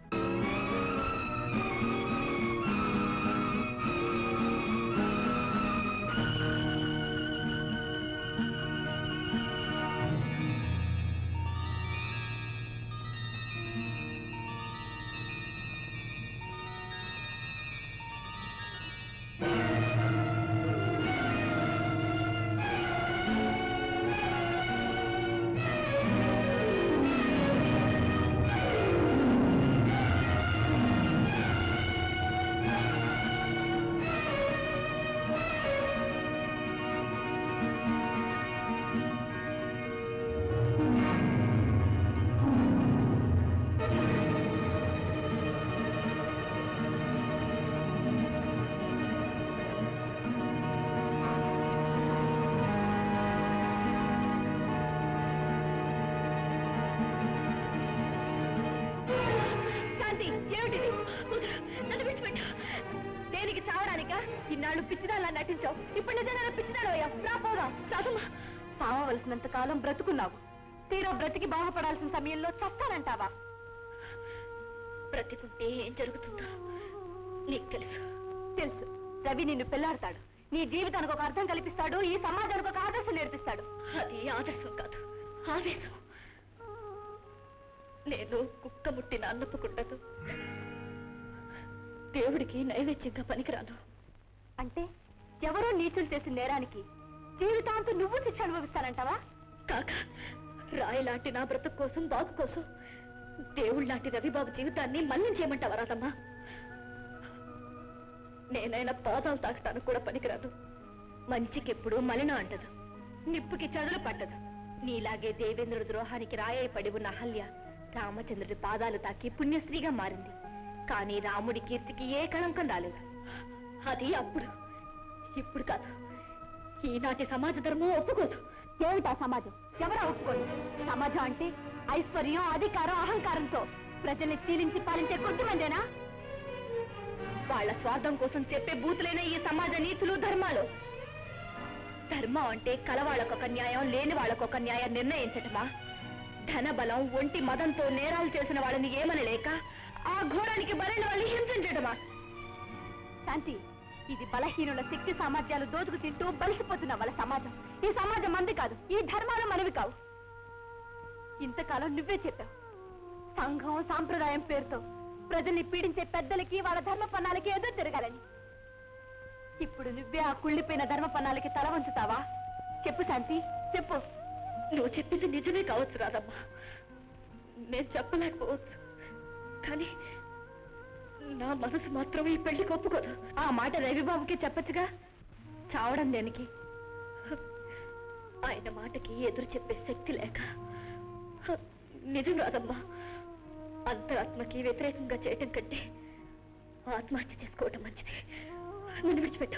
శాంతి ఏమిటిది నన్ను విడిచిపెట్టు దేనికి చావడానికా ఇన్నాళ్ళు పిచ్చిదాల్లా నటించావు ఇప్పుడు నిజంగా పిచ్చిదాడవయ్యా రా పోదాం చాదమ్మా చావవలసినంత కాలం బ్రతుకున్నావు తీరా బ్రతికి బాగుపడాల్సిన సమయంలో చస్తానంటావా బ్రతికుంటే ఏం జరుగుతుందో నీకు తెలుసు తెలుసు రవి నిన్ను పెళ్లాడతాడు నీ జీవితానికి ఒక అర్థం కల్పిస్తాడు ఈ సమాజానికి ఒక ఆదర్శం నేర్పిస్తాడు అది ఆదర్శం కాదు ఆవేశం నేను కుక్క ముట్టిన అన్నపుకుండదు దేవుడికి నైవేద్యంగా పనికిరాను అంటే ఎవరో నీచులు చేసిన నేరానికి జీవితాంతం నువ్వు శిక్ష అనుభవిస్తానంటావా కాక రాయి లాంటి నా బ్రతుకు కోసం బాగు కోసం దేవుళ్ళ లాంటి రవిబాబు జీవితాన్ని మళ్లించేయమంటావా రాదమ్మా నేనైనా పాదాలు తాకటానికి కూడా పనికిరాదు మంచికెప్పుడు మలినం అంటదు నిప్పుకి చదులు పట్టదు నీలాగే దేవేంద్రుడి ద్రోహానికి రాయే పడి ఉన్న అహల్య రామచంద్రుడి పాదాలు తాకి పుణ్యశ్రీగా మారింది కానీ రాముడి కీర్తికి ఏ కళంకం రాలేదు అది అప్పుడు ఇప్పుడు కాదు ఈనాటి సమాజ ధర్మం ఒప్పుకోదు ఏమిటా సమాజం ఎవరా ఒప్పుకోదు సమాజం అంటే ఐశ్వర్యం అధికారం అహంకారంతో ప్రజల్ని చీలించి పాలించే కొద్దిమందేనా వాళ్ళ స్వార్థం కోసం చెప్పే బూతులైన ఈ సమాజ నీతులు ధర్మాలు ధర్మం అంటే కలవాళ్ళకొక న్యాయం లేని వాళ్ళకొక న్యాయం నిర్ణయించటమా ధనబలం ఒంటి మదంతో నేరాలు చేసిన వాళ్ళని ఏమనలేక ఆ ఘోరానికి బలైన వాళ్ళని హింసించటమా శాంతి ఇది బలహీనుల శక్తి సామర్థ్యాలు దోచుకు తింటూ బలిసిపోతున్న వాళ్ళ సమాజం ఈ సమాజం మంది కాదు ఈ ధర్మాలు మనవి కావు ఇంతకాలం నువ్వే చెప్పావు సంఘం సాంప్రదాయం పేరుతో ప్రజల్ని పీడించే పెద్దలకి వాళ్ళ ధర్మ పన్నాలకి ఏదో తిరగాలని ఇప్పుడు నువ్వే ఆ కుళ్ళిపోయిన ధర్మ పన్నాలకి తల వంచుతావా చెప్పు శాంతి చెప్పు నువ్వు చెప్పింది నిజమే కావచ్చు రాదమ్మా నేను చెప్పలేకపోవచ్చు కానీ నా మనసు మాత్రం ఈ పెళ్లికి ఒప్పుకోదు ఆ మాట రవిబాబుకి చెప్పచ్చుగా చావడం దేనికి ఆయన మాటకి ఎదురు చెప్పే శక్తి లేక నిజం రాదమ్మా అంతరాత్మకి వ్యతిరేకంగా చేయటం కంటే ఆత్మహత్య చేసుకోవటం మంచిది నన్ను విడిచిపెట్టు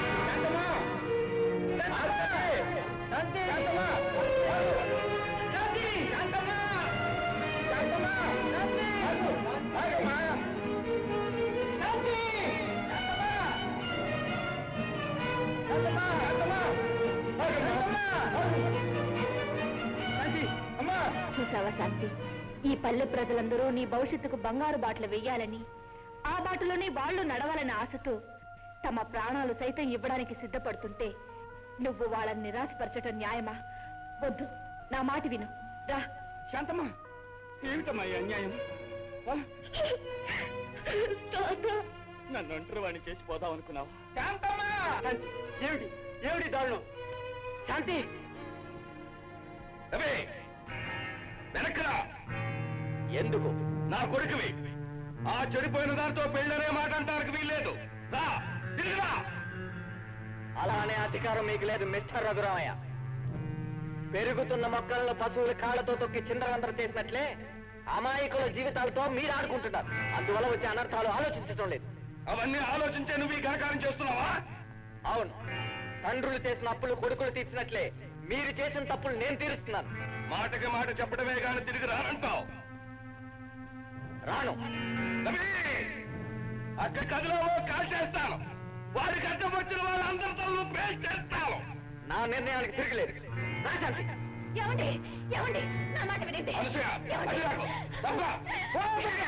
చూసావా శాంతి ఈ పల్లె ప్రజలందరూ నీ భవిష్యత్తుకు బంగారు బాటలు వెయ్యాలని ఆ బాటలోనే వాళ్ళు నడవాలన్న ఆశతో తమ ప్రాణాలు సైతం ఇవ్వడానికి సిద్ధపడుతుంటే నువ్వు వాళ్ళని నిరాశపరచటం న్యాయమా వద్దు నా మాట విను రా శాంతమ్మా ఏమిటమ్మా ఈ అన్యాయం ఆ? నన్ను ఒంటరి వాడిని చేసి పోదాం అనుకున్నావు శాంతమ్మా శాంతి ఏమిటి ఏమిటి దారుణం శాంతి రవి వెనక్రా ఎందుకు నా కొడుకువి ఆ చెడిపోయిన దానితో పెళ్ళనే మాట అంటానికి వీల్లేదు రా తిరిగిరా అలానే అధికారం మీకు లేదు మిస్టర్ రఘురామయ్య పెరుగుతున్న మొక్కలను పశువుల కాళ్ళతో తొక్కి చిందరవందర చేసినట్లే అమాయకుల జీవితాలతో మీరు ఆడుకుంటున్నారు అందువల్ల వచ్చే అనర్థాలు ఆలోచించడం లేదు అవన్నీ ఆలోచించే నువ్వు ఈ ఘనకారం చేస్తున్నావా అవును తండ్రులు చేసిన అప్పులు కొడుకులు తీర్చినట్లే మీరు చేసిన తప్పులు నేను తీరుస్తున్నాను మాటకి మాట చెప్పడమే గాని తిరిగి రానంటావు రాను రవి అక్క కదిలో కాల్ చేస్తాను వారికి అడ్డం వచ్చిన వాళ్ళందరితో నువ్వు పేస్ట్ చేస్తాను నా నిర్ణయానికి తిరగలేదు రా శాంతి. ఏమండి ఏమండి నా మాట వినండి అనసూయ, ఏమండి? అది రాకు. తప్ప. పో, తప్ప.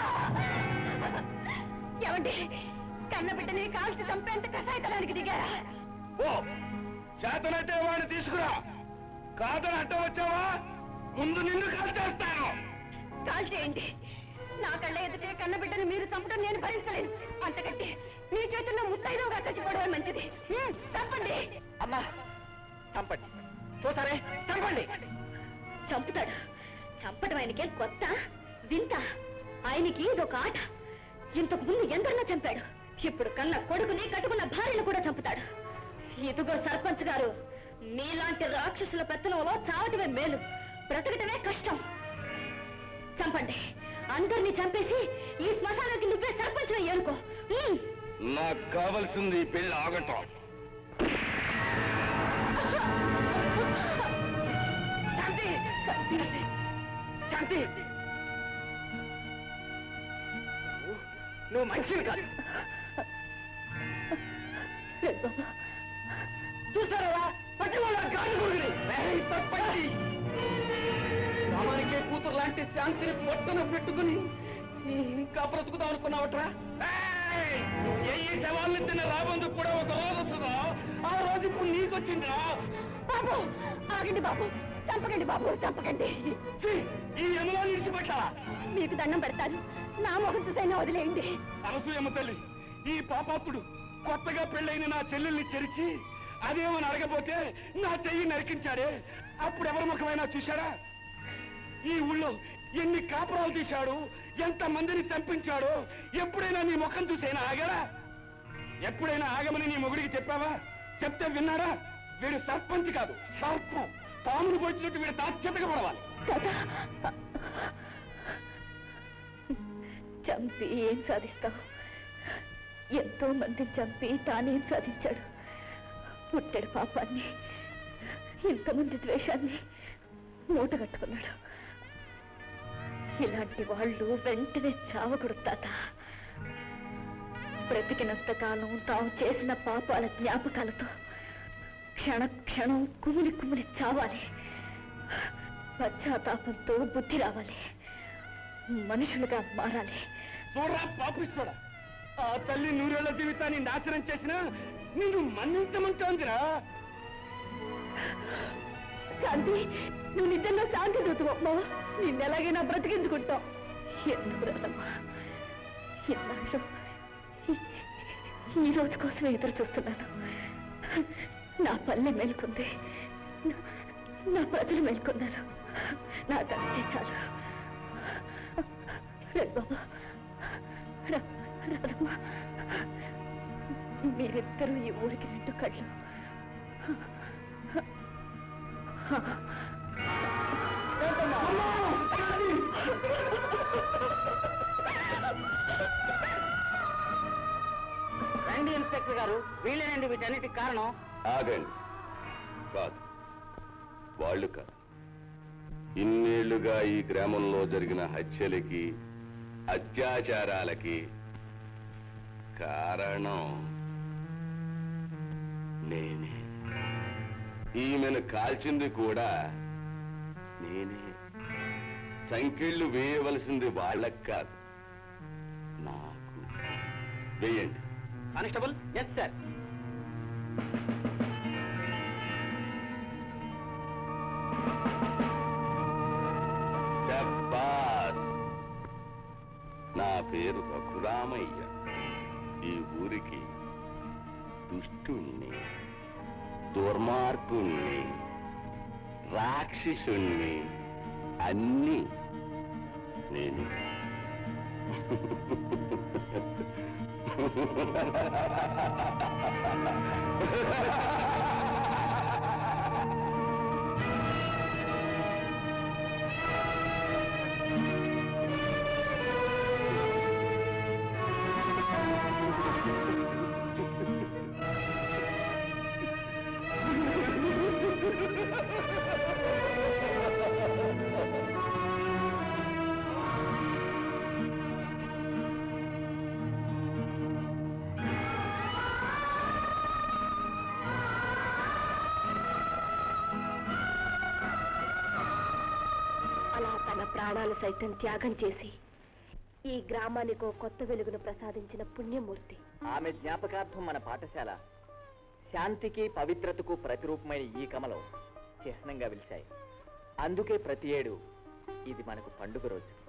ఏమండి కన్న బిడ్డని కాల్చి చంపేంత కషాయతలానికి దిగారా ఓ చేతనైతే వాడిని తీసుకురా కాదని అడ్డం వచ్చావా ముందు నిన్ను కాల్ చేస్తాను కాల్ చేయండి నా కళ్ళ ఎదుటే కన్న బిడ్డను మీరు చంపడం నేను భరించలేను అంతకంటే మీ చేతుల్లో ముత్తైదుగా చచ్చిపోవడమే మంచిది హ్మ్, తప్పండి అమ్మా చంపండి చూసారే చంపండి చంపుతాడు చంపడం ఆయనకే కొత్త వింత ఆయనకి ఇదొక ఆట ఇంతకు ముందు ఎందరినో చంపాడు ఇప్పుడు కన్న కొడుకుని కట్టుకున్న భార్యను కూడా చంపుతాడు ఇదిగో సర్పంచ్ గారు నీలాంటి రాక్షసుల పెత్తనంలో చావటమే మేలు బ్రతకటమే కష్టం చంపండి అందరినీ చంపేసి ఈ శ్మశానానికి నువ్వే సర్పంచ్ ఏనుకో ఉమ్. నాకు కావలసింది ఈ పెళ్లి ఆగటం శాంతి శాంతి నువ్వు మనిషిని కాదు చూసారా పట్టివాళ్ళ గాడి గుడిని రామానికే కూతురు లాంటి శాంతిని పొట్టన పెట్టుకుని ఇంకా బ్రతుకుదాం అనుకున్నావట్రా ఏ శవాల్ని తిన్న రాబందు కూడా ఒక రోజు వస్తుందా ఆ రోజు ఇప్పుడు నీకొచ్చిందా బాబు ఆగండి బాబు చంపకండి బాబు చంపకండి ఛీ, ఈ యమునా నిలిచిపెట్టాలా మీకు దండం పెడతాను నా మొహం చూసైనా వదిలేయండి అనసూయమ్మ తల్లి ఈ పాపాత్ముడు కొత్తగా పెళ్ళైన నా చెల్లెల్ని చెరిచి అదేమని అడగబోతే నా చెయ్యి నరికించాడే అప్పుడు ఎవరి ముఖమైనా చూశాడా ఈ ఊళ్ళో ఎన్ని కాపురాలు తీశాడు ఎంత మందిని చంపించాడో ఎప్పుడైనా నీ ముఖం చూసైనా ఆగాడా ఎప్పుడైనా ఆగమని నీ మొగుడికి చెప్పావా చెప్తే విన్నాడా వీడు సర్పంచ్ కాదు సర్పం పామును పోల్చినట్టు వీడు తాత్యతగా పడవాలి చంపి ఏం సాధిస్తావు ఎంతో మందిని చంపి తానేం సాధించాడు పుట్టెడు పాపాన్ని ఇంతమంది ద్వేషాన్ని మూట కట్టుకున్నాడు ఇలాంటి వాళ్ళు వెంటనే చావకూడదు తాత బ్రతికినంత కాలం తాము చేసిన పాపాల జ్ఞాపకాలతో క్షణ క్షణం కుమిలి కుమిలి చావాలి పశ్చాత్తాపంతో బుద్ధి రావాలి మనుషులుగా మారాలి చూడరా పాపిస్తాడా ఆ తల్లి నూరేళ్ల జీవితాన్ని నాశనం చేసినా నిన్ను మన్నించమంటోందిరా శాంతి నువ్వు నిజంగా శాంతి దూతమ్మా నిన్ను ఎలాగైనా బ్రతికించుకుంటావు ఎందుకు రాదమ్మా ఇన్నాళ్ళు ఈ- ఈ రోజు కోసం ఎదురు చూస్తున్నాను నా పల్లె మేల్కొంది నా- నా ప్రజలు మేల్కొన్నారు నాకు అంతే చాలు రండి బాబా రా- రాదమ్మా మీరిద్దరూ ఈ ఊరికి రెండు కళ్ళు రండి ఇన్స్పెక్టర్ గారు వీళ్ళేనండి వీటన్నిటికి కారణం ఆగండి కాదు వాళ్ళు కాదు ఇన్నేళ్లుగా ఈ గ్రామంలో జరిగిన హత్యలకి అత్యాచారాలకి కారణం నేనే ఈమెను కాల్చింది కూడా నేనే సంకెళ్ళు వేయవలసింది వాళ్ళకి కాదు నాకు వేయండి కానిస్టేబుల్ ఎస్ సార్ శబ్బాస్ నా పేరు రఘురామయ్య ఈ ఊరికి దుష్టుణ్ణి దుర్మార్గుణ్ణి రాక్షసుణ్ణి అన్ని నేను అలా తన ప్రాణాలు సైతం త్యాగం చేసి ఈ గ్రామానికి ఓ కొత్త వెలుగును ప్రసాదించిన పుణ్యమూర్తి ఆమె జ్ఞాపకార్థం మన పాఠశాల శాంతికి పవిత్రతకు ప్రతిరూపమైన ఈ కమలం చిహ్నంగా వెలిశాయి అందుకే ప్రతి ఏడు ఇది మనకు పండుగ రోజు